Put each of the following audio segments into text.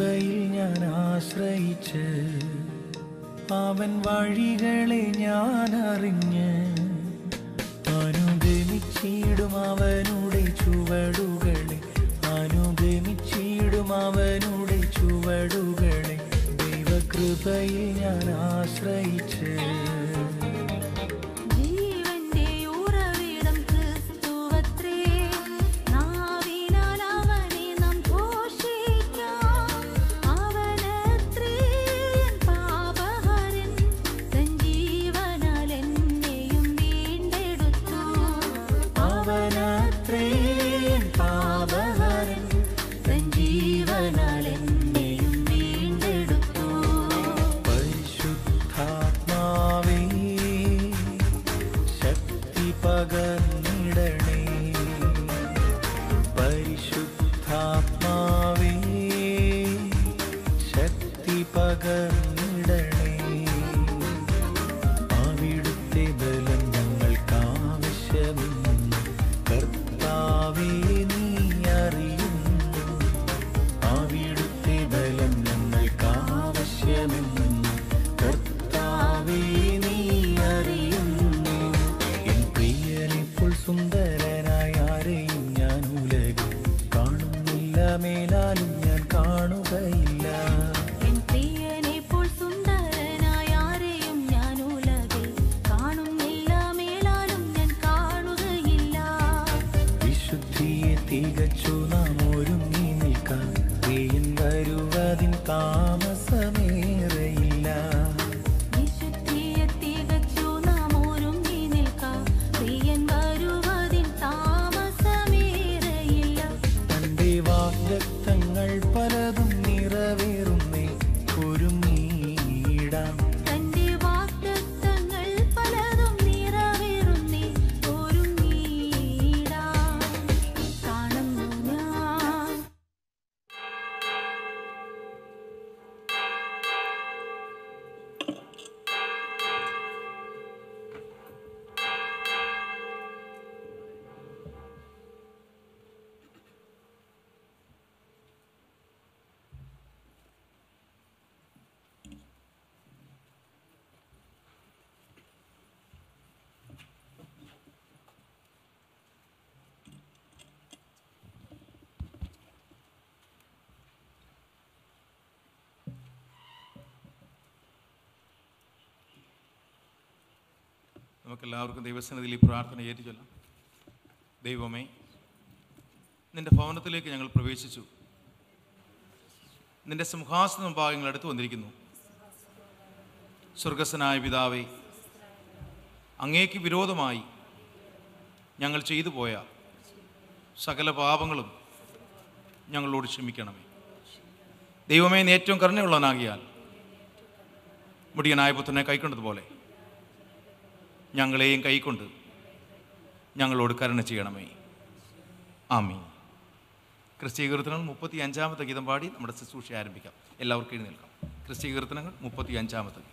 ദൈവകൃപയിൽ ഞാൻ ആശ്രയിച്ച് അവൻ വഴികളെ ഞാൻ അറിഞ്ഞ് അനുഗമിച്ചിടും അവനുടെ ചുവടുകളെ അനുഗമിച്ചിടും അവനുടെ ചുവടുകളെ ദൈവകൃപയിൽ ഞാൻ ആശ്രയിച്ച് ജീവന്റെ ഉറവിടം ക്രിസ്തുവത്രേ നാവിനാൽ അവനെ നാം ഘോഷിക്കാം അവനത്രേ എൻ പാപഹരൻ തൻ ജീവനാൽ എന്നെയും വീണ്ടെടുത്തു അവനത്രേ എൻ പാപഹരൻ തൻ ജീവനാൽ എന്നെയും വീണ്ടെടുത്തു പരിശുദ്ധാത്മാവേ ശക്തി പകർന്നിടണേ പരിശുദ്ധാത്മാവേ ശക്തി പകർന്നിടണേ അവിടുത്തെ ബലം ഞങ്ങൾക്ക് ആവശ്യമെന്ന് കർത്താവേ നീ അറിയുന്നു അവിടുത്തെ ബലം ഞങ്ങൾക്ക് ആവശ്യമെന്ന് കർത്താവേ നീ അറിയുന്നു എൻ പ്രിയനിപ്പോൾ സുന്ദരനായ ആരെയും ഞാൻ ഉലകിൽ കാണുന്നില്ല മേലാലും ഞാൻ കാണുകയില്ല എൻ പ്രിയനെപ്പോൾ സുന്ദരനായ ആരെയും ഞാൻ ഉലകിൽ കാണുന്നില്ല മേലാലും ഞാൻ കാണുകയില്ല വിശുദ്ധിയെ തികച്ചു നാം ഒരുങ്ങി നിൽക്കാൻ പ്രിയൻ വരുവതിൻ താമസമേറെയില്ല വിശുദ്ധിയെ തികച്ചു നാം ഒരുങ്ങി നിൽക്കാം പ്രിയൻ വരുവതിൻ താമസമേറെയില്ല തന്റെ വാഗ്ദത്തങ്ങൾ പലതും നിറവേറുന്നേ ഒരുങ്ങിയിടാം തന്റെ വാഗ്ദത്തങ്ങൾ പലതും നിറവേറുന്നേ ഒരുങ്ങിയിടാം കാണുന്നു ഞാൻ നമുക്കെല്ലാവർക്കും ദൈവസന്നിധിയിൽ ഈ പ്രാർത്ഥന ഏറ്റു ചൊല്ലാം ദൈവമേ നിന്റെ ഭവനത്തിലേക്ക് ഞങ്ങൾ പ്രവേശിച്ചു നിന്റെ സിംഹാസന ഭാഗങ്ങൾ അടുത്ത് വന്നിരിക്കുന്നു സ്വർഗസ്വനായ പിതാവേ അങ്ങേക്ക് വിരോധമായി ഞങ്ങൾ ചെയ്തു പോയ സകല പാപങ്ങളും ഞങ്ങളോട് ക്ഷമിക്കണമേ ദൈവമേ നീ ഏറ്റവും കരുണയുള്ളവനാകിയാൽ മുടിയനായ പുത്രനെ കൈക്കൊണ്ടതുപോലെ ഞങ്ങളെയും കൈക്കൊണ്ട് ഞങ്ങളോട് കരുണ ചെയ്യണമേ ആമീൻ ക്രിസ്തീയ കീർത്തനങ്ങൾ മുപ്പത്തി അഞ്ചാമത്തെ ഗീതം പാടി നമ്മുടെ ശുശ്രൂഷ ആരംഭിക്കാം എല്ലാവർക്കും എഴുന്നേൽക്കാം ക്രിസ്തീയ കീർത്തനങ്ങൾ മുപ്പത്തി അഞ്ചാമത്തെ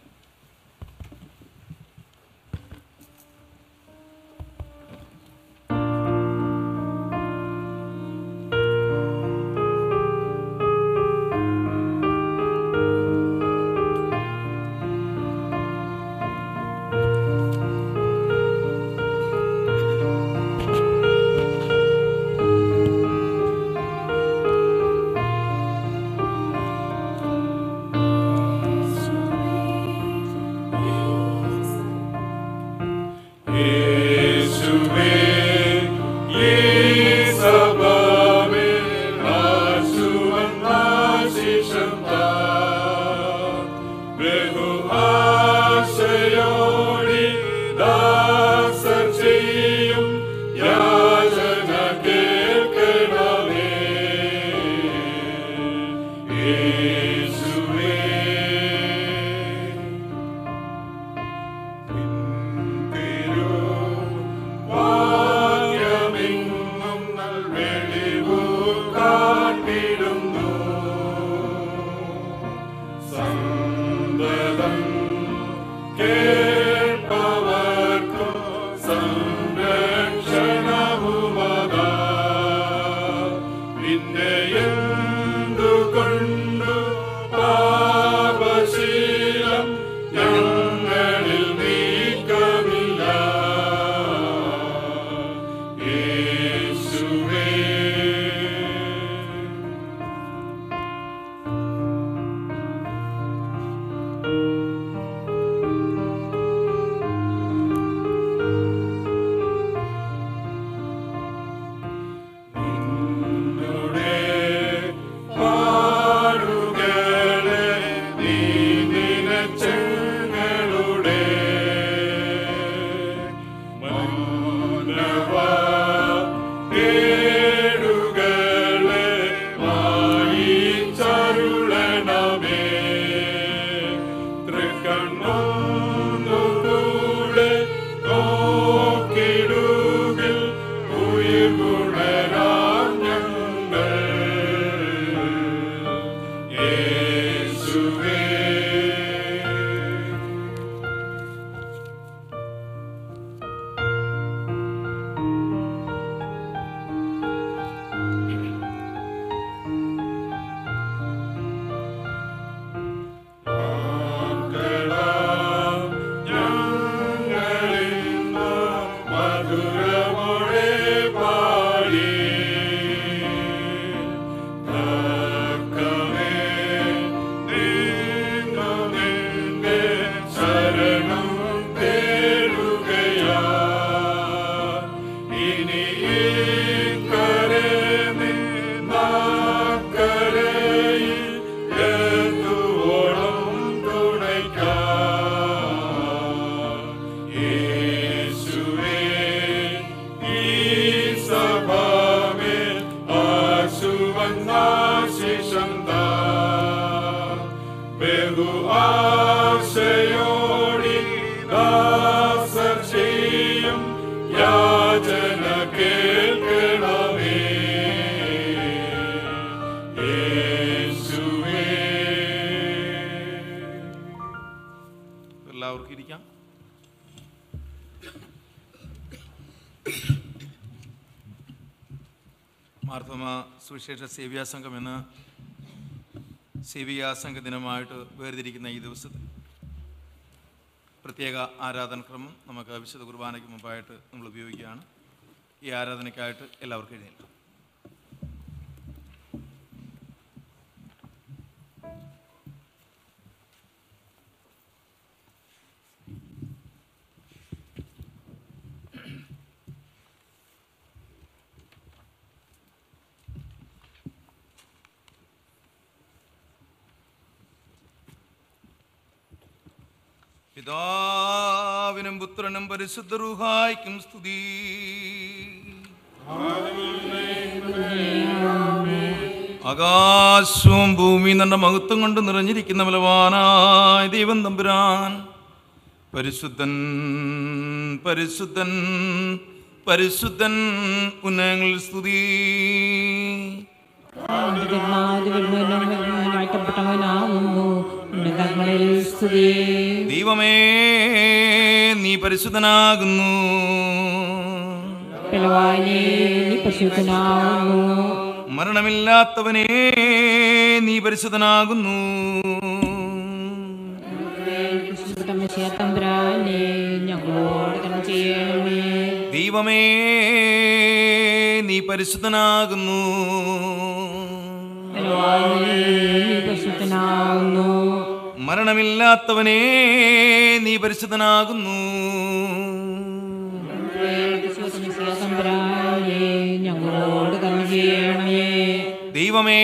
യേശുവേ യേശുവേ ഈ സഭമേ ആശുവന്നാശിഷം താ ബഹു ആശയോടി ദാസർ ചെയ്യും യാചന കേൾക്കണമേ യേശുവേ എല്ലാവർക്കും ഇരിക്കാം മാർത്തോമ സുവിശേഷ സേവ്യാ സംഘം എന്ന സേവിയാ സംഘ ദിനമായിട്ട് വേർതിരിക്കുന്ന ഈ ദിവസത്തിൽ പ്രത്യേക ആരാധനക്രമം നമുക്ക് വിശുദ്ധ കുർബാനയ്ക്ക് മുമ്പായിട്ട് നമ്മൾ ഉപയോഗിക്കുകയാണ് ഈ ആരാധനയ്ക്കായിട്ട് എല്ലാവർക്കും എഴുന്നേൽക്കാം പിതാവിനും പുത്രനും പരിശുദ്ധ റുഹായ്ക്കും സ്തുതി ആകാശവും ഭൂമി നല്ല മഹത്വം കൊണ്ട് നിറഞ്ഞിരിക്കുന്ന ബലവാനായ ദൈവം തമ്പുരാൻ പരിശുദ്ധൻ പരിശുദ്ധൻ പരിശുദ്ധൻ ഉന്നയങ്ങളിൽ സ്തുതി വാഴ്ത്തപ്പെട്ടവനാകുന്നു ഉന്നതങ്ങളിൽ സ്തുതി ദൈവമേ നീ പരിശുദ്ധനാകുന്നു പിളവാനെ നീ പശുക്കനാകുന്നു മരണമില്ലാത്തവനേ നീ പരിശുദ്ധനാകുന്നു തമ്പുരാനെ ഞങ്ങളോട് തന്നെ ചെയ്യണമേ ദൈവമേ നീ പരിശുദ്ധനാകുന്നു പിളവാനെ നീ പശുക്കനാകുന്നു മരണമില്ലാത്തവനേ നീ പരിശുദ്ധനാകുന്നു തമ്പുരാനെ ഞങ്ങളോട് തന്നെ ചെയ്യണമേ ദൈവമേ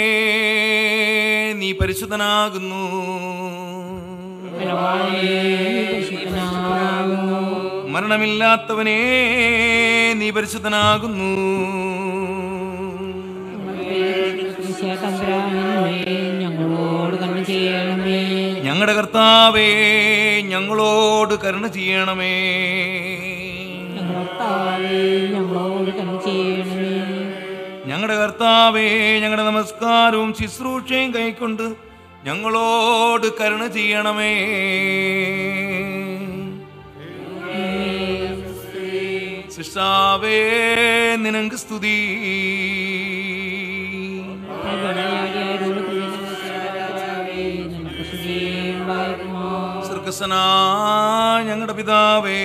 നീ പരിശുദ്ധനാകുന്നു പിളവാനെ നീ പശുക്കനാകുന്നു മരണമില്ലാത്തവനേ നീ പരിശുദ്ധനാകുന്നു തമ്പുരാനെ ഞങ്ങളോട് തന്നെ ചെയ്യണമേ ഞങ്ങളുടെ കർത്താവേ ഞങ്ങളോട് കരുണ ചെയ്യണമേ കർത്താവേ ഞങ്ങളോട് തന്നെ ചെയ്യണമേ ഞങ്ങളുടെ കർത്താവേ ഞങ്ങളുടെ നമസ്കാരവും ശുശ്രൂഷയും കൈക്കൊണ്ട് ഞങ്ങളോട് കരുണ ചെയ്യണമേ സിസ്റ്റാവേ നിനക്ക് സ്തുതി സർക്കസനാ ഞങ്ങളുടെ പിതാവേ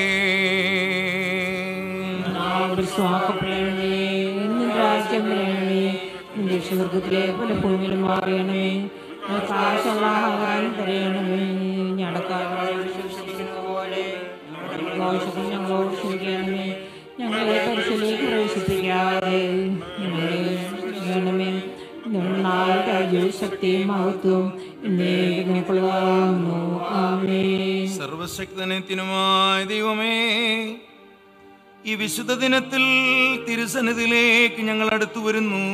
സ്വർഗത്തിലെ പോലെ ഭൂമിയിൽ മാറിയണമേ കാശുള്ള ആഹാരം തരയണമേ ഞടക്കാരുടെ പോലെ ദോഷത്തിൽ ഞങ്ങളോട് ക്ഷമിക്കണമേ ഞങ്ങളെ പരിശീലേക്ക് പ്രവേശിപ്പിക്കാതെ ഞങ്ങളെ വേണമേ നാളുടെ ശക്തിയും മഹത്വം എന്നേക്കുള്ളതാകുന്നു ആമേ സർവശക്തനത്തിനുമായ ദൈവമേ ഈ വിശുദ്ധ ദിനത്തിൽ തിരുസന്നിധിയിലേക്ക് ഞങ്ങൾ അടുത്തു വരുന്നു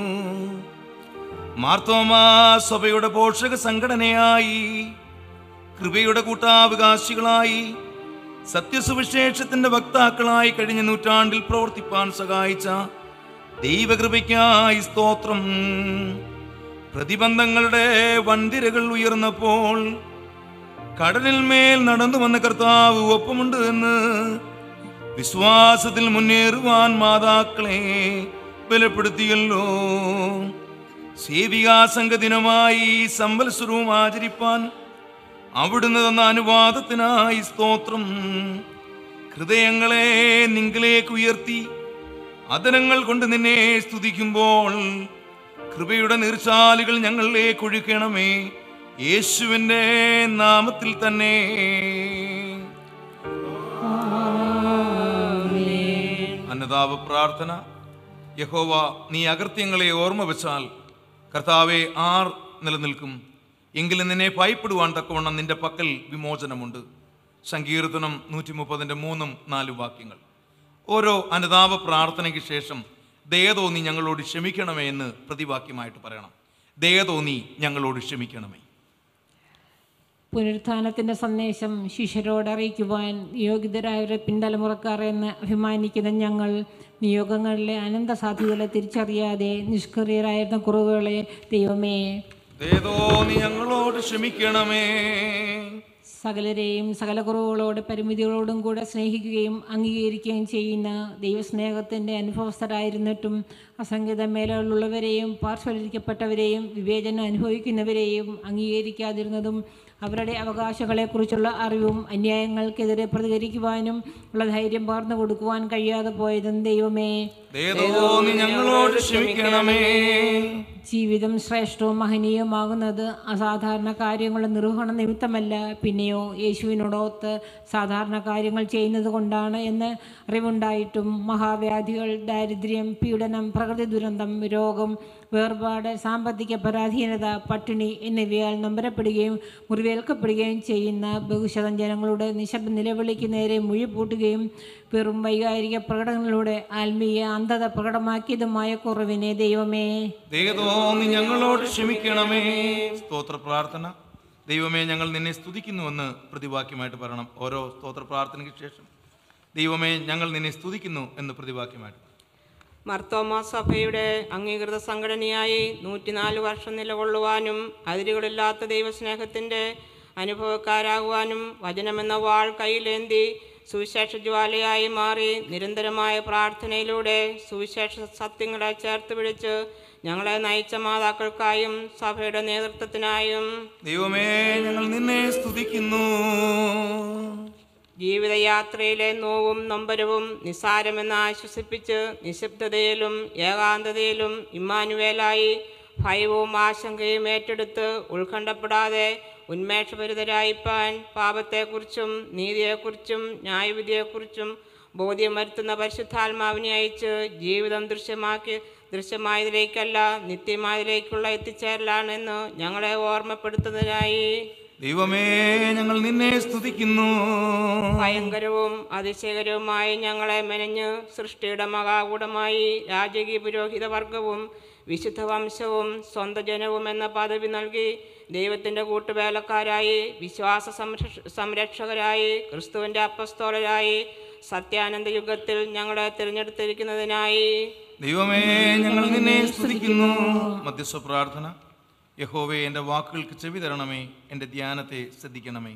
മാർത്തോമാ സഭയുടെ പോഷക സംഘടനയായി കൃപയുടെ കൂട്ടാവകാശികളായി സത്യസുവിശേഷത്തിന്റെ വക്താക്കളായി കഴിഞ്ഞ നൂറ്റാണ്ടിൽ പ്രവർത്തിപ്പാൻ സഹായിച്ച ദൈവകൃപയ്ക്കായി സ്തോത്രം പ്രതിബന്ധങ്ങളുടെ വൻതിരകൾ ഉയർന്നപ്പോൾ കടലിൽ മേൽ നടന്നു വന്ന കർത്താവ് ഒപ്പമുണ്ട് എന്ന് വിശ്വാസത്തിൽ മുന്നേറുവാൻ മാതാക്കളെ ബലപ്പെടുത്തിയല്ലോ സേവികാ സംഘദിനമായി സംവത്സരവും ആചരിപ്പാൻ അവിടുന്ന് തന്ന അനുവാദത്തിനായി സ്തോത്രം ഹൃദയങ്ങളെ നിങ്കിലേക്ക് ഉയർത്തി അതരങ്ങൾ കൊണ്ട് നിന്നെ സ്തുതിക്കുമ്പോൾ കൃപയുടെ നീർച്ചാലുകൾ ഞങ്ങളിലേക്ക് ഒഴുക്കണമേ യേശുവിൻ്റെ നാമത്തിൽ തന്നെ അന്നതാപ പ്രാർത്ഥന യഹോവ നീ അകൃത്യങ്ങളെ ഓർമ്മ വെച്ചാൽ കർത്താവെ ആർ നിലനിൽക്കും എങ്കിലും നിന്നെ ഭയപ്പെടുവാൻ തക്കവണ്ണം നിന്റെ പക്കൽ വിമോചനമുണ്ട് സങ്കീർത്തനം നൂറ്റി മുപ്പതിൻ്റെ മൂന്നും നാലും വാക്യങ്ങൾ ഓരോ അനുതാപ പ്രാർത്ഥനയ്ക്ക് ശേഷം ദയ തോന്നി ഞങ്ങളോട് ക്ഷമിക്കണമേ എന്ന് പ്രതിവാക്യമായിട്ട് പറയണം ദയ തോന്നി ഞങ്ങളോട് ക്ഷമിക്കണമേ പുനരുത്ഥാനത്തിൻ്റെ സന്ദേശം ശിഷ്യരോട് അറിയിക്കുവാൻ നിയോഗിതരായവരെ പിൻതലമുറക്കാർ എന്ന് അഭിമാനിക്കുന്ന ഞങ്ങൾ നിയോഗങ്ങളിലെ അനന്ത സാധ്യതകളെ തിരിച്ചറിയാതെ നിഷ്ക്രിയരായിരുന്ന കുറവുകളെ ദൈവമേ ദയ തോന്നി ഞങ്ങളോട് ക്ഷമിക്കണമേ സകലരെയും സകല കുറവുകളോട് പരിമിതികളോടും കൂടെ സ്നേഹിക്കുകയും അംഗീകരിക്കുകയും ചെയ്യുന്ന ദൈവസ്നേഹത്തിൻ്റെ അനുഭവസ്ഥരായിരുന്നിട്ടും അസംഖ്യത മേലുള്ളവരെയും പാർശ്വവൽക്കരിക്കപ്പെട്ടവരെയും വിവേചനം അനുഭവിക്കുന്നവരെയും അംഗീകരിക്കാതിരുന്നതും അവരുടെ അവകാശങ്ങളെക്കുറിച്ചുള്ള അറിവും അന്യായങ്ങൾക്കെതിരെ പ്രതികരിക്കുവാനും ഉള്ള ധൈര്യം പകർന്നു കൊടുക്കുവാൻ കഴിയാതെ പോയതും ദൈവമേ ദയ തോന്നി ഞങ്ങളോട് ക്ഷമിക്കണമേ ജീവിതം ശ്രേഷ്ഠവും മഹനീയമാകുന്നത് അസാധാരണ കാര്യങ്ങളുടെ നിർവഹണ നിമിത്തമല്ല പിന്നെയോ യേശുവിനോടൊത്ത് സാധാരണ കാര്യങ്ങൾ ചെയ്യുന്നത് കൊണ്ടാണ് എന്ന് അറിവുണ്ടായിട്ടും മഹാവ്യാധികൾ ദാരിദ്ര്യം പീഡനം പ്രകൃതി ദുരന്തം രോഗം വേർപാട് സാമ്പത്തിക പരാധീനത പട്ടിണി എന്നിവയാൽ നൊമ്പരപ്പെടുകയും മുറിവേൽക്കപ്പെടുകയും ചെയ്യുന്ന ബഹുശതം ജനങ്ങളുടെ നിശബ്ദ നിലവിളിക്ക് നേരെ മുഴിപൂട്ടുകയും വെറും വൈകാരിക പ്രകടനങ്ങളിലൂടെ ആത്മീയ അന്ധത പ്രകടമാക്കിയതുമായ കുറവിനെ ദൈവമേ ദയ തോന്നി ഞങ്ങളോട് ക്ഷമിക്കണമേ സ്തോത്ര പ്രാർത്ഥന ദൈവമേ ഞങ്ങൾ നിന്നെ സ്തുതിക്കുന്നുവെന്ന് പ്രതിവാക്യമായിട്ട് പറയണം ഓരോ സ്തോത്ര പ്രാർത്ഥനയ്ക്ക് ശേഷം ദൈവമേ ഞങ്ങൾ നിന്നെ സ്തുതിക്കുന്നു എന്ന് പ്രതിവാക്യമായിട്ട് മർത്തോമ സഭയുടെ അംഗീകൃത സംഘടനയായി നൂറ്റിനാല് വർഷം നിലകൊള്ളുവാനും അതിരുകളില്ലാത്ത ദൈവസ്നേഹത്തിൻ്റെ അനുഭവക്കാരാകുവാനും വചനമെന്ന വാൾ കയ്യിലേന്തി സുവിശേഷ ജ്വാലയായി മാറി നിരന്തരമായ പ്രാർത്ഥനയിലൂടെ സുവിശേഷ സത്യങ്ങളെ ചേർത്ത് പിടിച്ച് ഞങ്ങളെ നയിച്ച മാതാക്കൾക്കായും സഭയുടെ നേതൃത്വത്തിനായും ദൈവമേ ഞങ്ങൾ നിന്നെ സ്തുതിക്കുന്നു ജീവിതയാത്രയിലെ നോവും നൊമ്പരവും നിസ്സാരമെന്ന് ആശ്വസിപ്പിച്ച് നിശബ്ദതയിലും ഏകാന്തതയിലും ഇമ്മാനുവേലായി ഭയവും ആശങ്കയും ഏറ്റെടുത്ത് ഉത്കണ്ഠപ്പെടാതെ ഉന്മേഷഭരിതരായിപ്പാൻ പാപത്തെക്കുറിച്ചും നീതിയെക്കുറിച്ചും ന്യായവിധിയെക്കുറിച്ചും ബോധ്യം വരുത്തുന്ന പരിശുദ്ധാത്മാവിനെ അയച്ച് ജീവിതം ദൃശ്യമാക്കി ദൃശ്യമായതിലേക്കല്ല നിത്യമായതിലേക്കുള്ള എത്തിച്ചേരലാണെന്ന് ഞങ്ങളെ ഓർമ്മപ്പെടുത്തുന്നതിനായി ദൈവമേ ഞങ്ങൾ നിന്നെ സ്തുതിക്കുന്നു ഭയങ്കരവും അതിശയകരവുമായി ഞങ്ങളെ മെനഞ്ഞ് സൃഷ്ടിയുടെ മകാകൂടമായി രാജകീയ പുരോഹിത വർഗവും വിശുദ്ധ വംശവും സ്വന്തം ജനവും എന്ന പദവി നൽകി ദൈവത്തിൻ്റെ കൂട്ടുവേലക്കാരായി വിശ്വാസ സംരക്ഷ സംരക്ഷകരായി ക്രിസ്തുവിൻ്റെ അപ്പസ്തോലരായി സത്യാനന്ദ യുഗത്തിൽ ഞങ്ങളെ തിരഞ്ഞെടുത്തിരിക്കുന്നതിനായി ദൈവമേ ഞങ്ങൾ നിന്നെ സ്തുതിക്കുന്നു മധ്യസ്ഥ പ്രാർത്ഥന യഹോവേ എൻ്റെ വാക്കുകൾക്ക് ചെവി തരണമേ എൻ്റെ ധ്യാനത്തെ ശ്രദ്ധിക്കണമേ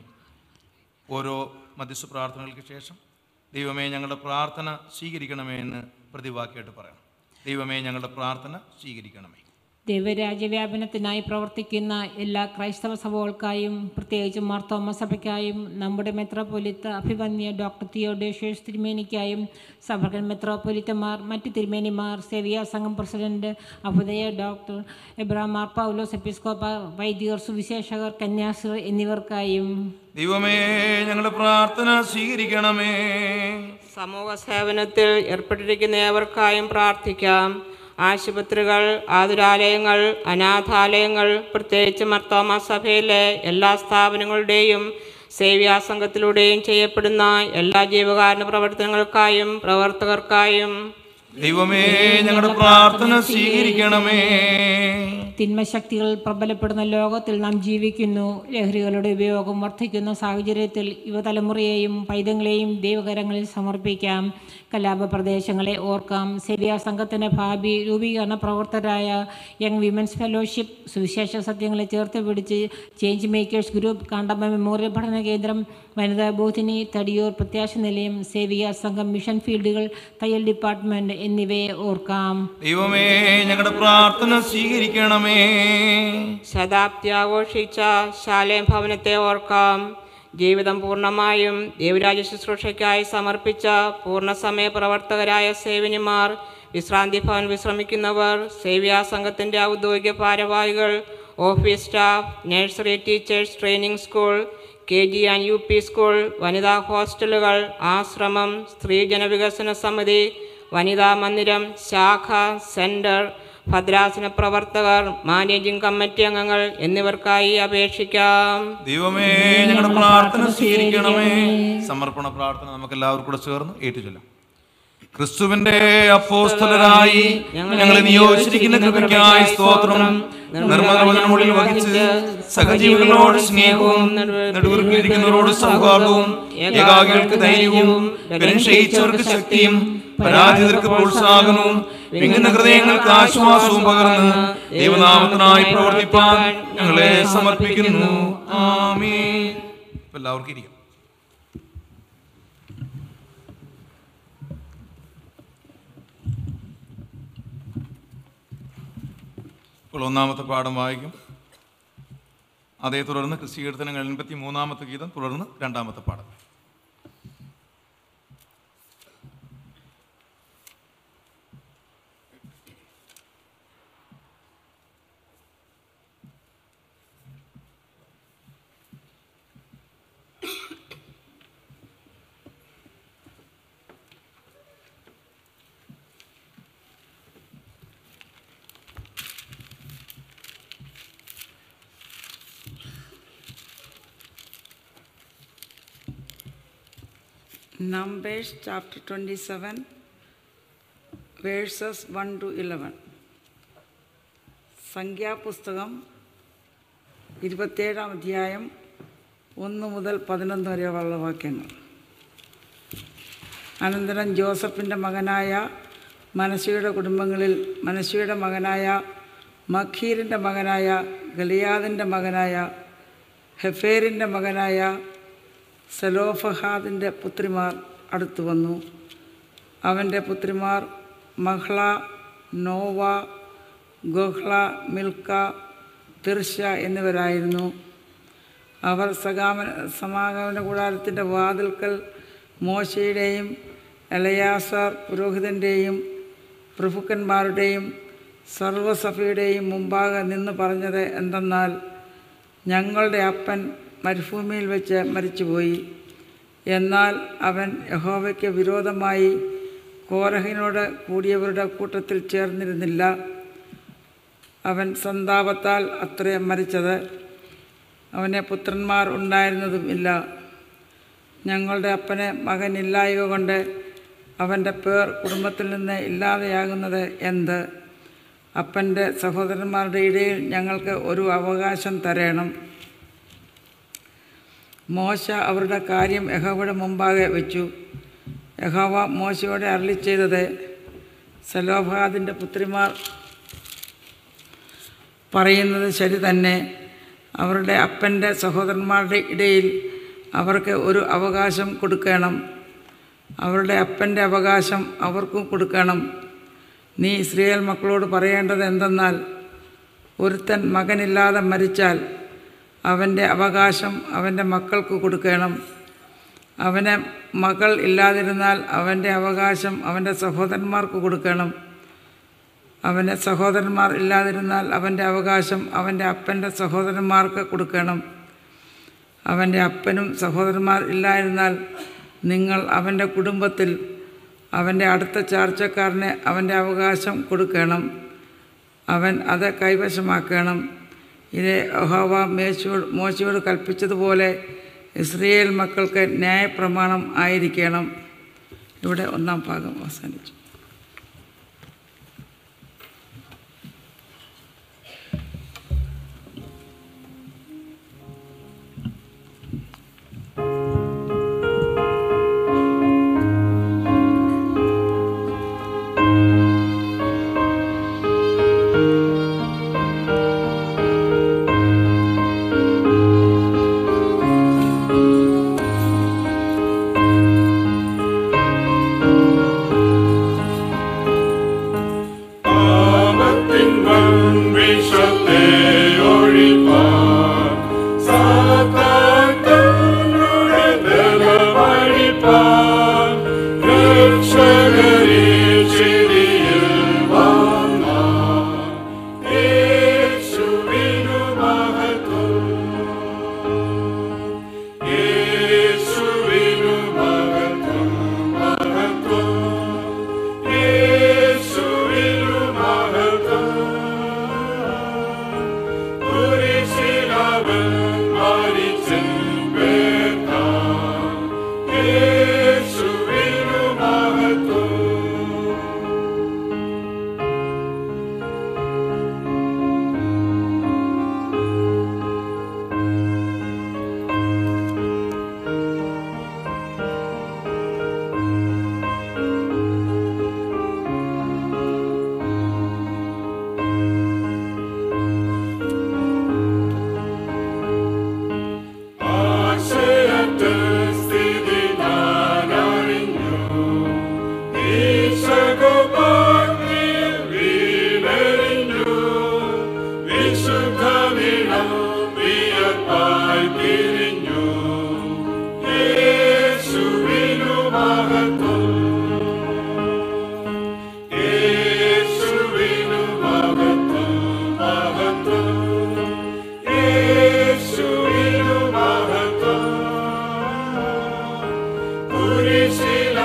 ഓരോ മധ്യസ്ഥ പ്രാർത്ഥനകൾക്ക് ശേഷം ദൈവമേ ഞങ്ങളുടെ പ്രാർത്ഥന സ്വീകരിക്കണമേ എന്ന് പ്രതിവാക്യമായിട്ട് പറയണം ദൈവമേ ഞങ്ങളുടെ പ്രാർത്ഥന സ്വീകരിക്കണമേ ദൈവരാജ്യവ്യാപനത്തിനായി പ്രവർത്തിക്കുന്ന എല്ലാ ക്രൈസ്തവ സഭകൾക്കായും പ്രത്യേകിച്ച് മാർത്തോമ സഭയ്ക്കായും നമ്മുടെ മെത്രോപൊലിത്ത അഭിമന്യ ഡോക്ടർ തിയോഡേഷ്യസ് തിരുമേനിക്കായും സഭകൻ മെത്രോപൊലിത്തമാർ മറ്റ് തിരുമേനിമാർ സേവിയ സംഘം പ്രസിഡന്റ് അഭുദയ ഡോക്ടർ എബ്രാം മാർ പൗലോസ് എപ്പിസ്കോപ്പ വൈദികർ സുവിശേഷകർ കന്യാസികൾ എന്നിവർക്കായും ദൈവമേ ഞങ്ങളുടെ പ്രാർത്ഥന സ്വീകരിക്കണമേ സമൂഹ സേവനത്തിൽ ഏർപ്പെട്ടിരിക്കുന്ന ഏവർക്കായും പ്രാർത്ഥിക്കാം ആശുപത്രികൾ ആതുരാലയങ്ങൾ അനാഥാലയങ്ങൾ പ്രത്യേകിച്ച് മർത്തോമ സഭയിലെ എല്ലാ സ്ഥാപനങ്ങളുടെയും സേവ്യാസംഘത്തിലൂടെയും ചെയ്യപ്പെടുന്ന എല്ലാ ജീവകാരുണ്യ പ്രവർത്തനങ്ങൾക്കായും പ്രവർത്തകർക്കായും ദൈവമേ ഞങ്ങളുടെ പ്രാർത്ഥന സ്വീകരിക്കണമേ തിന്മശക്തികൾ പ്രബലപ്പെടുന്ന ലോകത്തിൽ നാം ജീവിക്കുന്നു ലഹരികളുടെ ഉപയോഗം വർദ്ധിക്കുന്ന സാഹചര്യത്തിൽ യുവതലമുറയെയും പൈതങ്ങളെയും ദൈവകരങ്ങളിൽ സമർപ്പിക്കാം കലാപ പ്രദേശങ്ങളെ ഓർക്കാം സെവിയ സംഘത്തിൻ്റെ ഭാവി രൂപീകരണ പ്രവർത്തകരായ യങ് വിമൻസ് ഫെലോഷിപ്പ് സുവിശേഷ സത്യങ്ങളെ ചേർത്ത് പിടിച്ച് change makers group Kandamma memorial പഠന കേന്ദ്രം വനിതാ ബോധിനി തടിയൂർ പ്രത്യാശ നിലയം സേവിയ സംഘം മിഷൻ ഫീൽഡുകൾ തയ്യൽ ഡിപ്പാർട്ട്മെൻറ്റ് എന്നിവയെ ഓർക്കാം ദൈവമേ ഞങ്ങളുടെ പ്രാർത്ഥന സ്വീകരിക്കണമേ ശതാബ്ദി ആഘോഷിച്ച ശാലേം ഭവനത്തെ ഓർക്കാം ജീവിതം പൂർണ്ണമായും ദൈവരാജ്യ ശുശ്രൂഷയ്ക്കായി സമർപ്പിച്ച പൂർണ്ണസമയ പ്രവർത്തകരായ സേവനിമാർ വിശ്രാന്തി ഭവൻ വിശ്രമിക്കുന്നവർ സേവ്യാ സംഘത്തിൻ്റെ ഔദ്യോഗിക ഭാരവാഹികൾ office staff nursery teachers training school K G and U P school വനിതാ ഹോസ്റ്റലുകൾ ആശ്രമം സ്ത്രീ ജനവികസന സമിതി വനിതാ മന്ദിരം ശാഖ സെൻറ്റർ ഭദ്രാസന പ്രവർത്തകർ മാനേജിംഗ് കമ്മിറ്റി അംഗങ്ങൾ എന്നിവർക്കായി അപേക്ഷിക്കാം ദൈവമേ ഞങ്ങളുടെ പ്രാർത്ഥന സ്വീകരിക്കണമേ സമർപ്പണ പ്രാർത്ഥന നമുക്ക് എല്ലാവർക്കും കൂടെ ചേർന്ന് ഏറ്റുചൊല്ലാം ക്രിസ്തുവിന്റെ അപ്പോസ്തലരായി ഞങ്ങളെ നിയോഗിച്ചിരിക്കുന്ന കൃപയ്ക്കായി സ്തോത്രം നിർമ്മലവചനമുള്ളിൽ വഹിച്ച് സഹജീവികളോട് സ്നേഹവും നെടുവിർക്കിരിക്കുന്നവരോട് സൗഹാർദ്ദവും ഏകാകികൾക്ക് ധൈര്യവും ബലം ക്ഷയിച്ചവർക്ക് ശക്തിയും പരാജിതർക്ക് പ്രോത്സാഹനവും വിങ്ങുന്ന ഹൃദയങ്ങൾക്ക് ആശ്വാസവും പകർന്ന് ദൈവനാമത്തിനായി പ്രവർത്തിപ്പാൻ ഞങ്ങളെ സമർപ്പിക്കുന്നു ആമീൻ എല്ലാവർക്കും ഇരിക്കാം ഇപ്പോൾ ഒന്നാമത്തെ പാഠം വായിക്കും അതേ തുടർന്ന് ക്രിസ്തീകീർത്തനങ്ങൾ എൺപത്തി മൂന്നാമത്തെ ഗീതം തുടർന്ന് രണ്ടാമത്തെ പാഠം Numbers chapter 27, verses 1 to 11. സംഖ്യാപുസ്തകം ഇരുപത്തേഴാം അധ്യായം ഒന്ന് മുതൽ പതിനൊന്ന് വരെയുള്ള വാക്യങ്ങൾ അനന്തരം ജോസഫിൻ്റെ മകനായ മനശയുടെ കുടുംബങ്ങളിൽ മനശയുടെ മകനായ മഖീറിൻ്റെ മകനായ ഗലിയാദിൻ്റെ മകനായ ഹെഫേറിൻ്റെ മകനായ സെലോഫഹാദിൻ്റെ പുത്രിമാർ അടുത്തു വന്നു അവൻ്റെ പുത്രിമാർ മഹ്ള നോവ ഗോഹ്ള മിൽക്ക തിർഷ എന്നിവരായിരുന്നു അവർ സകാമ സമാഗമന കൂടാരത്തിൻ്റെ വാതിൽക്കൽ മോശയുടെയും എലയാസാർ പുരോഹിതൻ്റെയും പ്രഭുക്കന്മാരുടെയും സർവസഭയുടെയും മുമ്പാകെ നിന്ന് പറഞ്ഞത് എന്തെന്നാൽ ഞങ്ങളുടെ അപ്പൻ മരുഭൂമിയിൽ വെച്ച് മരിച്ചുപോയി എന്നാൽ അവൻ യഹോവയ്ക്ക് വിരോധമായി കോരഹിനോട് കൂടിയവരുടെ കൂട്ടത്തിൽ ചേർന്നിരുന്നില്ല അവൻ സന്താപത്താൽ അത്രേ മരിച്ചത് അവന് പുത്രന്മാർ ഉണ്ടായിരുന്നതും ഇല്ല ഞങ്ങളുടെ അപ്പന് മകനില്ലായക കൊണ്ട് അവൻ്റെ പേർ കുടുംബത്തിൽ നിന്ന് ഇല്ലാതെയാകുന്നത് എന്ത് അപ്പൻ്റെ സഹോദരന്മാരുടെ ഇടയിൽ ഞങ്ങൾക്ക് ഒരു അവകാശം തരേണം മോശ അവരുടെ കാര്യം യഹോവയുടെ മുമ്പാകെ വെച്ചു യഹോവ മോശയോടെ അരളി ചെയ്തത് സലോഭാദിൻ്റെ പുത്രിമാർ പറയുന്നത് ശരി തന്നെ അവരുടെ അപ്പൻ്റെ സഹോദരന്മാരുടെ ഇടയിൽ അവർക്ക് ഒരു അവകാശം കൊടുക്കണം അവരുടെ അപ്പൻ്റെ അവകാശം അവർക്കും കൊടുക്കണം നീ ഇസ്രയേൽ മക്കളോട് പറയേണ്ടത് എന്തെന്നാൽ ഒരുത്തൻ മകനില്ലാതെ മരിച്ചാൽ അവൻ്റെ അവകാശം അവൻ്റെ മക്കൾക്ക് കൊടുക്കണം അവന് മകൾ ഇല്ലാതിരുന്നാൽ അവൻ്റെ അവകാശം അവൻ്റെ സഹോദരന്മാർക്ക് കൊടുക്കണം അവൻ്റെ സഹോദരന്മാർ ഇല്ലാതിരുന്നാൽ അവൻ്റെ അവകാശം അവൻ്റെ അപ്പൻ്റെ സഹോദരന്മാർക്ക് കൊടുക്കണം അവൻ്റെ അപ്പനും സഹോദരന്മാർ ഇല്ലായിരുന്നാൽ നിങ്ങൾ അവൻ്റെ കുടുംബത്തിൽ അവൻ്റെ അടുത്ത ചാർച്ചക്കാരന് അവൻ്റെ അവകാശം കൊടുക്കണം അവൻ അത് കൈവശമാക്കണം ഇത് യഹോവ മേശയോട് മോശയോട് കൽപ്പിച്ചതുപോലെ ഇസ്രയേൽ മക്കൾക്ക് ന്യായപ്രമാണം ആയിരിക്കണം ഇവിടെ ഒന്നാം ഭാഗം അവസാനിച്ചു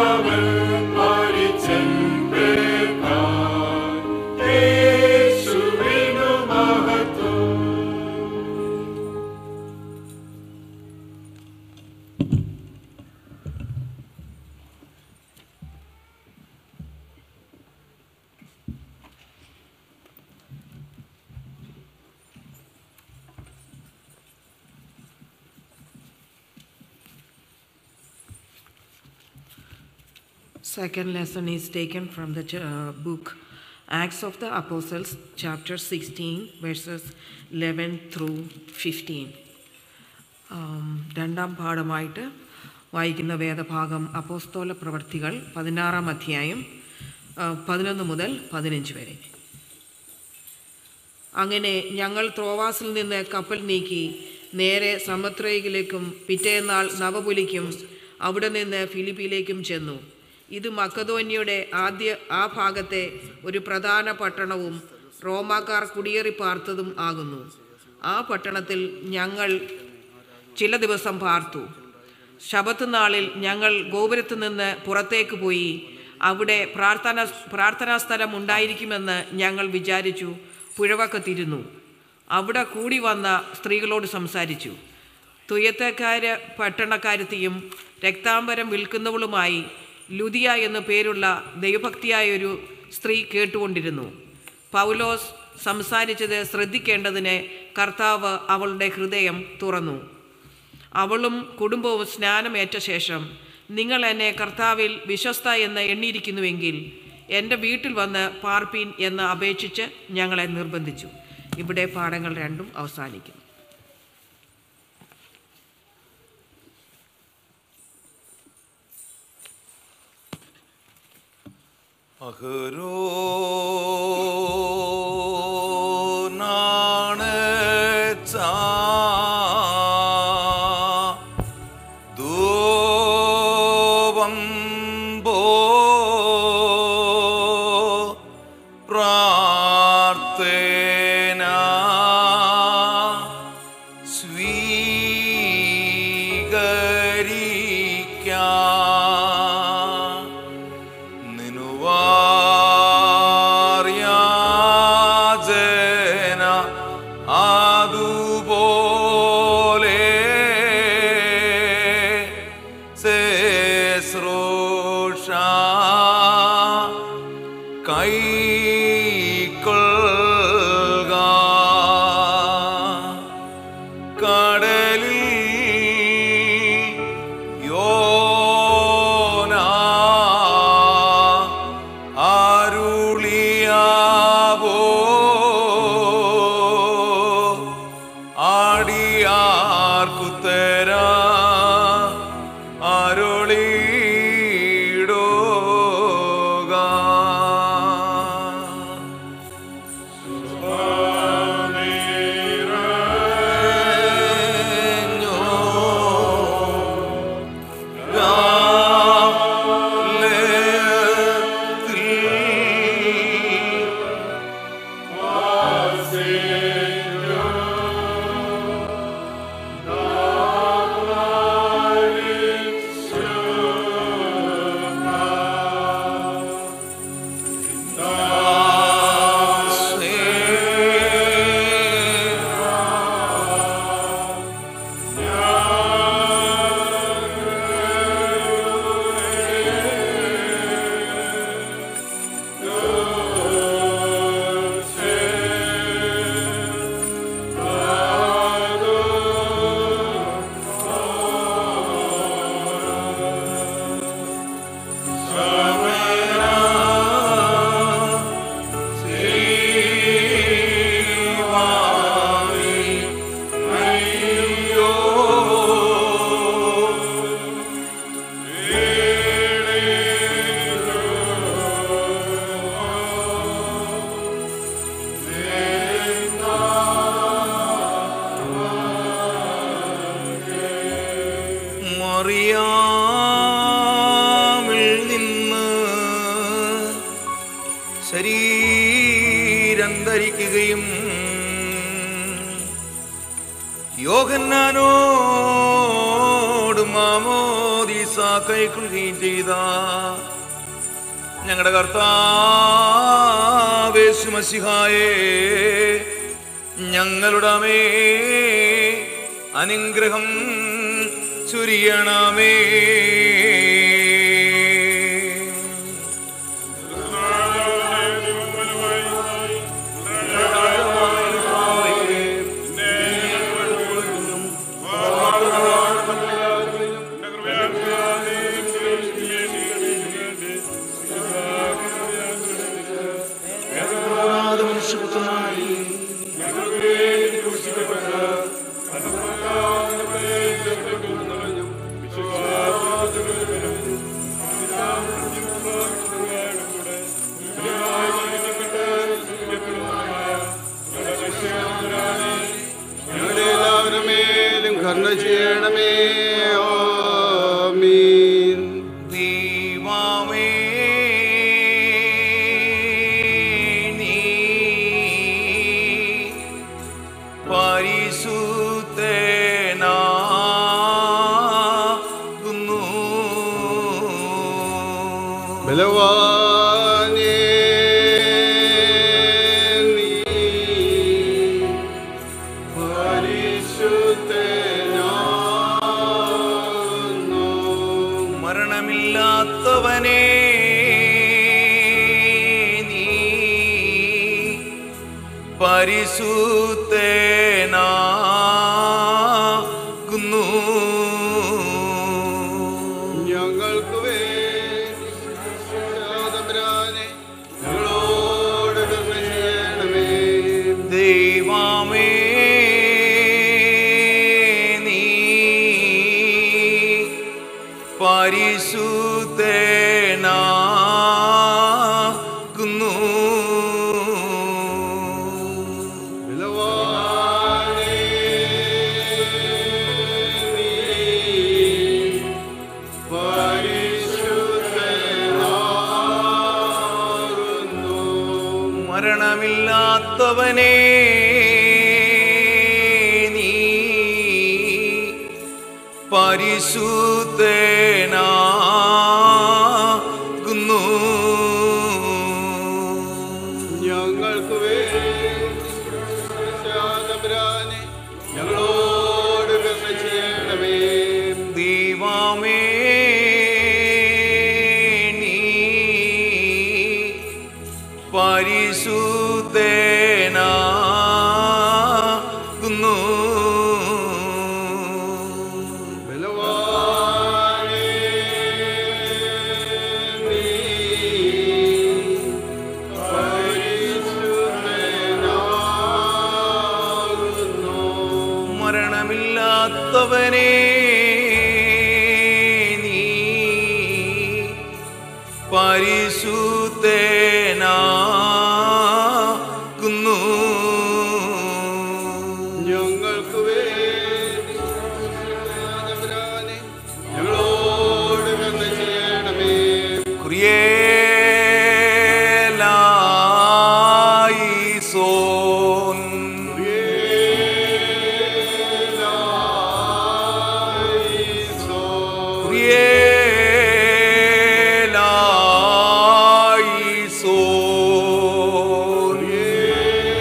അവൻ മരിച്ചൻ പേർക്കായി യേശുവിനു മഹത്വം Second lesson is taken from the uh, book Acts of the Apostles, chapter 16, verses 11 through 15. ആം, രണ്ടാം പാഠമായിട്ട് വായിക്കുന്ന വേദഭാഗം അപ്പോസ്തോല പ്രവർത്തികൾ പതിനാറാം അധ്യായം ആ, പതിനൊന്ന് മുതൽ പതിനഞ്ച് വരെ അങ്ങനെ ഞങ്ങൾ ത്രോവാസിൽ നിന്ന് കപ്പൽ നീക്കി നേരെ സമത്രയിലേക്കും പിറ്റേന്നാൾ നവപുലിക്കും അവിടെ നിന്ന് ഫിലിപ്പിയിലേക്കും ചെന്നു ഇത് മക്കതോന്യയുടെ ആദ്യ ആ ഭാഗത്തെ ഒരു പ്രധാന പട്ടണവും റോമാക്കാർ കുടിയേറി പാർത്തതും ആകുന്നു ആ പട്ടണത്തിൽ ഞങ്ങൾ ചില ദിവസം പാർത്തു ശബത്ത് നാളിൽ ഞങ്ങൾ ഗോപുരത്ത് നിന്ന് പുറത്തേക്ക് പോയി അവിടെ പ്രാർത്ഥന പ്രാർത്ഥനാ സ്ഥലം ഉണ്ടായിരിക്കുമെന്ന് ഞങ്ങൾ വിചാരിച്ചു പുഴവക്കത്തിരുന്നു അവിടെ കൂടി വന്ന സ്ത്രീകളോട് സംസാരിച്ചു തുയത്തക്കാര് പട്ടണക്കാരത്തിയും രക്താംബരം വിൽക്കുന്നവളുമായി ലുദിയ എന്നു പേരുള്ള ദൈവഭക്തിയായ ഒരു സ്ത്രീ കേട്ടുകൊണ്ടിരുന്നു പൗലോസ് സംസാരിച്ചത് ശ്രദ്ധിക്കേണ്ടതിന് കർത്താവ് അവളുടെ ഹൃദയം തുറന്നു അവളും കുടുംബവും സ്നാനമേറ്റ ശേഷം നിങ്ങൾ എന്നെ കർത്താവിൽ വിശ്വസ്ത എന്ന് എണ്ണിയിരിക്കുന്നുവെങ്കിൽ എൻ്റെ വീട്ടിൽ വന്ന് പാർപ്പീൻ എന്ന് അപേക്ഷിച്ച് ഞങ്ങളെ നിർബന്ധിച്ചു ഇവിടെ പാഠങ്ങൾ രണ്ടും അവസാനിക്കുന്നു അഹരോനാണച്ചാ ധൂപംബോ പ്രാർത്ഥന സ്വീകരിക്കാം നിനുവാര്യാജന അതുപോലെ ശുശ്രൂഷ കൈക്കൊള്ളുക കടലിൽ യോന അരുളിയാവോ ആടിയാർക്കുത്തര അരുളിയിടുക മറിയാമിൽ നിന്ന് ശരീരം ധരിക്കുകയും യോഹന്നാനോട് മാമോദിസ കൈക്കൊള്ളുകയും ചെയ്ത ഞങ്ങളുടെ കർത്താവേശുമസിഹായേ ഞങ്ങളുടെ മേ അനുഗ്രഹം ചുരിയണമേ ഞങ്ങളുടെ എല്ലാവരും മേലും കരുണ ചെയ്യണമേ ആമീൻ ദൈവമേ നീ പരിശുദ്ധനാകുന്നു ബലവാനേ നീ പരിശുദ്ധനാകുന്നു. മരണമില്ലാത്തവനേ നീ പരിശുദ്ധനാകുന്നു ഞങ്ങൾക്ക് വേണ്ടി തമ്പുരാനെ ഞങ്ങളോട് കരുണ ചെയ്യണമേ ദൈവമേ നീ പരിശുദ്ധനാകുന്നു ബലവാനേ നീ പരിശുദ്ധനാകുന്നു. മരണമില്ലാത്തവനേ നീ പരിശുദ്ധനാകുന്നു ഞങ്ങൾക്ക് വേണ്ടി തമ്പുരാനെ ഞങ്ങളോട് കരുണ ചെയ്യണമേ ദൈവമേ നീ പരിശുദ്ധനാകുന്നു ബലവാനേ നീ പരിശുദ്ധനാകുന്നു. മരണമില്ലാത്തവനേ നീ പരിശുദ്ധനാകുന്നു ഞങ്ങൾക്ക് വേണ്ടി തമ്പുരാനെ ഞങ്ങളോട് കരുണ ചെയ്യണമേ കുറിയേലായിസോൻ കുറിയേലായിസോൻ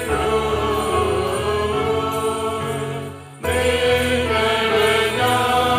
Amen.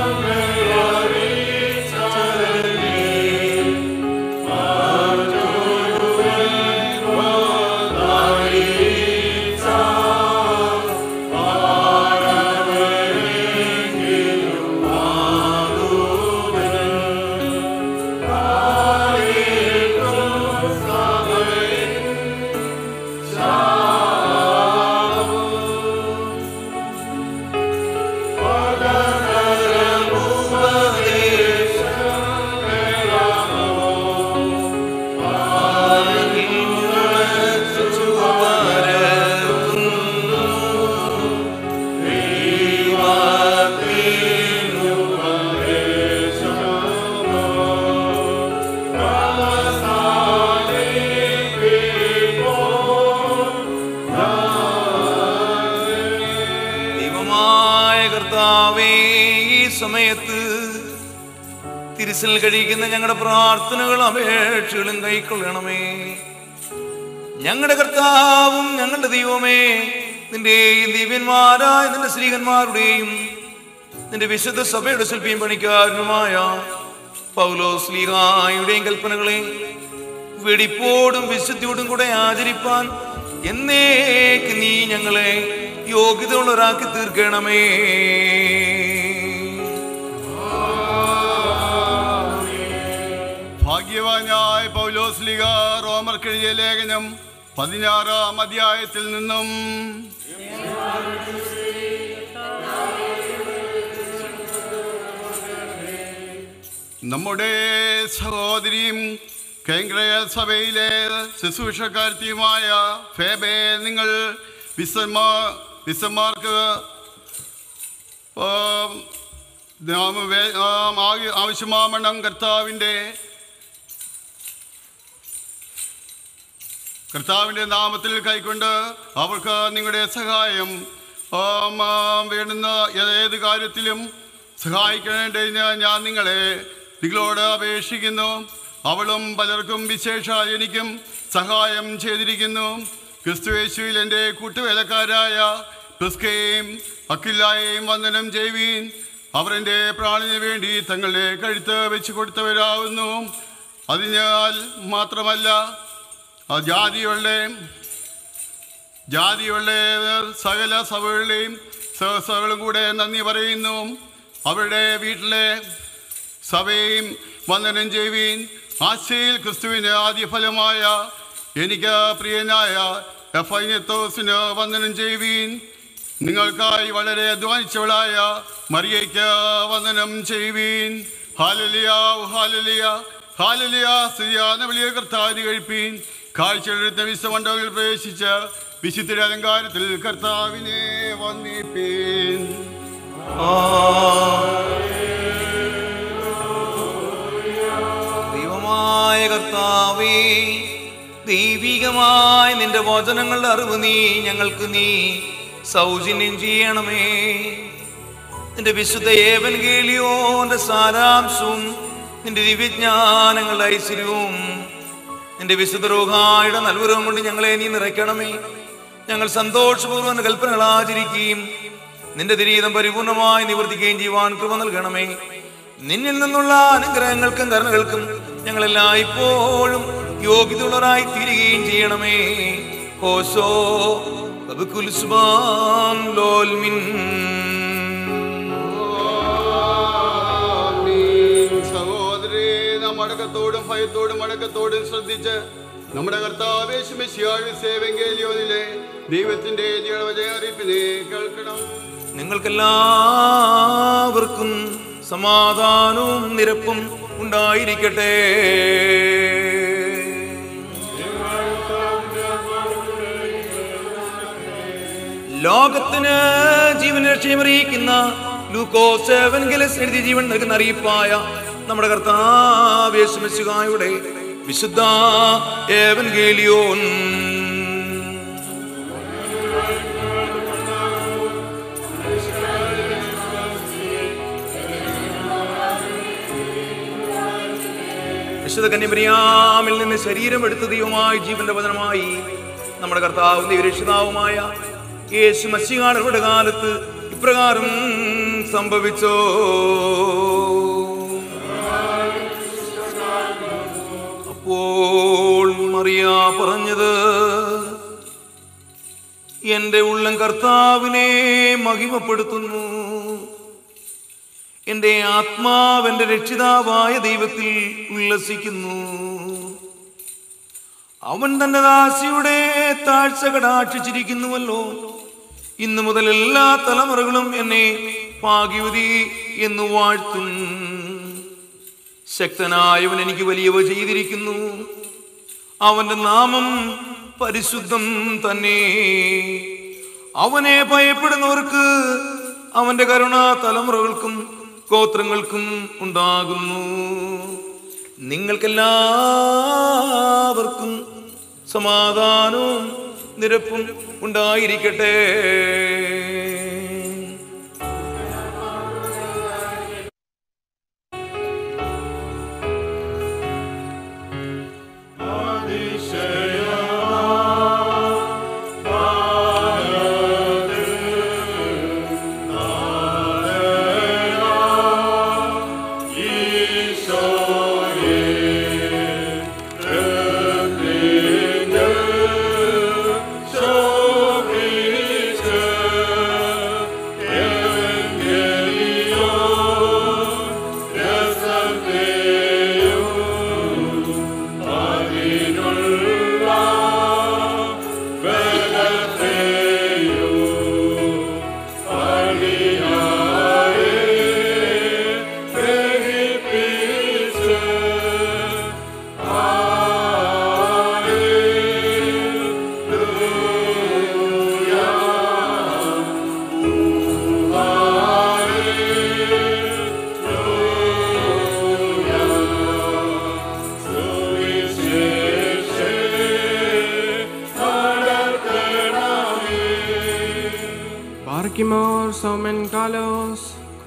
ദൈവമായ കർത്താവേ ഈ സമയത്ത് തിരിസിൽ കഴിക്കുന്ന ഞങ്ങളുടെ പ്രാർത്ഥനകളും അപേക്ഷകളും കൈക്കൊള്ളണമേ ഞങ്ങളുടെ കർത്താവും ഞങ്ങളുടെ ദൈവമേ നിന്റെ ദിവ്യന്മാരായ നിന്റെ സ്ത്രീകന്മാരുടെയും നിന്റെ വിശുദ്ധ സഭയുടെ ശില്പിയും പണിക്കാരനുമായ പൗലോ സ്ലീഹായുടെയും കൽപ്പനകളെ വെടിപ്പോടും വിശുദ്ധിയോടും കൂടെ ആചരിപ്പാൻ എന്നേക്ക് നീ ഞങ്ങളെ യോഗ്യതയുള്ളവരാക്കി തീർക്കണമേ ഭാഗ്യവാനായ പൗലോസ്ലിക റോമർക്കെഴുതിയ ലേഖനം പതിനാറാം അധ്യായത്തിൽ നിന്നും നമ്മുടെ സഹോദരിയും കേന്ദ്രീയ സഭയിലെ ശുശ്രൂഷക്കാരത്തിയുമായ ഫേബെ നിങ്ങൾ വിസന്മാ വിസന്മാർക്ക് ആം, നാം വേ- ആം, ആവ- ആവശ്യമാമണ്ണം കർത്താവിൻ്റെ കർത്താവിൻ്റെ നാമത്തിൽ കൈക്കൊണ്ട് അവർക്ക് നിങ്ങളുടെ സഹായം ആം, ആം, വേണ്ടുന്ന ഏത് കാര്യത്തിലും സഹായിക്കേണ്ടതിന് ഞാൻ നിങ്ങളെ നിങ്ങളോട് അപേക്ഷിക്കുന്നു അവളും പലർക്കും വിശേഷ എനിക്കും സഹായം ചെയ്തിരിക്കുന്നു ക്രിസ്തുവേശുവിൽ എൻ്റെ കൂട്ടുവേലക്കാരായ പ്രിസ്കയും അക്കില്ലായെയും വന്ദനം ചെയ്യുവീൻ അവർ എൻ്റെ പ്രാണിന് വേണ്ടി തങ്ങളുടെ കഴുത്ത് വെച്ച് കൊടുത്തവരാകുന്നു അതിനാൽ മാത്രമല്ല ആ ജാതികളുടെ ജാതികളുടെ സകല സഭകളുടെയും സഹസഭകളും കൂടെ നന്ദി പറയുന്നു അവരുടെ വീട്ടിലെ സഭയും വന്ദനം ചെയ്യുവീൻ ആശയിൽ ക്രിസ്തുവിന് ആദ്യഫലമായ എനിക്ക് പ്രിയനായ എഫൈനത്തോസിന് വന്ദനം ചെയ്യുവീൻ നിങ്ങൾക്കായി വളരെ അധ്വാനിച്ചവളായ മറിയയ്ക്ക് വന്ദനം ചെയ്യുവീൻ ഹാലലിയ ഹാലലിയ ഹാലലിയ സ്ത്രീയാന വലിയ കർത്താവിന് കഴിപ്പീൻ കാഴ്ചയെടുത്ത വിശ്വമണ്ഡലത്തിൽ പ്രവേശിച്ച് വിശുദ്ധ അലങ്കാരത്തിൽ കർത്താവിനെ വന്നിപ്പീൻ ദൈവമായ കർത്താവേ ദൈവികമായ നിന്റെ വചനങ്ങളുടെ അറിവ് നീ ഞങ്ങൾക്ക് നീ സൗജന്യം ചെയ്യണമേ നിന്റെ വിശുദ്ധ ഏവൻ കേളിയോന്റെ സാരാംശവും നിന്റെ ദിവ്യജ്ഞാനങ്ങളുടെ ഐശ്വര്യവും നിന്റെ വിശുദ്ധ രോഗായുടെ നൽവരവും കൊണ്ട് ഞങ്ങളെ നീ നിറയ്ക്കണമേ ഞങ്ങൾ സന്തോഷപൂർവ്വം കൽപ്പനകൾ ആചരിക്കുകയും നിന്റെ ദിരീതം പരിപൂർണമായി നിവർത്തിക്കുകയും ചെയ്യുവാൻ കൃപ നൽകണമേ നിന്നിൽ നിന്നുള്ള അനുഗ്രഹങ്ങൾക്കും കരുണകൾക്കും ഞങ്ങളെല്ലാം ഇപ്പോഴും യോഗ്യതയുള്ളവരായി തീരുകയും ചെയ്യണമേ ഓശോ ബബുക്കുൽസ്ബാൻ ലോൽമിൻ ആമീൻ. സഹോദരേ നാം അടക്കത്തോടും ഭയത്തോടും അടക്കത്തോടും ശ്രദ്ധിച്ച് നമ്മുടെ കർത്താവേശുമെസ്സിയാഴ് സേവങ്കേലിയോനിലെ ദൈവത്തിന്റെ ജീവജയ അറിയിപ്പിനെ കേൾക്കണം നിങ്ങൾക്കെല്ലാവർക്കും സമാധാനവും നിരപ്പും ഉണ്ടായിരിക്കട്ടെ ലോകത്തിന് ജീവൻ രക്ഷയമറിയിക്കുന്ന ലൂക്കോ സെവൻഗലസ് എഴുതിയ ജീവൻ നൽകുന്ന അറിയിപ്പായ നമ്മുടെ കർത്താവേശുമശുകായുടെ വിശുദ്ധ ഏവൻഗേലിയോൻ വിശുദ്ധ കന്യമരിയാമിൽ നിന്ന് ശരീരം എടുത്ത ദൈവമായി ജീവന്റെ വചനമായി നമ്മുടെ കർത്താവും ദൈവരക്ഷിതാവുമായ യേശു മഷികാടരുടെ കാലത്ത് ഇപ്രകാരം സംഭവിച്ചോ അപ്പോൾ മറിയ പറഞ്ഞത് എന്റെ ഉള്ളം കർത്താവിനെ മഹിമപ്പെടുത്തുന്നു എന്റെ ആത്മാവെന്റെ രക്ഷിതാവായ ദൈവത്തിൽ ഉല്ലസിക്കുന്നു അവൻ തന്റെ ദാസിയുടെ താഴ്ച കടാക്ഷിച്ചിരിക്കുന്നുവല്ലോ ഇന്നു മുതൽ എല്ലാ തലമുറകളും എന്നെ ഭാഗ്യവതി എന്ന് വാഴ്ത്തും ശക്തനായവൻ എനിക്ക് വലിയവ ചെയ്തിരിക്കുന്നു അവന്റെ നാമം പരിശുദ്ധം തന്നെ അവനെ ഭയപ്പെടുന്നവർക്ക് അവന്റെ കരുണ തലമുറകൾക്കും ഗോത്രങ്ങൾക്കും ഉണ്ടാകുന്നു നിങ്ങൾക്കെല്ലാവർക്കും സമാധാനവും നിരപ്പും ഉണ്ടായിരിക്കട്ടെ Omen Kalos.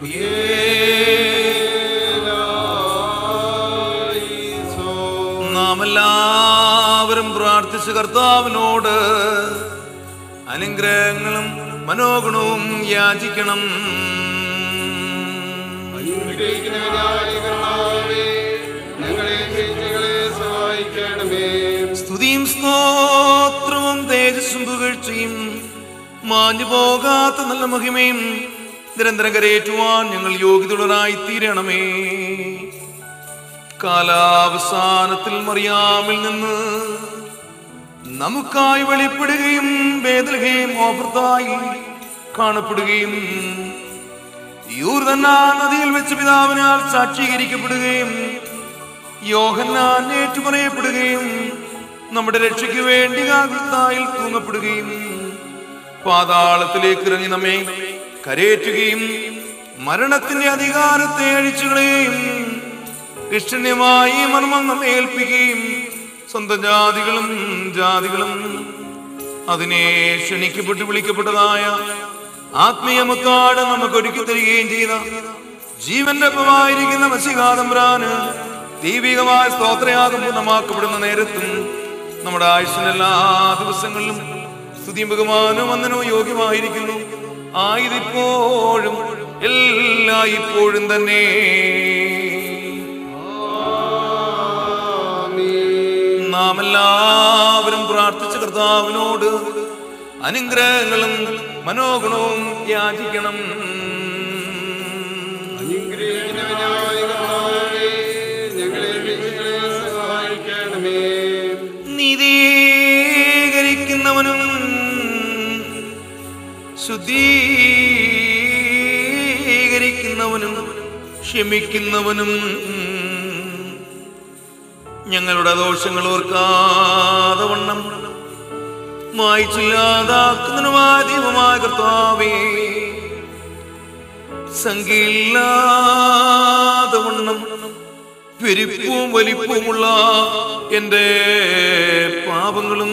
നാം എല്ലാവരും പ്രാർത്ഥിച്ച് കർത്താവിനോട് അനുഗ്രഹങ്ങളും മനോഗുണവും യാചിക്കണം സ്തുതിയും സ്തോത്രവും തേജസ്സും പുകഴ്ചയും മാഞ്ഞു പോകാത്ത നല്ല മഹിമയും നിരന്തരം കരയേറ്റുവാൻ ഞങ്ങൾ യോഗ്യതയുള്ളവരായി തീരണമേ കാലാവസാനത്തിൽ മറിയാമിൽ നിന്ന് നമുക്കായി വെളിപ്പെടുകയും വേദലഹയും ഓഫർത്തായി കാണപ്പെടുകയും യൂർദന്ന നദിയിൽ വെച്ച് പിതാവിനാൽ സാക്ഷീകരിക്കപ്പെടുകയും യോഹന്നാൻ ഏറ്റുപറയപ്പെടുകയും നമ്മുടെ രക്ഷയ്ക്ക് വേണ്ടി കാകുത്തായിൽ തൂങ്ങപ്പെടുകയും പാതാളത്തിലേക്ക് ഇറങ്ങി നമ്മെ കരയേറ്റുകയും മരണത്തിന്റെ അധികാരത്തെ അഴിച്ചുകളയും ഇഷ്ടന്യമായി മർമ്മം നമ്മെ ഏൽപ്പിക്കുകയും സ്വന്തം ജാതികളും ജാതികളും അതിനെ ക്ഷണിക്കപ്പെട്ട് വിളിക്കപ്പെട്ടതായ ആത്മീയമുത്താട് നമുക്ക് ഒരുക്കി തരികയും ചെയ്ത ജീവന്റെ അപ്പമായിരിക്കുന്ന മസികാതമ്പ്രാന് ദൈവികമായ സ്തോത്രയാഗം പൂർണ്ണമാക്കപ്പെടുന്ന നേരത്തും നമ്മുടെ ആയുഷിന്റെ എല്ലാ ദിവസങ്ങളിലും സ്തുതിയും ബഹുമാനവും വന്ദനവും യോഗ്യമായിരിക്കുന്നു ആയതിപ്പോഴും എല്ലാ ഇപ്പോഴും തന്നെ നാം എല്ലാവരും പ്രാർത്ഥിച്ച കർത്താവിനോട് അനുഗ്രഹങ്ങളും മനോഗുണവും യാചിക്കണം നീതീകരിക്കുന്നവനും ശുദ്ധീകരിക്കുന്നവനും ക്ഷമിക്കുന്നവനും ഞങ്ങളുടെ ദോഷങ്ങൾ ഓർക്കാതെ വണ്ണം മായിച്ചില്ലാതാക്കുന്നതിനുമായ ദൈവമായ കർത്താവേ സംഖ്യയില്ലാതെ വണ്ണം പെരുപ്പവും വലിപ്പവുമുള്ള എൻ്റെ പാപങ്ങളും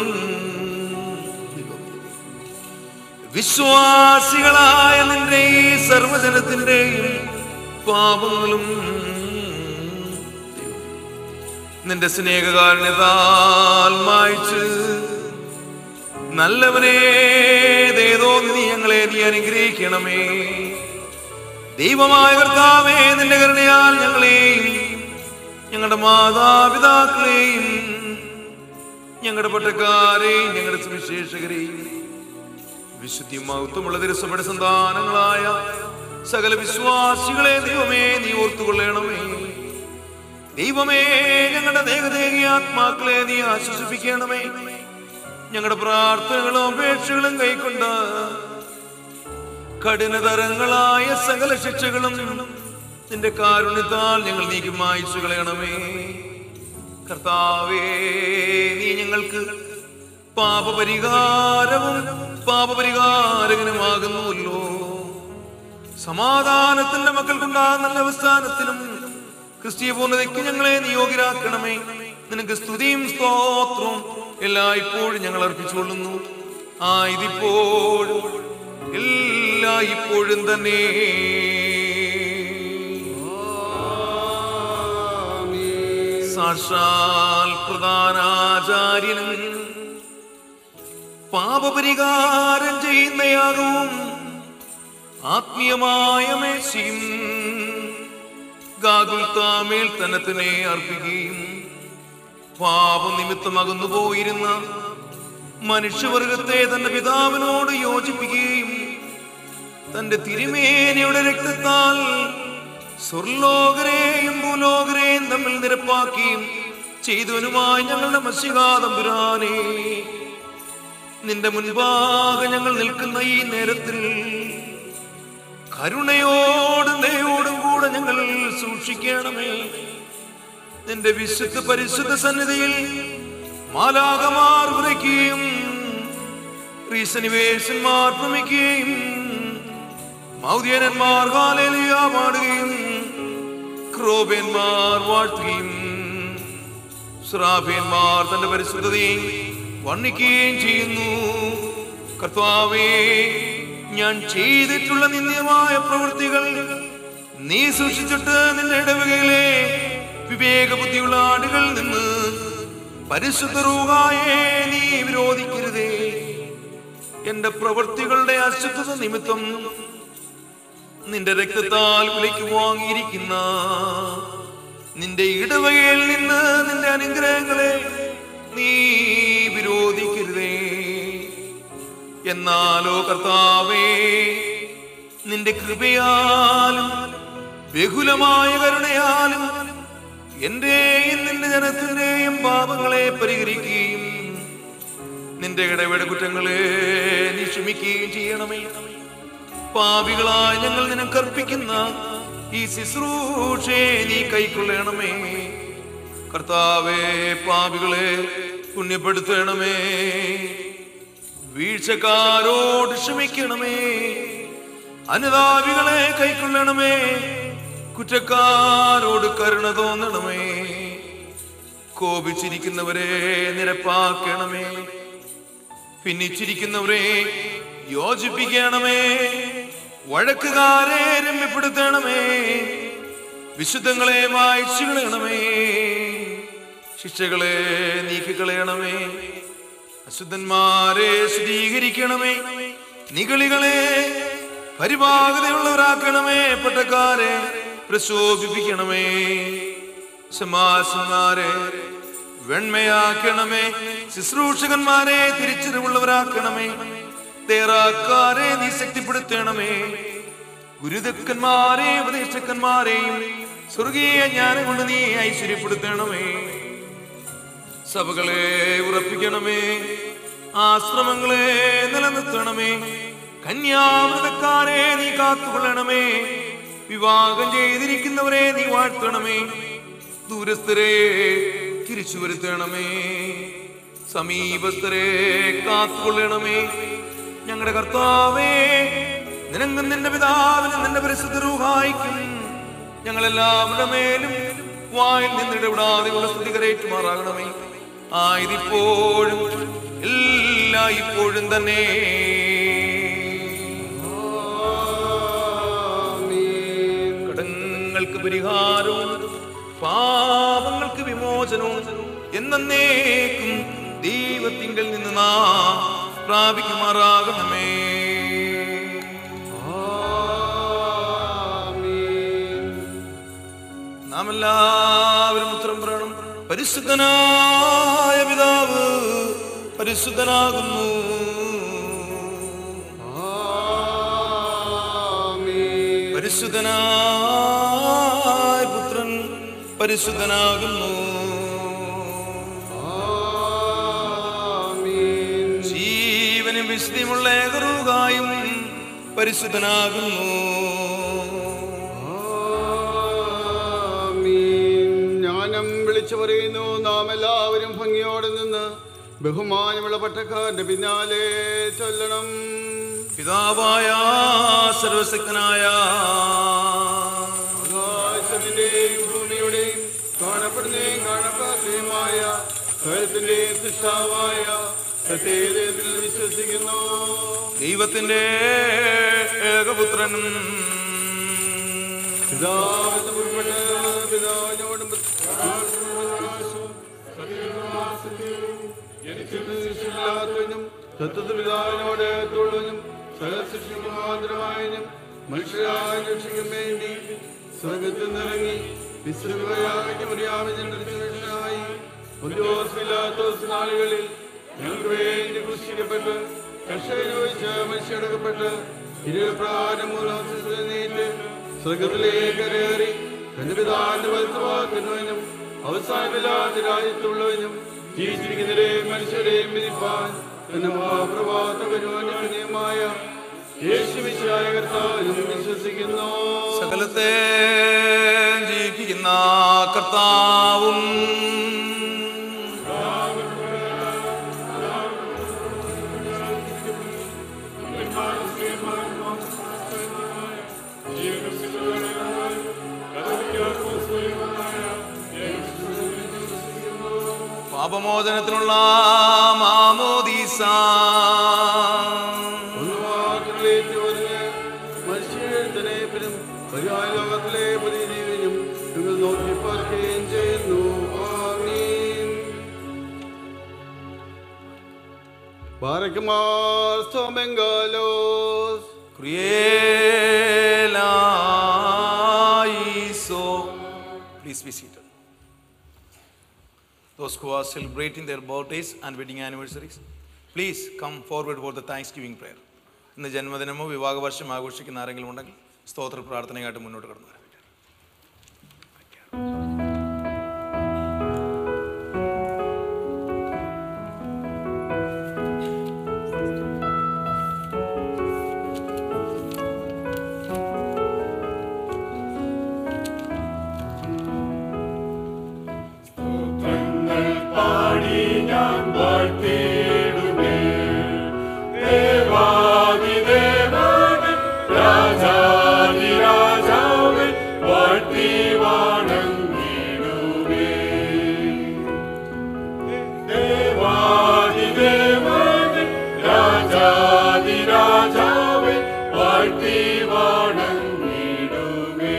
വിശ്വാസികളായ നിന്റെ ഈ സർവജനത്തിൻ്റെയും പാപങ്ങളും നിന്റെ സ്നേഹകാരണത്താൽ മായ്ച്ച് നല്ലവനെ ഏതേതോ നീ ഞങ്ങളെ നീ അനുഗ്രഹിക്കണമേ ദൈവമായ കർത്താവേ നിന്റെ കരുണയാൽ ഞങ്ങളെയും ഞങ്ങളുടെ മാതാപിതാക്കളെയും ഞങ്ങളുടെ പട്ടക്കാരെയും ഞങ്ങളുടെ സുവിശേഷകരെയും വിശുദ്ധി മഹത്വമുള്ള തിരുസഭയുടെ സന്താനങ്ങളായ സകല വിശ്വാസികളെ ദൈവമേ നീ ഓർത്തുകൊള്ളണമേ ദൈവമേ ഞങ്ങളുടെ ദേഹദേഹി ആത്മാക്കളെ നീ ആശ്വസിപ്പിക്കണമേ ഞങ്ങളുടെ പ്രാർത്ഥനകളും അപേക്ഷകളും കൈക്കൊണ്ട് കഠിനതരങ്ങളായ സകല ശിക്ഷകളും നിന്റെ കാരുണ്യത്താൽ ഞങ്ങൾ നീക്കി മായിച്ചു കളയണമേ കർത്താവേ നീ ഞങ്ങൾക്ക് പാപപരിഹാരവും പാപപരിഹാരകനുമാകുന്നുവല്ലോ സമാധാനത്തിന്റെ മക്കൾക്കുണ്ടാകുന്ന നല്ല അവസ്ഥാനത്തിനും ക്രിസ്തീയ പൂർണ്ണതയ്ക്ക് ഞങ്ങളെ നിയോഗിരാക്കണമേ നിനക്ക് സ്തുതിയും സ്തോത്രവും എല്ലാ ഇപ്പോഴും ഞങ്ങൾ അർപ്പിച്ചുകൊള്ളുന്നു ആ ഇതിപ്പോഴും എല്ലാ ഇപ്പോഴും തന്നെ സാക്ഷാൽ പ്രധാനാചാര്യനും പാപപരിഹാരം ചെയ്യുന്നയാകും ആത്മീയമായ മേശയും ഗാകുൽത്താമേൽ തന്നെ തന്നെ അർപ്പിക്കുകയും പാപനിമിത്തമകന്നു പോയിരുന്ന മനുഷ്യവർഗത്തെ തന്റെ പിതാവിനോട് യോജിപ്പിക്കുകയും തന്റെ തിരുമേനയുടെ രക്തത്താൽ സ്വർലോകരെയും ഭൂലോകരെയും തമ്മിൽ നിരപ്പാക്കിയും ചെയ്തവനുമായി ഞങ്ങളുടെ മത്സ്യകാതമ്പുരാനെ നിന്റെ മുൻപാകെ ഞങ്ങൾ നിൽക്കുന്ന ഈ നേരത്തിൽ കരുണയോടും ദയോടും കൂടെ ഞങ്ങൾ സൂക്ഷിക്കണമേ നിന്റെ വിശുദ്ധ പരിശുദ്ധ സന്നിധിയിൽ മാലാകമാർ ഉറയ്ക്കുകയും റീസനിവേശന്മാർ ഭ്രമിക്കുകയും മൗദ്യനന്മാർ ഹാലേലിയ പാടുകയും ക്രോബേന്മാർ വാഴ്ത്തുകയും ശ്രാഭ്യന്മാർ തന്റെ പരിശുദ്ധതയെ വർണ്ണിക്കുകയും ചെയ്യുന്നു കർത്താവേ ഞാൻ ചെയ്തിട്ടുള്ള നിന്ദ്യമായ പ്രവൃത്തികൾ നീ സൂക്ഷിച്ചിട്ട് നിന്റെ ഇടവകയിലെ വിവേകബുദ്ധിയുള്ള ആടുകൾ നിന്ന് പരിശുദ്ധ റൂഹായെ നീ വിരോധിക്കരുതേ എന്റെ പ്രവൃത്തികളുടെ അശുദ്ധത നിമിത്തം നിന്റെ രക്തത്താൽ വിലയ്ക്ക് വാങ്ങിയിരിക്കുന്ന നിന്റെ ഇടവകയിൽ നിന്ന് നിന്റെ അനുഗ്രഹങ്ങളെ നീ വിരോധിക്കരുതേ എന്നാലോ കർത്താവേ നിന്റെ കൃപയാലും ബഹുലമായ കരുണയാലും എന്റെയും നിന്റെ ജനത്തിന്റെയും പാപങ്ങളെ പരിഹരിക്കുകയും നിന്റെ ഇടപെട കുറ്റങ്ങളെ നീ ക്ഷമിക്കുകയും ചെയ്യണമേ പാപികളായി ഞങ്ങൾ നിനക്കർപ്പിക്കുന്ന ഈ ശുശ്രൂഷയെ നീ കൈക്കൊള്ളണമേ കർത്താവേ പാപികളെ പുണ്യപ്പെടുത്തണമേ വീഴ്ചക്കാരോട് ക്ഷമിക്കണമേ അനുതാപികളെ കൈക്കൊള്ളണമേ കുറ്റക്കാരോട് കരുണ തോന്നണമേ കോപിച്ചിരിക്കുന്നവരെ നിരപ്പാക്കണമേ ഭിന്നിച്ചിരിക്കുന്നവരെ യോജിപ്പിക്കണമേ വഴക്കുകാരെ രമ്യപ്പെടുത്തണമേ വിശുദ്ധങ്ങളെ വായിച്ചു കളയണമേ ശിക്ഷകളെ നീക്കിക്കളയണമേ അശുദ്ധന്മാരെ ശുദ്ധീകരിക്കണമേ നികളികളെ പരിപാകതയുള്ളവരാക്കണമേ പട്ടക്കാരെ പ്രശോഭിപ്പിക്കണമേ ശമാസന്മാരെ വെണ്മയാക്കണമേ ശുശ്രൂഷകന്മാരെ തിരിച്ചറിവുള്ളവരാക്കണമേ തേറാക്കാരെ നീ ശക്തിപ്പെടുത്തണമേ ഗുരുദക്കന്മാരെ ഉപദേശക്കന്മാരെയും സ്വർഗീയ ജ്ഞാനം കൊണ്ട് നീ ഐശ്വര്യപ്പെടുത്തണമേ സഭകളെ ഉറപ്പിക്കണമേ ആശ്രമങ്ങളെ നിലനിർത്തണമേ കന്യാമൃതക്കാരെ നീ കാത്തുകൊള്ളണമേ വിവാഹം ചെയ്തിരിക്കുന്നവരെ നീ വാഴ്ത്തണമേ ദൂരസ്ഥരെ തിരിച്ചു വരുത്തണമേ സമീപസ്ഥരെ കാത്തുകൊള്ളണമേ ഞങ്ങളുടെ കർത്താവേ നിനക്കും നിന്റെ പിതാവിനും നിന്റെ പരിശുദ്ധ രൂഹായിക്കും ഞങ്ങളെല്ലാവരുടെ മേലും വായിൽ നിന്നിടപെടാതെയുള്ള സ്തുതി കരയേറ്റുമാറാകണമേ ആയതിപ്പോഴും എല്ലാ ഇപ്പോഴും തന്നെ കടങ്ങൾക്ക് പരിഹാരവും പാപങ്ങൾക്ക് വിമോചനവും എന്നേക്കും ദൈവത്തിങ്കൽ നിന്ന് നാം പ്രാപിക്കുമാറാകണമേ നാം എല്ലാവരും ഉത്തരം പറയണം പരിശുദ്ധനായ പിതാവ് പരിശുദ്ധനാകുന്നു പരിശുദ്ധനായ പുത്രൻ പരിശുദ്ധനാകുന്നു ജീവനും വിശുദ്ധിയുമുള്ള ഏകറുകായും പരിശുദ്ധനാകുന്നു ജ്ഞാനം വിളിച്ചു പറയുന്നു നാം എല്ലാവരും ഭംഗിയോടെ നിന്ന് ബഹുമാനമുള്ള പട്ടക്കാരന്റെ പിന്നാലെ ചൊല്ലണം പിതാവായ സർവശക്തനായ ആകാശത്തിന്റെയും ഭൂമിയുടെയും കാണപ്പെടുന്നതും കാണപ്പെടാത്തതുമായ സ്വയത്തിന്റെയും സൃഷ്ടാവായ സത്യത്തിൽ വിശ്വസിക്കുന്നു ദൈവത്തിന്റെ ഏകപുത്രനും പിതാവിന് ഉൾപ്പെട്ട പിതാവിനോടും ും സത്യപിതാവിനോട് തുള്ളനും സഹസൃഷ്ടിമാതരമായനും മനുഷ്യരായ രക്ഷിക്കും വേണ്ടി സ്വർഗത്തിൽ നിറങ്ങി വിശ്രമയായി ഉദ്യോഗസ്ഥില്ലാത്തോസ് നാളുകളിൽ ഞങ്ങൾക്ക് വേണ്ടി കൃഷിക്കപ്പെട്ട് കർഷകനുവച്ച് മനുഷ്യടക്കപ്പെട്ട് ഇരുപ്രകാരം മൂന്നാം നീറ്റ് സ്വർഗത്തിലേക്ക് കയറി തന്റെ പിതാവിന്റെ വലത്തുവാക്കുന്നവനും അവസാനമില്ലാത്ത രാജ്യത്തുള്ളവനും ജീവിച്ചിരിക്കുന്നവരെയും മനുഷ്യരെയും വിധിപ്പാൻ തന്റെ മഹാപ്രഭാതകനുമായ യേശുവിശായ കർത്താവിനും വിശ്വസിക്കുന്നു സകലത്തെ ജീവിപ്പിക്കുന്ന കർത്താവും പാപമോചനത്തിനുള്ള മാമോദീസ ഒന്ന് മാത്രമേറ്റു മനുഷ്യനായ ലോകത്തിലെ പുതിയ ജീവനും നിങ്ങൾ നോക്കി പാർക്കുകയും ചെയ്യുന്നു ആമീൻ Barkmar Stomengalos. Crielaiso. Please be seated. Those who are celebrating their birthdays and wedding anniversaries, please come forward for the Thanksgiving prayer. ഇന്ന് ജന്മദിനമോ വിവാഹ വർഷം ആഘോഷിക്കുന്ന ആരെങ്കിലും ഉണ്ടെങ്കിൽ സ്തോത്ര പ്രാർത്ഥനയായിട്ട് മുന്നോട്ട് കടന്നു വരാം പാടി ഞാൻ വാഴ്ത്തിയിടുമേ ദേവാദിദേവനെ രാജാതിരാജാവെ വാഴ്ത്തി വണങ്ങിടുമേ ദേവാദിദേവനെ രാജാതിരാജാവെ വാഴ്ത്തി വണങ്ങിടുമേ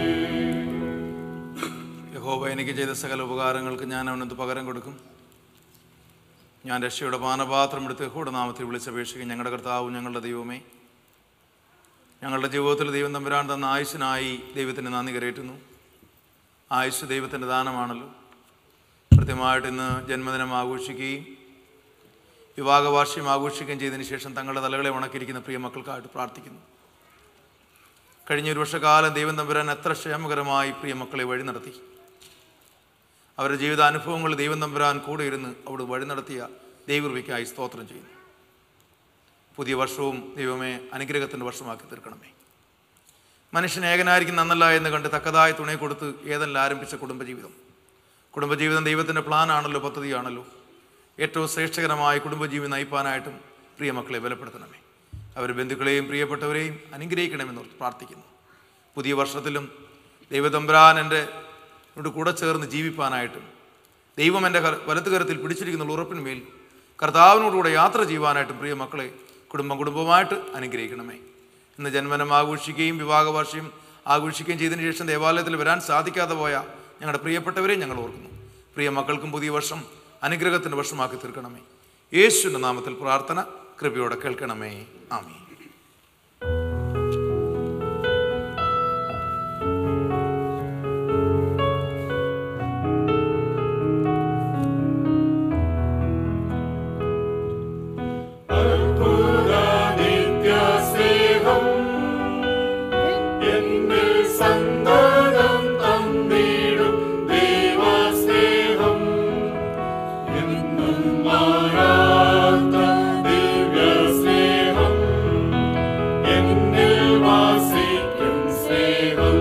യഹോവ എനിക്ക് ചെയ്ത സകല ഉപകാരങ്ങൾക്ക് ഞാൻ അവനത് പകരം കൊടുക്കും ഞാൻ രക്ഷയുടെ പാനപാത്രം എടുത്ത് യഹോയുടെ നാമത്തിൽ വിളിച്ചപേക്ഷിക്കും ഞങ്ങളുടെ കർത്താവും ഞങ്ങളുടെ ദൈവമേ ഞങ്ങളുടെ ജീവിതത്തിൽ ദൈവം തമ്പുരാൻ തന്ന ആയുസ്സിനായി ദൈവത്തിന് നന്ദി കരയറ്റുന്നു ആയുസ് ദൈവത്തിൻ്റെ ദാനമാണല്ലോ കൃത്യമായിട്ട് ഇന്ന് ജന്മദിനം ആഘോഷിക്കുകയും വിവാഹ വാർഷികം ആഘോഷിക്കുകയും ചെയ്തതിന് ശേഷം തങ്ങളുടെ തലകളെ ഉണക്കിയിരിക്കുന്ന പ്രിയ മക്കൾക്കായിട്ട് പ്രാർത്ഥിക്കുന്നു കഴിഞ്ഞ ഒരു വർഷക്കാലം ദൈവം തമ്പുരാൻ എത്ര ക്ഷേമകരമായി പ്രിയ മക്കളെ വഴി നടത്തി അവരുടെ ജീവിതാനുഭവങ്ങൾ ദൈവം തമ്പുരാൻ കൂടെ ഇരുന്ന് അവിടെ വഴി നടത്തിയ ദൈവകൃപയ്ക്കായി സ്തോത്രം ചെയ്യുന്നു പുതിയ വർഷവും ദൈവമേ അനുഗ്രഹത്തിൻ്റെ വർഷമാക്കി തീർക്കണമേ മനുഷ്യൻ ഏകനായിരിക്കും നന്നല്ല എന്ന് കണ്ട് തക്കതായ തുണை കൊടുത്ത് ഏതെല്ലാം ആരംഭിച്ച കുടുംബജീവിതം കുടുംബജീവിതം ദൈവത്തിൻ്റെ പ്ലാനാണല്ലോ പദ്ധതിയാണല്ലോ ഏറ്റവും ശ്രേഷ്ഠകരമായ കുടുംബജീവിതം നയിപ്പാനായിട്ടും പ്രിയ മക്കളെ ബലപ്പെടുത്തണമേ അവർ ബന്ധുക്കളെയും പ്രിയപ്പെട്ടവരെയും അനുഗ്രഹിക്കണമെന്ന് ഓർത്ത് പ്രാർത്ഥിക്കുന്നു പുതിയ വർഷത്തിലും ദൈവതമ്പ്രാൻ എൻ്റെ എന്നോട് കൂടെ ചേർന്ന് ജീവിപ്പാനായിട്ടും ദൈവം എൻ്റെ കര- വലത്ത് കരത്തിൽ പിടിച്ചിരിക്കുന്ന ഉറപ്പിന്മേൽ കർത്താവിനോടുകൂടെ യാത്ര ചെയ്യുവാനായിട്ടും പ്രിയ മക്കളെ കുടുംബം കുടുംബമായിട്ട് അനുഗ്രഹിക്കണമേ ഇന്ന് ജന്മനം ആഘോഷിക്കുകയും വിവാഹ വാർഷികം ആഘോഷിക്കുകയും ചെയ്തതിന് ശേഷം ദേവാലയത്തിൽ വരാൻ സാധിക്കാതെ പോയ ഞങ്ങളുടെ പ്രിയപ്പെട്ടവരെയും ഞങ്ങൾ ഓർക്കുന്നു പ്രിയ മക്കൾക്കും പുതിയ വർഷം അനുഗ്രഹത്തിൻ്റെ വർഷമാക്കി തീർക്കണമേ യേശുവിൻ്റെ നാമത്തിൽ പ്രാർത്ഥന കൃപയോടെ കേൾക്കണമേ ആമീൻ നിത്യസ്നേഹം എന്നിൽ സന്തതം തന്നിടും ദൈവസ്നേഹം എന്നും മാറാത്ത ദിവ്യസ്നേഹം എന്നിൽ വാസിക്കും സ്നേഹം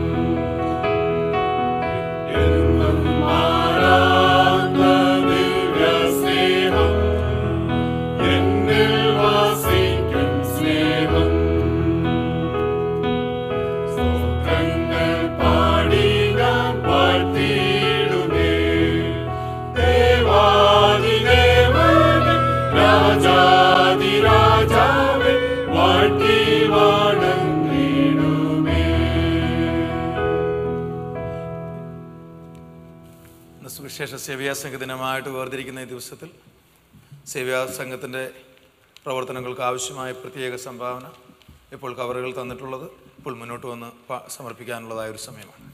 എന്നും മാറാത്ത ദിവ്യസ്നേഹം എന്നിൽ വാസിക്കും സ്നേഹം സ്തോത്രങ്ങൾ പാടി ഞാൻ വാഴ്ത്തിയിടുമേ ദേവാദിദേവനെ രാജാതിരാജാവെ വാഴ്ത്തി വണങ്ങിടുമേ ഇന്ന് സുവിശേഷ സേവ്യാ സംഘ ദിനമായിട്ട് വേർതിരിക്കുന്ന ഈ ദിവസത്തിൽ സേവ്യാ സംഘത്തിൻ്റെ പ്രവർത്തനങ്ങൾക്ക് ആവശ്യമായ പ്രത്യേക സംഭാവന ഇപ്പോൾ കവറുകൾ തന്നിട്ടുള്ളത് ഇപ്പോൾ മുന്നോട്ട് വന്ന് പ- സമർപ്പിക്കാനുള്ളതായ ഒരു സമയമാണ്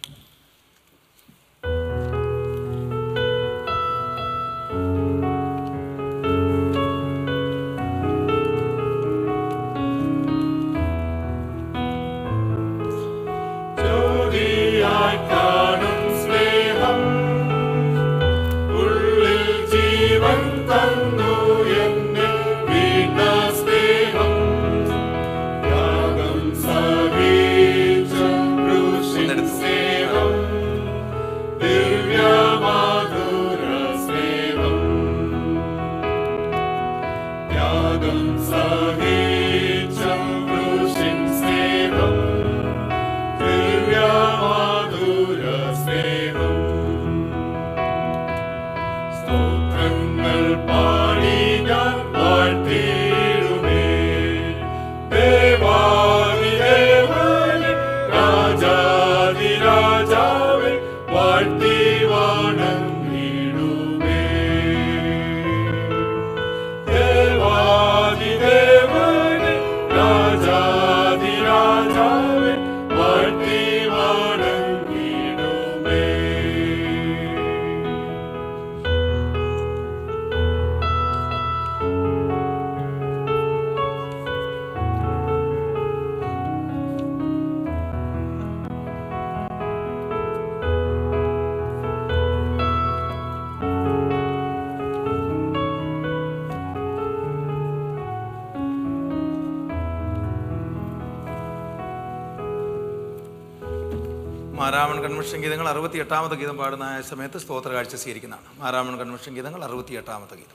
ജ്യോതിയായി കാണും സ്നേഹം ഉള്ളിൽ ജീവൻ തന്നു എന്നെ വീണ സ്നേഹം യാഗം സഹിച്ച ക്രൂശിൻ സ്നേഹം രാജാതിരാജാവേ വാഴ്ത്തി വണങ്ങിടുമേ ദേവാദിദേവനെ രാജാതിരാജാവേ വാഴ്ത്തി വണങ്ങിടുമേ മാരാമൺ കൺവെൻഷൻ ഗീതങ്ങൾ അറുപത്തി എട്ടാമത്തെ ഗീതം പാടുന്ന ആ സമയത്ത് സ്തോത്ര കാഴ്ച സ്വീകരിക്കുന്നതാണ് മാരാമൺ കൺവെൻഷൻ ഗീതങ്ങൾ അറുപത്തി എട്ടാമത്തെ ഗീതം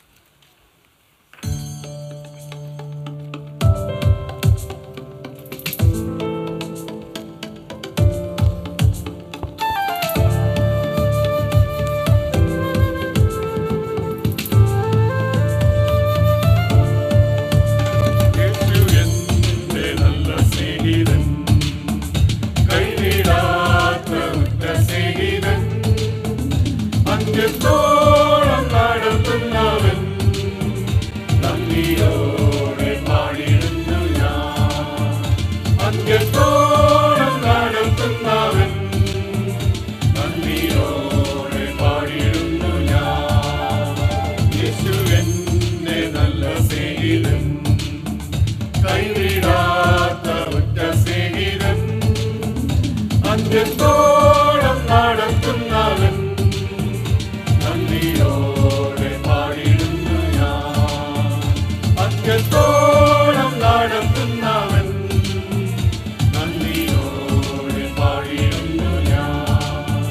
യേശു എന്റെ നല്ല സ്നേഹിതൻ കൈവിടാത്ത ഉറ്റ സ്നേഹിതൻ അന്ത്യത്തോളം നടത്തുന്നവൻ നന്ദിയോടെ പാടിടുന്നു ഞാൻ അന്ത്യത്തോളം നടത്തുന്നവൻ നന്ദിയോടെ പാടിടുന്നു ഞാൻ യേശു എന്റെ നല്ല സ്നേഹിതൻ കൈവിടാത്ത ഒറ്റ സ്നേഹിതൻ അന്ത്യത്തോളം നടത്തുന്നവൻ നന്ദിയോടെ പാടിടുന്നു ഞാൻ അന്ത്യത്തോളം നടത്തുന്നവൻ നന്ദിയോടെ പാടിടുന്നു ഞാൻ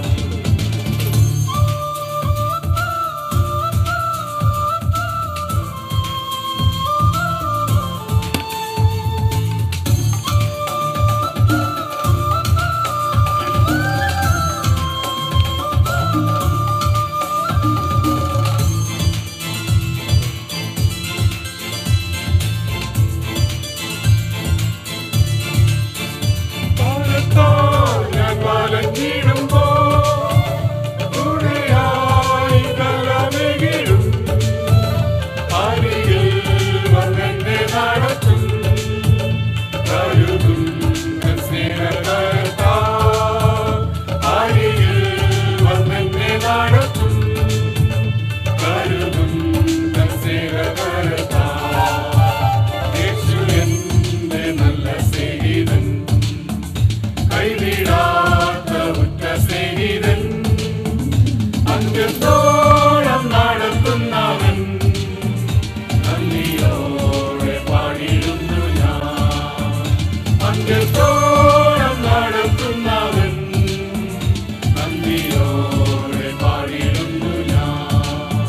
പാലത്താൽ ഞാൻ വലഞ്ഞിടുമ്പോൾ തുണയായി കലമെകിടും അരികിൽ വന്നെന്നെ നടത്തും കരുതും തൻ സ്നേഹകരത്താൽ അരികിൽ വന്നെന്നെ നടത്തും കരുതും തൻ സ്നേഹകരത്താൽ യേശു എന്റെ നല്ല സ്നേഹിതൻ കൈവിടാത്ത ഉറ്റ സ്നേഹിതൻ അന്ത്യത്തോളം നടത്തുന്നവൻ നന്ദിയോടെ പാടിടുന്നു ഞാൻ അന്ത്യത്തോളം നടത്തുന്നവൻ നന്ദിയോടെ പാടിടുന്നു ഞാൻ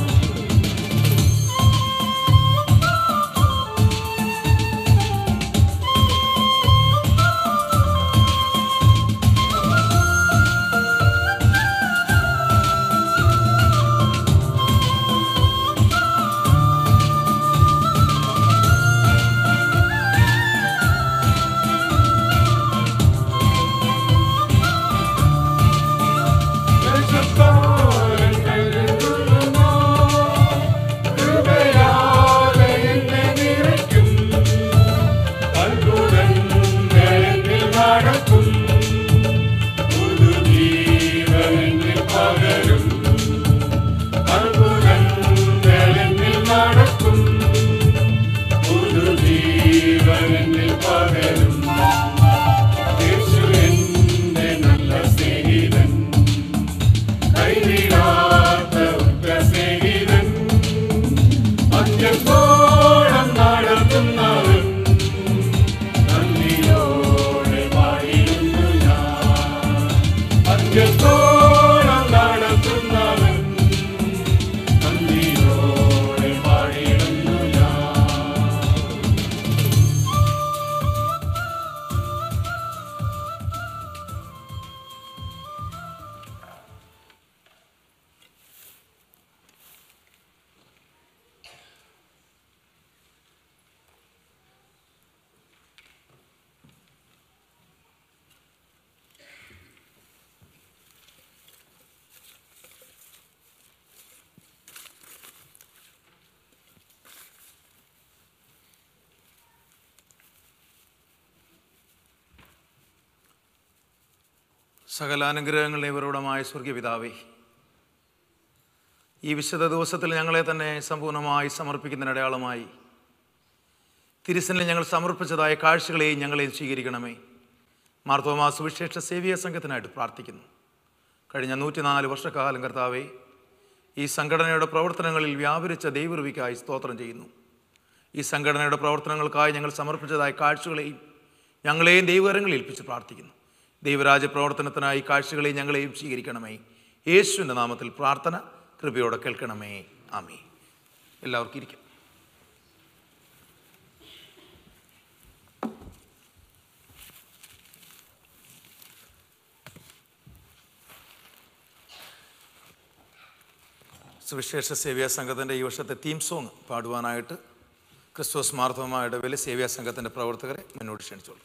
സകല അനുഗ്രഹങ്ങളുടെ ഇവരോടമായ സ്വർഗീയപിതാവേ ഈ വിശുദ്ധ ദിവസത്തിൽ ഞങ്ങളെ തന്നെ സമ്പൂർണ്ണമായി സമർപ്പിക്കുന്നതിന് അടയാളമായി തിരുസനിൽ ഞങ്ങൾ സമർപ്പിച്ചതായ കാഴ്ചകളെയും ഞങ്ങളെയും സ്വീകരിക്കണമേ മാർത്തോമാ സുവിശേഷ സേവീയ സംഘത്തിനായിട്ട് പ്രാർത്ഥിക്കുന്നു കഴിഞ്ഞ നൂറ്റിനാല് വർഷക്കാലം കർത്താവേ ഈ സംഘടനയുടെ പ്രവർത്തനങ്ങളിൽ വ്യാപരിച്ച ദൈവറിവിക്കായി സ്തോത്രം ചെയ്യുന്നു ഈ സംഘടനയുടെ പ്രവർത്തനങ്ങൾക്കായി ഞങ്ങൾ സമർപ്പിച്ചതായ കാഴ്ചകളെയും ഞങ്ങളെയും ദൈവകരങ്ങളിൽ ഏൽപ്പിച്ച് പ്രാർത്ഥിക്കുന്നു ദൈവരാജ്യ പ്രവർത്തനത്തിനായി കാഴ്ചകളെയും ഞങ്ങളെയും സ്വീകരിക്കണമേ യേശുവിൻ്റെ നാമത്തിൽ പ്രാർത്ഥന കൃപയോടെ കേൾക്കണമേ ആമേ എല്ലാവർക്കും ഇരിക്കാം സുവിശേഷ സേവ്യ സംഘത്തിൻ്റെ ഈ വർഷത്തെ തീം സോങ് പാടുവാനായിട്ട് ക്രിസ്തുസ് മാർത്തോമായുടെ വലിയ സേവ്യ സംഘത്തിൻ്റെ പ്രവർത്തകരെ മുന്നോട്ട് ക്ഷണിച്ചോളൂ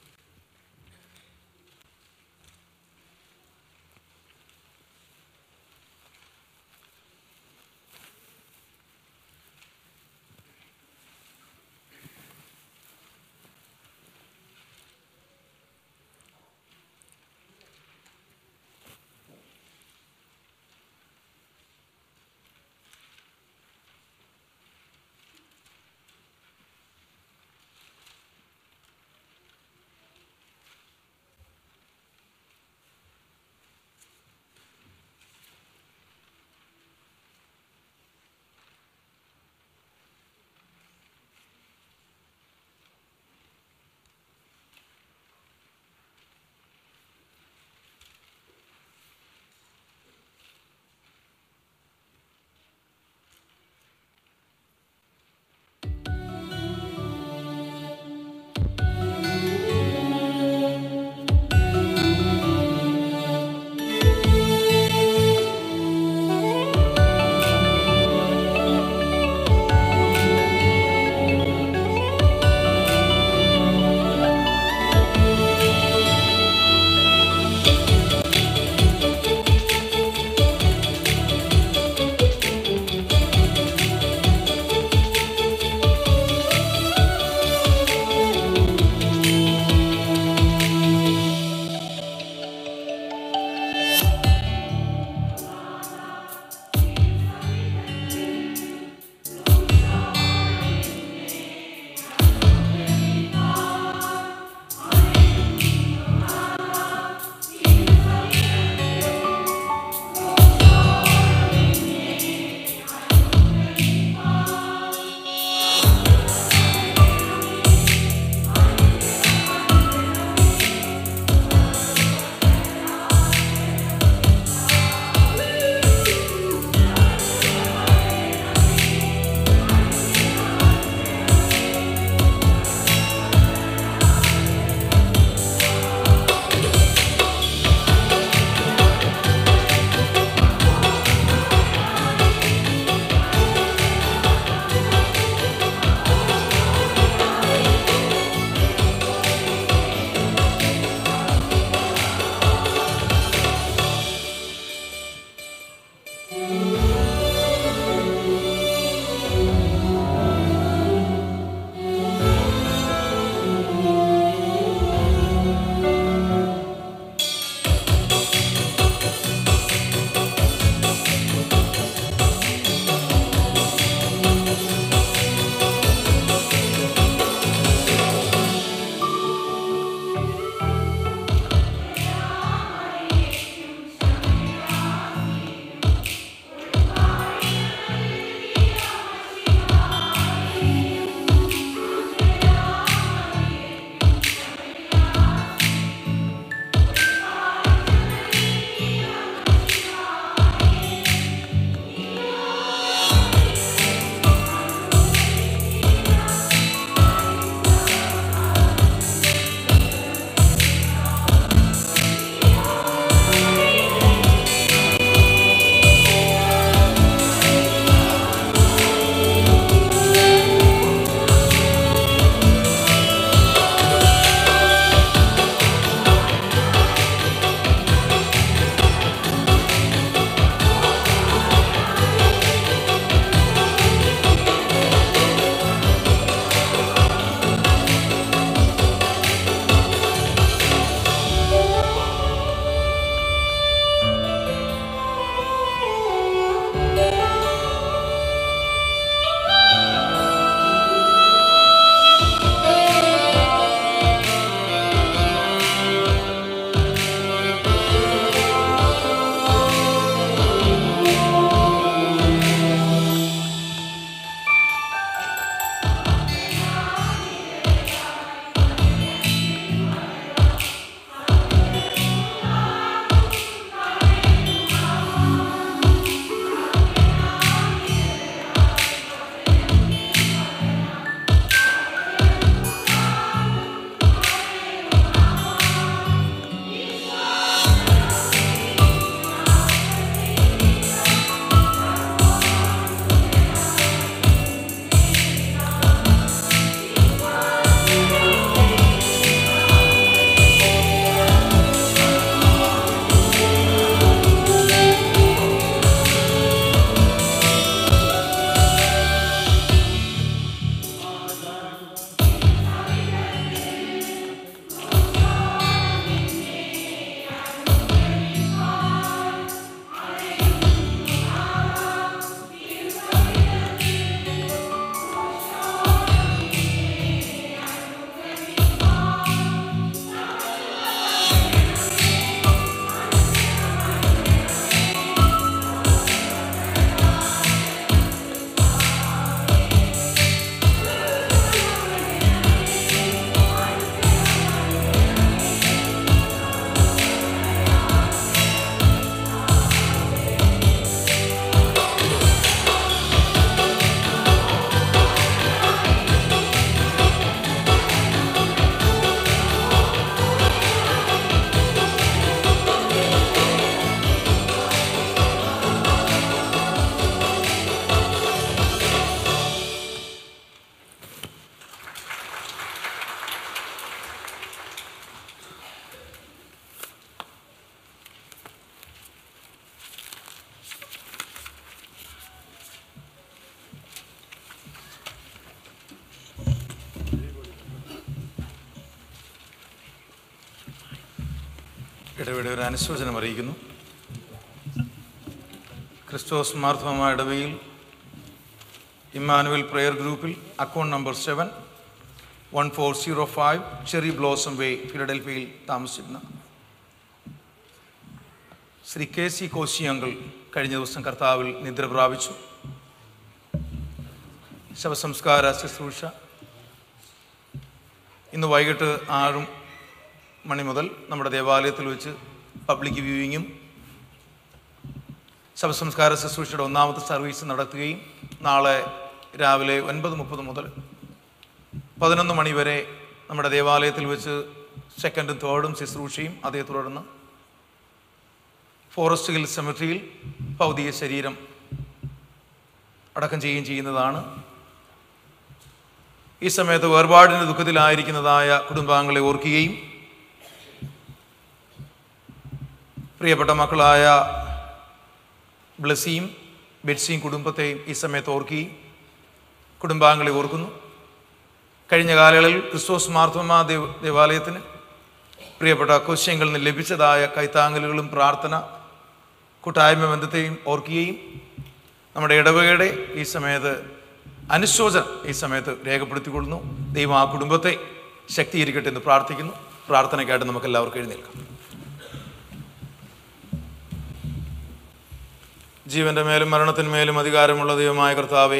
ഇടവേടെ ഒരു അനുശോചനം അറിയിക്കുന്നു ക്രിസ്റ്റോസ് മാർത്തോമ ഇടവയിൽ ഇമ്മാനുവൽ പ്രെയർ ഗ്രൂപ്പിൽ account number seven one four zero five Cherry Blossom Way ഫിലഡൽഫിയയിൽ താമസിക്കുന്ന Shri K C Koshy uncle കഴിഞ്ഞ ദിവസം കർത്താവിൽ നിദ്ര പ്രാപിച്ചു ശവസംസ്കാര ശുശ്രൂഷ ഇന്ന് വൈകിട്ട് ആറ് മണി മുതൽ നമ്മുടെ ദേവാലയത്തിൽ വെച്ച് പബ്ലിക് വ്യൂയിങ്ങും ശവസംസ്കാര ശുശ്രൂഷയുടെ ഒന്നാമത്തെ സർവീസ് നടത്തുകയും നാളെ രാവിലെ ഒൻപത് മുപ്പത് മുതൽ പതിനൊന്ന് മണി വരെ നമ്മുടെ ദേവാലയത്തിൽ വെച്ച് സെക്കൻഡും തേർഡും ശുശ്രൂഷയും അതേ തുടർന്ന് ഫോറസ്റ്റ് ഹിൽ സെമിട്രിയിൽ ഭൗതിക ശരീരം അടക്കം ചെയ്യുകയും ചെയ്യുന്നതാണ് ഈ സമയത്ത് വേർപാടിൻ്റെ ദുഃഖത്തിലായിരിക്കുന്നതായ കുടുംബാംഗങ്ങളെ ഓർക്കുകയും പ്രിയപ്പെട്ട മക്കളായ ബ്ലസ്സിയും ബെറ്റ്സിയും കുടുംബത്തെയും ഈ സമയത്ത് ഓർക്കുകയും കുടുംബാംഗങ്ങളെ ഓർക്കുന്നു കഴിഞ്ഞ കാലയളവിൽ ക്രിസ്തോസ് മാർത്തോമ ദേവ ദേവാലയത്തിന് പ്രിയപ്പെട്ട കൊശ്യങ്ങളിൽ നിന്ന് ലഭിച്ചതായ കൈത്താങ്ങലുകളും പ്രാർത്ഥന കൂട്ടായ്മ ബന്ധത്തെയും ഓർക്കുകയും നമ്മുടെ ഇടവകയുടെ ഈ സമയത്ത് അനുശോചനം ഈ സമയത്ത് രേഖപ്പെടുത്തിക്കൊള്ളുന്നു ദൈവം ആ കുടുംബത്തെ ശക്തീകരിക്കട്ടെ എന്ന് പ്രാർത്ഥിക്കുന്നു പ്രാർത്ഥനയ്ക്കായിട്ട് നമുക്ക് എല്ലാവർക്കും എഴുന്നേൽക്കാം ജീവന്റെ മേലും മരണത്തിന്മേലും അധികാരമുള്ള ദൈവമായ കർത്താവേ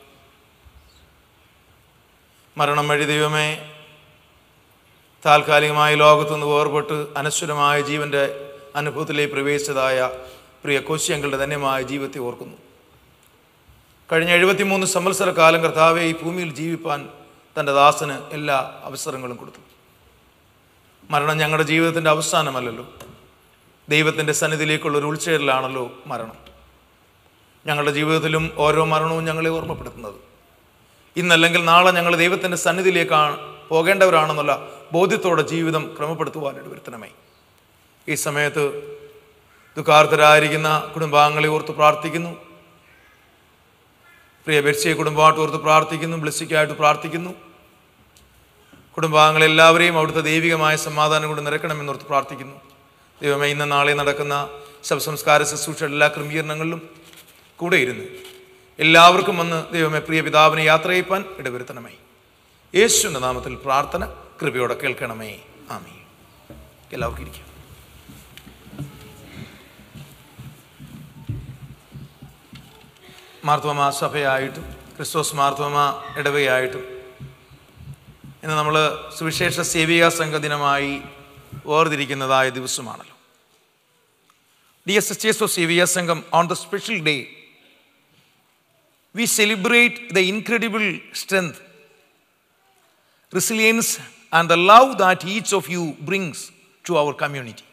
മരണം വഴി ദൈവമേ താൽക്കാലികമായി ലോകത്തുനിന്ന് വേർപെട്ട് അനശ്വരമായ ജീവന്റെ അനുഭവത്തിലേക്ക് പ്രവേശിച്ചതായ പ്രിയ കോശ്യങ്ങളുടെ ധന്യമായ ജീവിതത്തെ ഓർക്കുന്നു കഴിഞ്ഞ എഴുപത്തിമൂന്ന് സംവത്സര കാലം കർത്താവെ ഈ ഭൂമിയിൽ ജീവിപ്പാൻ തൻ്റെ ദാസന് എല്ലാ അവസരങ്ങളും കൊടുത്തു മരണം ഞങ്ങളുടെ ജീവിതത്തിൻ്റെ അവസാനമല്ലല്ലോ ദൈവത്തിൻ്റെ സന്നിധിയിലേക്കുള്ള ഒരു ഉൾച്ചേരലാണല്ലോ മരണം ഞങ്ങളുടെ ജീവിതത്തിലും ഓരോ മരണവും ഞങ്ങളെ ഓർമ്മപ്പെടുത്തുന്നത് ഇന്നല്ലെങ്കിൽ നാളെ ഞങ്ങൾ ദൈവത്തിൻ്റെ സന്നിധിയിലേക്കാണ് പോകേണ്ടവരാണെന്നുള്ള ബോധ്യത്തോടെ ജീവിതം ക്രമപ്പെടുത്തുവാനായിട്ട് വരുത്തണമേ ഈ സമയത്ത് ദുഃഖാർത്ഥരായിരിക്കുന്ന കുടുംബാംഗങ്ങളെ ഓർത്ത് പ്രാർത്ഥിക്കുന്നു പ്രിയ ബെർസിയെ കുടുംബമായിട്ട് ഓർത്ത് പ്രാർത്ഥിക്കുന്നു ബ്ലസ്സിക്കായിട്ട് പ്രാർത്ഥിക്കുന്നു കുടുംബാംഗങ്ങളെല്ലാവരെയും അവിടുത്തെ ദൈവികമായ സമാധാനം കൊണ്ട് നിരക്കണമെന്നോർത്ത് പ്രാർത്ഥിക്കുന്നു ദൈവമേ ഇന്ന് നാളെ നടക്കുന്ന ശവസംസ്കാര ശുശ്രൂഷ എല്ലാ ക്രമീകരണങ്ങളിലും കൂടെ ഇരുന്ന് എല്ലാവർക്കും വന്ന് ദൈവമേ പ്രിയ പിതാവിനെ യാത്ര ചെയ്യിപ്പാൻ ഇടവരുത്തണമേ യേശുവിൻ്റെ നാമത്തിൽ പ്രാർത്ഥന കൃപയോടെ കേൾക്കണമേ ആമീ എല്ലാവർക്കും ഇരിക്കാം മാർത്തോമ സഭയായിട്ടും ക്രിസ്തോസ് മാർത്തോമ ഇടവയായിട്ടും ഇന്ന് നമ്മൾ സുവിശേഷ സേവിക സംഘ ദിനമായി വേർതിരിക്കുന്നതായ ദിവസമാണല്ലോ D S S S O സേവിയ സംഘം on the special day we celebrate the incredible strength, resilience, and the love that each of you brings to our community.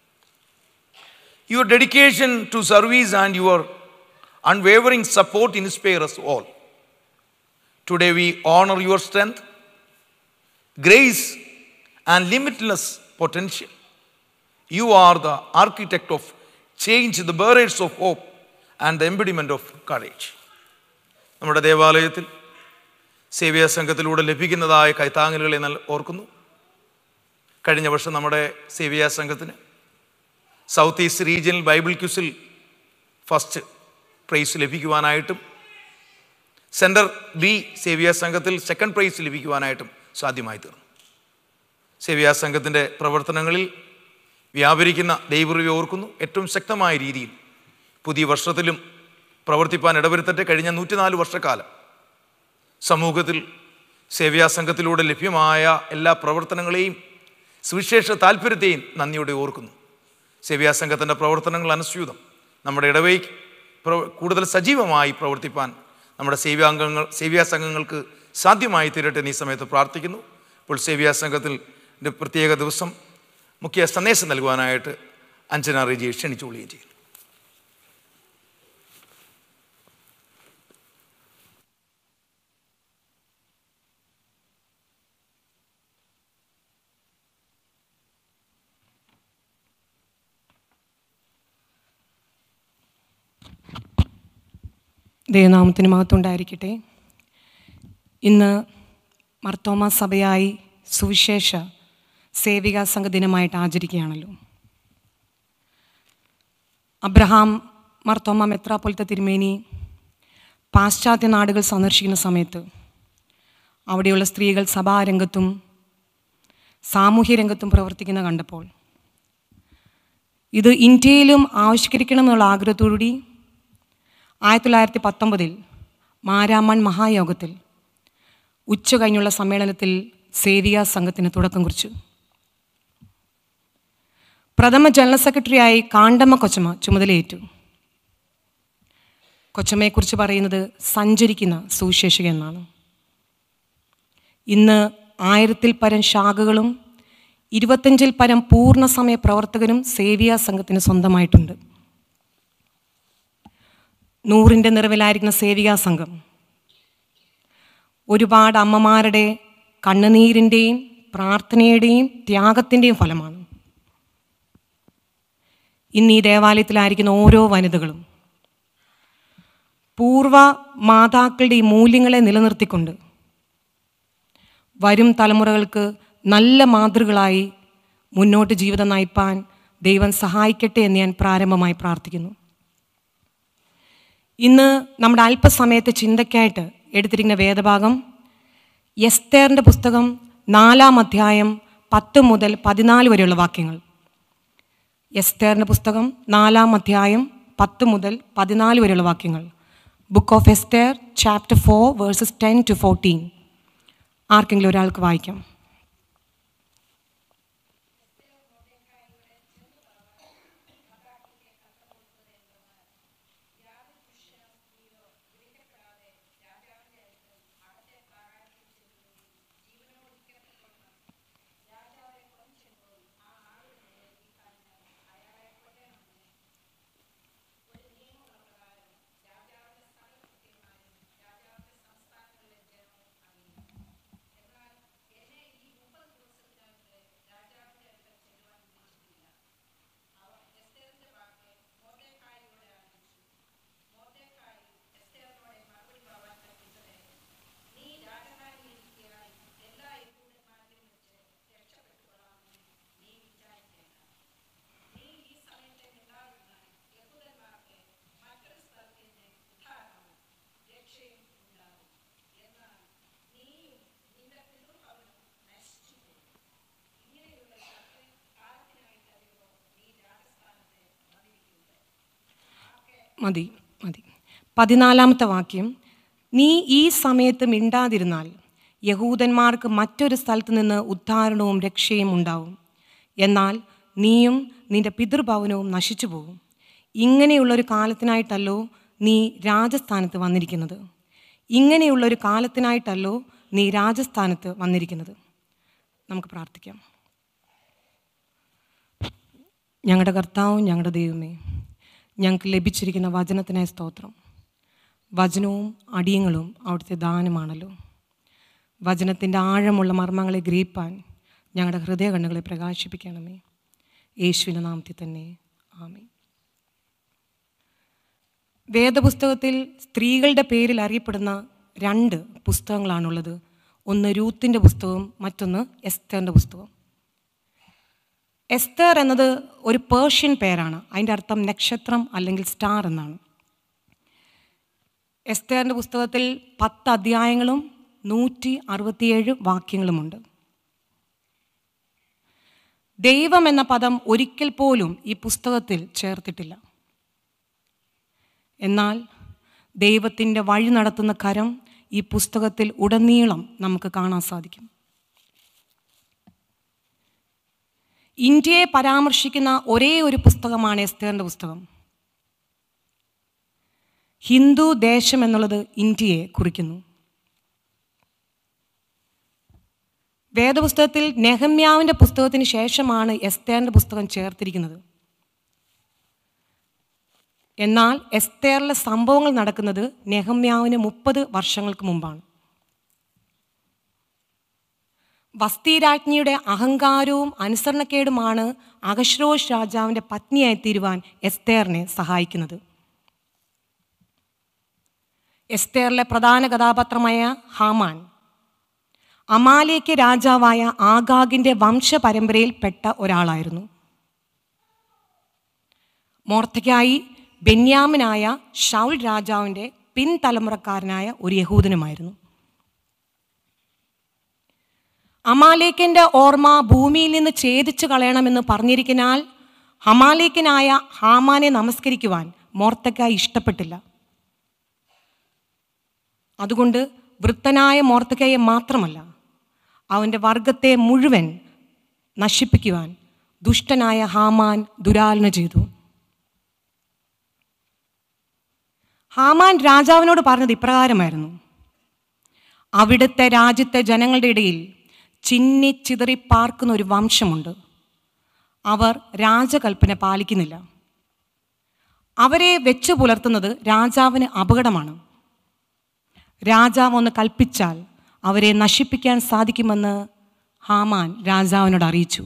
Your dedication to service and your unwavering support inspire us all. Today we honor your strength, grace, and limitless potential. You are the architect of change, the bearers of hope, and the embodiment of courage. നമ്മുടെ ദേവാലയത്തിൽ സേവ്യ സംഘത്തിലൂടെ ലഭിക്കുന്നതായ കൈത്താങ്ങലുകളെ നല്ല ഓർക്കുന്നു കഴിഞ്ഞ വർഷം നമ്മുടെ സേവ്യ സംഘത്തിന് South East regional Bible ക്യൂസിൽ ഫസ്റ്റ് പ്രൈസ് ലഭിക്കുവാനായിട്ടും സെൻറ്റർ ബി സേവ്യ സംഘത്തിൽ സെക്കൻഡ് പ്രൈസ് ലഭിക്കുവാനായിട്ടും സാധ്യമായി തീർന്നു സേവ്യ സംഘത്തിൻ്റെ പ്രവർത്തനങ്ങളിൽ വ്യാപരിക്കുന്ന ദൈവറിവെ ഓർക്കുന്നു ഏറ്റവും ശക്തമായ രീതിയിൽ പുതിയ വർഷത്തിലും പ്രവർത്തിപ്പാൻ ഇടവരുത്തട്ടെ കഴിഞ്ഞ നൂറ്റിനാല് വർഷക്കാലം സമൂഹത്തിൽ സേവ്യാസംഘത്തിലൂടെ ലഭ്യമായ എല്ലാ പ്രവർത്തനങ്ങളെയും സുവിശേഷ താല്പര്യത്തെയും നന്ദിയോടെ ഓർക്കുന്നു സേവ്യാസംഘത്തിൻ്റെ പ്രവർത്തനങ്ങൾ അനുസ്യൂതം നമ്മുടെ ഇടവയ്ക്ക് പ്ര- കൂടുതൽ സജീവമായി പ്രവർത്തിപ്പാൻ നമ്മുടെ സേവ്യാംഗങ്ങൾ സേവ്യാസംഘങ്ങൾക്ക് സാധ്യമായി തീരട്ടെ എന്ന് ഈ സമയത്ത് പ്രാർത്ഥിക്കുന്നു ഇപ്പോൾ സേവ്യാസംഘത്തിൽ പ്രത്യേക ദിവസം മുഖ്യ സന്ദേശം നൽകുവാനായിട്ട് അഞ്ജന റെജിയെ ക്ഷണിച്ചുകൊള്ളുകയും ചെയ്യുന്നു ദൈവനാമത്തിന് മഹത്വമുണ്ടായിരിക്കട്ടെ ഇന്ന് മർത്തോമ സഭയായി സുവിശേഷ സേവികാ സംഘ ദിനമായിട്ട് ആചരിക്കുകയാണല്ലോ അബ്രഹാം മർത്തോമ മെത്രാപ്പൊലത്തെ തിരുമേനി പാശ്ചാത്യ നാടുകൾ സന്ദർശിക്കുന്ന സമയത്ത് അവിടെയുള്ള സ്ത്രീകൾ സഭാരംഗത്തും സാമൂഹ്യ രംഗത്തും പ്രവർത്തിക്കുന്ന കണ്ടപ്പോൾ ഇത് ഇന്ത്യയിലും ആവിഷ്കരിക്കണം എന്നുള്ള ആഗ്രഹത്തോടുകൂടി ആയിരത്തി തൊള്ളായിരത്തി പത്തൊമ്പതിൽ മാരാമൺ മഹായോഗത്തിൽ ഉച്ച കഴിഞ്ഞുള്ള സമ്മേളനത്തിൽ സേവിയ സംഘത്തിന് തുടക്കം കുറിച്ചു പ്രഥമ ജനറൽ സെക്രട്ടറിയായി കാണ്ടമ്മ കൊച്ചമ്മ ചുമതലയേറ്റു കൊച്ചമ്മയെക്കുറിച്ച് പറയുന്നത് സഞ്ചരിക്കുന്ന സുവിശേഷിക എന്നാണ് ഇന്ന് ആയിരത്തിൽ പരം ശാഖകളും ഇരുപത്തഞ്ചിൽ പരം പൂർണ്ണസമയ പ്രവർത്തകരും സേവിയ സംഘത്തിന് സ്വന്തമായിട്ടുണ്ട് നൂറിൻ്റെ നിറവിലായിരിക്കുന്ന സേവികാ സംഘം ഒരുപാട് അമ്മമാരുടെ കണ്ണുനീരിൻ്റെയും പ്രാർത്ഥനയുടെയും ത്യാഗത്തിൻ്റെയും ഫലമാണ് ഇന്ന് ഈ ദേവാലയത്തിലായിരിക്കുന്ന ഓരോ വനിതകളും പൂർവ മാതാക്കളുടെ ഈ മൂല്യങ്ങളെ നിലനിർത്തിക്കൊണ്ട് വരും തലമുറകൾക്ക് നല്ല മാതൃകളായി മുന്നോട്ട് ജീവിതം നയിപ്പാൻ ദൈവം സഹായിക്കട്ടെ എന്ന് ഞാൻ പ്രാരംഭമായി പ്രാർത്ഥിക്കുന്നു ഇന്ന് നമ്മുടെ അല്പസമയത്തെ ചിന്തയ്ക്കായിട്ട് എടുത്തിരിക്കുന്ന വേദഭാഗം എസ്തേറിൻ്റെ പുസ്തകം നാലാം അധ്യായം പത്ത് മുതൽ പതിനാല് വരെയുള്ള വാക്യങ്ങൾ എസ്തേറിൻ്റെ പുസ്തകം നാലാം അധ്യായം പത്ത് മുതൽ പതിനാല് വരെയുള്ള വാക്യങ്ങൾ book of Esther chapter four verses ten to fourteen ആർക്കെങ്കിലും ഒരാൾക്ക് വായിക്കാം മതി മതി പതിനാലാമത്തെ വാക്യം നീ ഈ സമയത്ത് മിണ്ടാതിരുന്നാൽ യഹൂദന്മാർക്ക് മറ്റൊരു സ്ഥലത്ത് നിന്ന് ഉദ്ധാരണവും രക്ഷയും ഉണ്ടാവും എന്നാൽ നീയും നിന്റെ പിതൃഭവനവും നശിച്ചു പോകും ഇങ്ങനെയുള്ളൊരു കാലത്തിനായിട്ടല്ലോ നീ രാജസ്ഥാനത്ത് വന്നിരിക്കുന്നത് ഇങ്ങനെയുള്ളൊരു കാലത്തിനായിട്ടല്ലോ നീ രാജസ്ഥാനത്ത് വന്നിരിക്കുന്നത് നമുക്ക് പ്രാർത്ഥിക്കാം ഞങ്ങളുടെ കർത്താവും ഞങ്ങളുടെ ദൈവമേ ഞങ്ങൾക്ക് ലഭിച്ചിരിക്കുന്ന വചനത്തിനായി സ്തോത്രം വചനവും അടിയങ്ങളും അവിടുത്തെ ദാനമാണല്ലോ വചനത്തിൻ്റെ ആഴമുള്ള മർമ്മങ്ങളെ ഗ്രഹിപ്പാൻ ഞങ്ങളുടെ ഹൃദയ കണ്ണുകളെ പ്രകാശിപ്പിക്കണമേ യേശുവിൻ്റെ നാമത്തിൽ തന്നെ ആമേ വേദപുസ്തകത്തിൽ സ്ത്രീകളുടെ പേരിൽ അറിയപ്പെടുന്ന രണ്ട് പുസ്തകങ്ങളാണുള്ളത് ഒന്ന് രൂത്തിൻ്റെ പുസ്തകവും മറ്റൊന്ന് എസ്തറിൻ്റെ പുസ്തകം എസ്തർ എന്നത് ഒരു പേർഷ്യൻ പേരാണ് അതിൻ്റെ അർത്ഥം നക്ഷത്രം അല്ലെങ്കിൽ സ്റ്റാർ എന്നാണ് എസ്തേറിൻ്റെ പുസ്തകത്തിൽ പത്ത് അധ്യായങ്ങളും നൂറ്റി അറുപത്തിയേഴ് വാക്യങ്ങളുമുണ്ട് ദൈവം എന്ന പദം ഒരിക്കൽ പോലും ഈ പുസ്തകത്തിൽ ചേർത്തിട്ടില്ല എന്നാൽ ദൈവത്തിൻ്റെ വഴി നടത്തുന്ന കരം ഈ പുസ്തകത്തിൽ ഉടനീളം നമുക്ക് കാണാൻ സാധിക്കും ഇന്ത്യയെ പരാമർശിക്കുന്ന ഒരേ ഒരു പുസ്തകമാണ് എസ്തേറിൻ്റെ പുസ്തകം ഹിന്ദു ദേശം എന്നുള്ളത് ഇന്ത്യയെ കുറിക്കുന്നു വേദപുസ്തകത്തിൽ നെഹമ്യാവിൻ്റെ പുസ്തകത്തിന് ശേഷമാണ് എസ്തേറിൻ്റെ പുസ്തകം ചേർത്തിരിക്കുന്നത് എന്നാൽ എസ്തേറിലെ സംഭവങ്ങൾ നടക്കുന്നത് നെഹമ്യാവിന് മുപ്പത് വർഷങ്ങൾക്ക് മുമ്പാണ് വസ്തിരാജ്ഞിയുടെ അഹങ്കാരവും അനുസരണക്കേടുമാണ് അഹശ്രോഷ് രാജാവിൻ്റെ പത്നിയായി തീരുവാൻ എസ്തേറിനെ സഹായിക്കുന്നത് എസ്തേറിലെ പ്രധാന കഥാപാത്രമായ ഹാമാൻ അമാലേക്ക് രാജാവായ ആഗാഗിൻ്റെ വംശപരമ്പരയിൽപ്പെട്ട ഒരാളായിരുന്നു മോർത്തയ്ക്കായി ബെന്യാമിനായ ഷൗൽ രാജാവിൻ്റെ പിൻതലമുറക്കാരനായ ഒരു യഹൂദനുമായിരുന്നു അമാലേക്കിൻ്റെ ഓർമ്മ ഭൂമിയിൽ നിന്ന് ഛേദിച്ചു കളയണമെന്ന് പറഞ്ഞിരിക്കനാൽ ഹമാലേക്കനായ ഹാമാനെ നമസ്കരിക്കുവാൻ മോർത്തക്കായി ഇഷ്ടപ്പെട്ടില്ല അതുകൊണ്ട് വൃത്തനായ മോർത്തക്കയെ മാത്രമല്ല അവൻ്റെ വർഗത്തെ മുഴുവൻ നശിപ്പിക്കുവാൻ ദുഷ്ടനായ ഹാമാൻ ദുരാലന ചെയ്തു ഹാമാൻ രാജാവിനോട് പറഞ്ഞത് ഇപ്രകാരമായിരുന്നു അവിടുത്തെ രാജ്യത്തെ ജനങ്ങളുടെ ഇടയിൽ ചിന്നി ചിതറി പാർക്കുന്ന ഒരു വംശമുണ്ട് അവർ രാജകൽപ്പന പാലിക്കുന്നില്ല അവരെ വെച്ചു പുലർത്തുന്നത് രാജാവിന് അപകടമാണ് രാജാവ് ഒന്ന് കൽപ്പിച്ചാൽ അവരെ നശിപ്പിക്കാൻ സാധിക്കുമെന്ന് ഹാമാൻ രാജാവിനോട് അറിയിച്ചു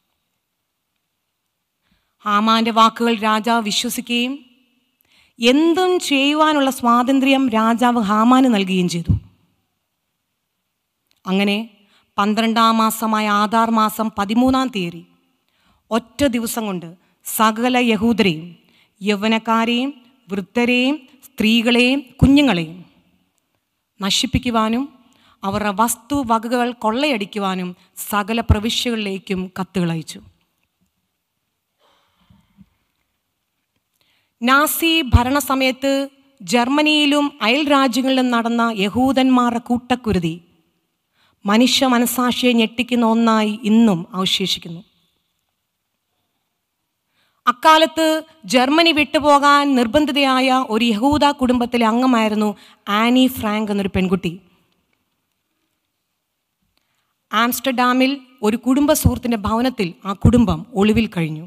ഹാമാന്റെ വാക്കുകൾ രാജാവ് വിശ്വസിക്കുകയും എന്തും ചെയ്യുവാനുള്ള സ്വാതന്ത്ര്യം രാജാവ് ഹാമാന് നൽകുകയും ചെയ്തു അങ്ങനെ പന്ത്രണ്ടാം മാസമായ ആധാർ മാസം പതിമൂന്നാം തീയതി ഒറ്റ ദിവസം കൊണ്ട് സകല യഹൂദരെയും യൗവനക്കാരെയും വൃദ്ധരെയും സ്ത്രീകളെയും കുഞ്ഞുങ്ങളെയും നശിപ്പിക്കുവാനും അവരുടെ വസ്തുവകകൾ കൊള്ളയടിക്കുവാനും സകല പ്രവിശ്യകളിലേക്കും കത്തുകൾ അയച്ചു നാസി ഭരണസമയത്ത് ജർമ്മനിയിലും അയൽ രാജ്യങ്ങളിലും നടന്ന യഹൂദന്മാരുടെ കൂട്ടക്കുരുതി മനുഷ്യ മനസാക്ഷിയെ ഞെട്ടിക്കുന്ന ഒന്നായി ഇന്നും അവശേഷിക്കുന്നു അക്കാലത്ത് ജർമ്മനി വിട്ടുപോകാൻ നിർബന്ധിതയായ ഒരു യഹൂദ കുടുംബത്തിലെ അംഗമായിരുന്നു ആനി ഫ്രാങ്ക് എന്നൊരു പെൺകുട്ടി ആംസ്റ്റർഡാമിൽ ഒരു കുടുംബ സുഹൃത്തിൻ്റെ ഭവനത്തിൽ ആ കുടുംബം ഒളിവിൽ കഴിഞ്ഞു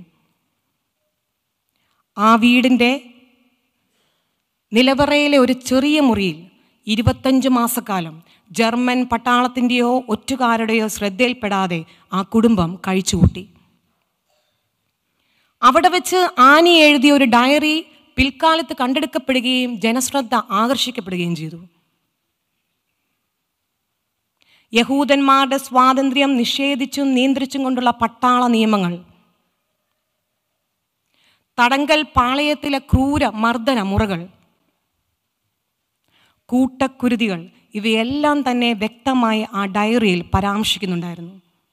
ആ വീടിൻ്റെ നിലവറയിലെ ഒരു ചെറിയ മുറിയിൽ ഇരുപത്തഞ്ച് മാസക്കാലം ജർമ്മൻ പട്ടാളത്തിൻ്റെയോ ഒറ്റുകാരുടെയോ ശ്രദ്ധയിൽപ്പെടാതെ ആ കുടുംബം കഴിച്ചുകൂട്ടി അവിടെ വെച്ച് ആനി എഴുതിയ ഒരു ഡയറി പിൽക്കാലത്ത് കണ്ടെടുക്കപ്പെടുകയും ജനശ്രദ്ധ ആകർഷിക്കപ്പെടുകയും ചെയ്തു യഹൂദന്മാരുടെ സ്വാതന്ത്ര്യം നിഷേധിച്ചും നിയന്ത്രിച്ചും കൊണ്ടുള്ള പട്ടാള നിയമങ്ങൾ തടങ്കൽ പാളയത്തിലെ ക്രൂര മർദ്ദന മുറകൾ കൂട്ടക്കുരുതികൾ ഇവയെല്ലാം തന്നെ വ്യക്തമായി ആ ഡയറിയിൽ പരാമർശിക്കുന്നുണ്ടായിരുന്നു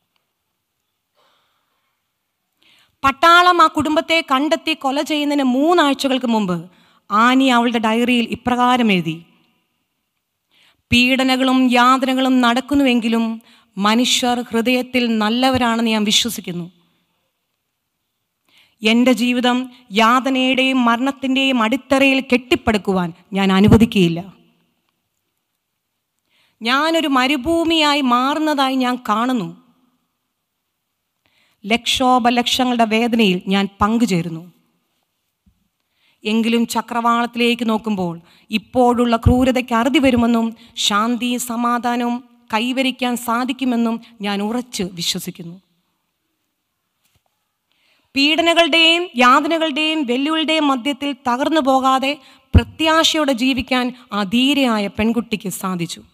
പട്ടാളം ആ കുടുംബത്തെ കണ്ടെത്തി കൊല ചെയ്യുന്നതിന് മൂന്നാഴ്ചകൾക്ക് മുമ്പ് ആനി അവളുടെ ഡയറിയിൽ ഇപ്രകാരം എഴുതി പീഡനകളും യാതനകളും നടക്കുന്നുവെങ്കിലും മനുഷ്യർ ഹൃദയത്തിൽ നല്ലവരാണെന്ന് ഞാൻ വിശ്വസിക്കുന്നു എൻ്റെ ജീവിതം യാതനയുടെയും മരണത്തിൻ്റെയും അടിത്തറയിൽ കെട്ടിപ്പടുക്കുവാൻ ഞാൻ അനുവദിക്കുകയില്ല ഞാനൊരു മരുഭൂമിയായി മാറുന്നതായി ഞാൻ കാണുന്നു ലക്ഷോപലക്ഷങ്ങളുടെ വേദനയിൽ ഞാൻ പങ്കുചേരുന്നു എങ്കിലും ചക്രവാളത്തിലേക്ക് നോക്കുമ്പോൾ ഇപ്പോഴുള്ള ക്രൂരതയ്ക്ക് അറുതി വരുമെന്നും ശാന്തി സമാധാനവും കൈവരിക്കാൻ സാധിക്കുമെന്നും ഞാൻ ഉറച്ച് വിശ്വസിക്കുന്നു പീഡനകളുടെയും യാതനകളുടെയും വെല്ലുവിളിയുടെയും മധ്യത്തിൽ തകർന്നു പോകാതെ പ്രത്യാശയോടെ ജീവിക്കാൻ ആ ധീരയായ പെൺകുട്ടിക്ക് സാധിച്ചു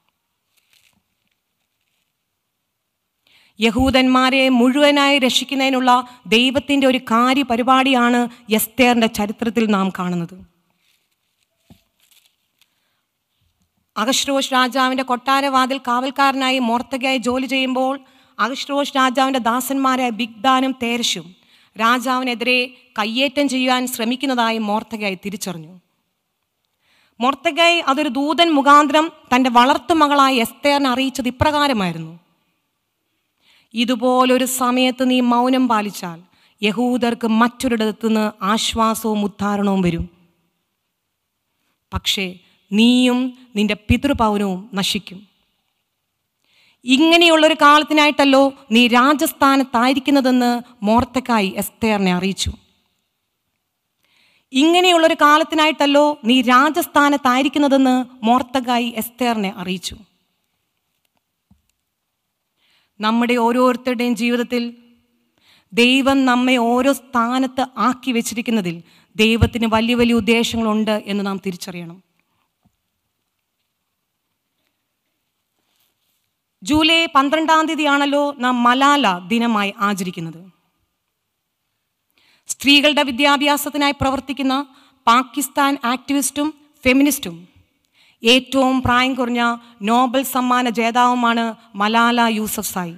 യഹൂദന്മാരെ മുഴുവനായി രക്ഷിക്കുന്നതിനുള്ള ദൈവത്തിൻ്റെ ഒരു കാര്യപരിപാടിയാണ് എസ്തേറിൻ്റെ ചരിത്രത്തിൽ നാം കാണുന്നത് അഗശ്രോഷ് രാജാവിൻ്റെ കൊട്ടാരവാതിൽ കാവൽക്കാരനായി മോർത്തകയായി ജോലി ചെയ്യുമ്പോൾ അഗശ്രോഷ് രാജാവിൻ്റെ ദാസന്മാരായ ബിഗ്ദാനും തേരശും രാജാവിനെതിരെ കയ്യേറ്റം ചെയ്യുവാൻ ശ്രമിക്കുന്നതായി മോർത്തകയായി തിരിച്ചറിഞ്ഞു മോർത്തകയായി അതൊരു ദൂതൻ മുഖാന്തരം തൻ്റെ വളർത്തുമകളായ എസ്തേറിനെ അറിയിച്ചത് ഇപ്രകാരമായിരുന്നു ഇതുപോലൊരു സമയത്ത് നീ മൗനം പാലിച്ചാൽ യഹൂദർക്ക് മറ്റൊരിടത്തു നിന്ന് ആശ്വാസവും ഉദ്ധാരണവും വരും പക്ഷേ നീയും നിന്റെ പിതൃപൗനവും നശിക്കും ഇങ്ങനെയുള്ളൊരു കാലത്തിനായിട്ടല്ലോ നീ രാജസ്ഥാനത്തായിരിക്കുന്നതെന്ന് മോർത്തക്കായി എസ്തേറിനെ അറിയിച്ചു ഇങ്ങനെയുള്ളൊരു കാലത്തിനായിട്ടല്ലോ നീ രാജസ്ഥാനത്തായിരിക്കുന്നതെന്ന് മോർത്തക്കായി എസ്തേറിനെ അറിയിച്ചു നമ്മുടെ ഓരോരുത്തരുടെയും ജീവിതത്തിൽ ദൈവം നമ്മെ ഓരോ സ്ഥാനത്ത് ആക്കി വെച്ചിരിക്കുന്നതിൽ ദൈവത്തിന് വലിയ വലിയ ഉദ്ദേശങ്ങളുണ്ട് എന്ന് നാം തിരിച്ചറിയണം ജൂലൈ പന്ത്രണ്ടാം തീയതിയാണല്ലോ നാം മലാല ദിനമായി ആചരിക്കുന്നത് സ്ത്രീകളുടെ വിദ്യാഭ്യാസത്തിനായി പ്രവർത്തിക്കുന്ന പാകിസ്ഥാൻ ആക്ടിവിസ്റ്റും ഫെമിനിസ്റ്റും ഏറ്റവും പ്രായം കുറഞ്ഞ നോബൽ സമ്മാന ജേതാവുമാണ് മലാല യൂസഫ് സായി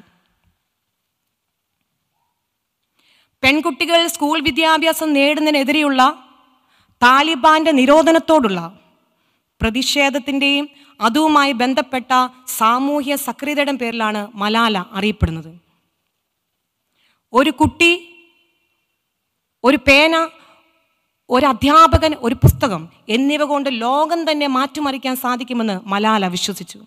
പെൺകുട്ടികൾ സ്കൂൾ വിദ്യാഭ്യാസം നേടുന്നതിനെതിരെയുള്ള താലിബാന്റെ നിരോധനത്തോടുള്ള പ്രതിഷേധത്തിൻ്റെയും അതുമായി ബന്ധപ്പെട്ട സാമൂഹ്യ സക്രിയതയുടെ പേരിലാണ് മലാല അറിയപ്പെടുന്നത് ഒരു കുട്ടി ഒരു പേന ഒരു അധ്യാപകൻ ഒരു പുസ്തകം എന്നിവ കൊണ്ട് ലോകം തന്നെ മാറ്റിമറിക്കാൻ സാധിക്കുമെന്ന് മലാല വിശ്വസിച്ചു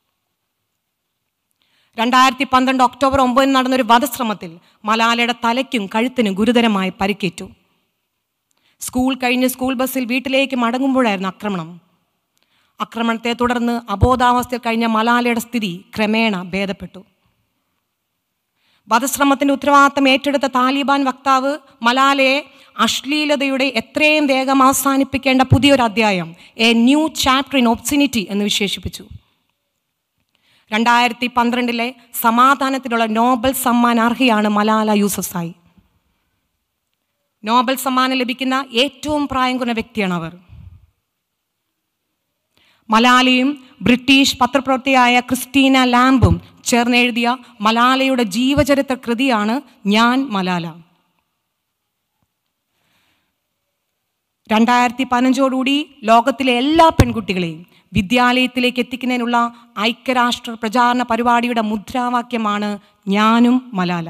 രണ്ടായിരത്തി പന്ത്രണ്ട് ഒക്ടോബർ ഒമ്പതിന് നടന്നൊരു വധശ്രമത്തിൽ മലാലയുടെ തലയ്ക്കും കഴുത്തിനും ഗുരുതരമായി പരിക്കേറ്റു സ്കൂൾ കഴിഞ്ഞ് സ്കൂൾ ബസ്സിൽ വീട്ടിലേക്ക് മടങ്ങുമ്പോഴായിരുന്നു ആക്രമണം ആക്രമണത്തെ തുടർന്ന് അബോധാവസ്ഥയിൽ കഴിഞ്ഞ മലാലയുടെ സ്ഥിതി ക്രമേണ ഭേദപ്പെട്ടു വധശ്രമത്തിന്റെ ഉത്തരവാദിത്തം ഏറ്റെടുത്ത താലിബാൻ വക്താവ് മലാലയെ അശ്ലീലതയുടെ എത്രയും വേഗം അവസാനിപ്പിക്കേണ്ട പുതിയൊരു അധ്യായം a new chapter in obscenity എന്ന് വിശേഷിപ്പിച്ചു രണ്ടായിരത്തി പന്ത്രണ്ടിലെ സമാധാനത്തിനുള്ള നോബൽ സമ്മാൻ അർഹയാണ് മലാല യൂസഫ്സായി നോബൽ സമ്മാനം ലഭിക്കുന്ന ഏറ്റവും പ്രായം കുറഞ്ഞ വ്യക്തിയാണ് അവർ മലാലയും ബ്രിട്ടീഷ് പത്രപ്രവർത്തകയായ ക്രിസ്റ്റീന ലാംബും ചേർന്നെഴുതിയ മലാലയുടെ ജീവചരിത്ര കൃതിയാണ് ഞാൻ മലാല രണ്ടായിരത്തി പതിനഞ്ചോടുകൂടി ലോകത്തിലെ എല്ലാ പെൺകുട്ടികളെയും വിദ്യാലയത്തിലേക്ക് എത്തിക്കുന്നതിനുള്ള ഐക്യരാഷ്ട്ര പ്രചാരണ പരിപാടിയുടെ മുദ്രാവാക്യമാണ് ഞാനും മലാല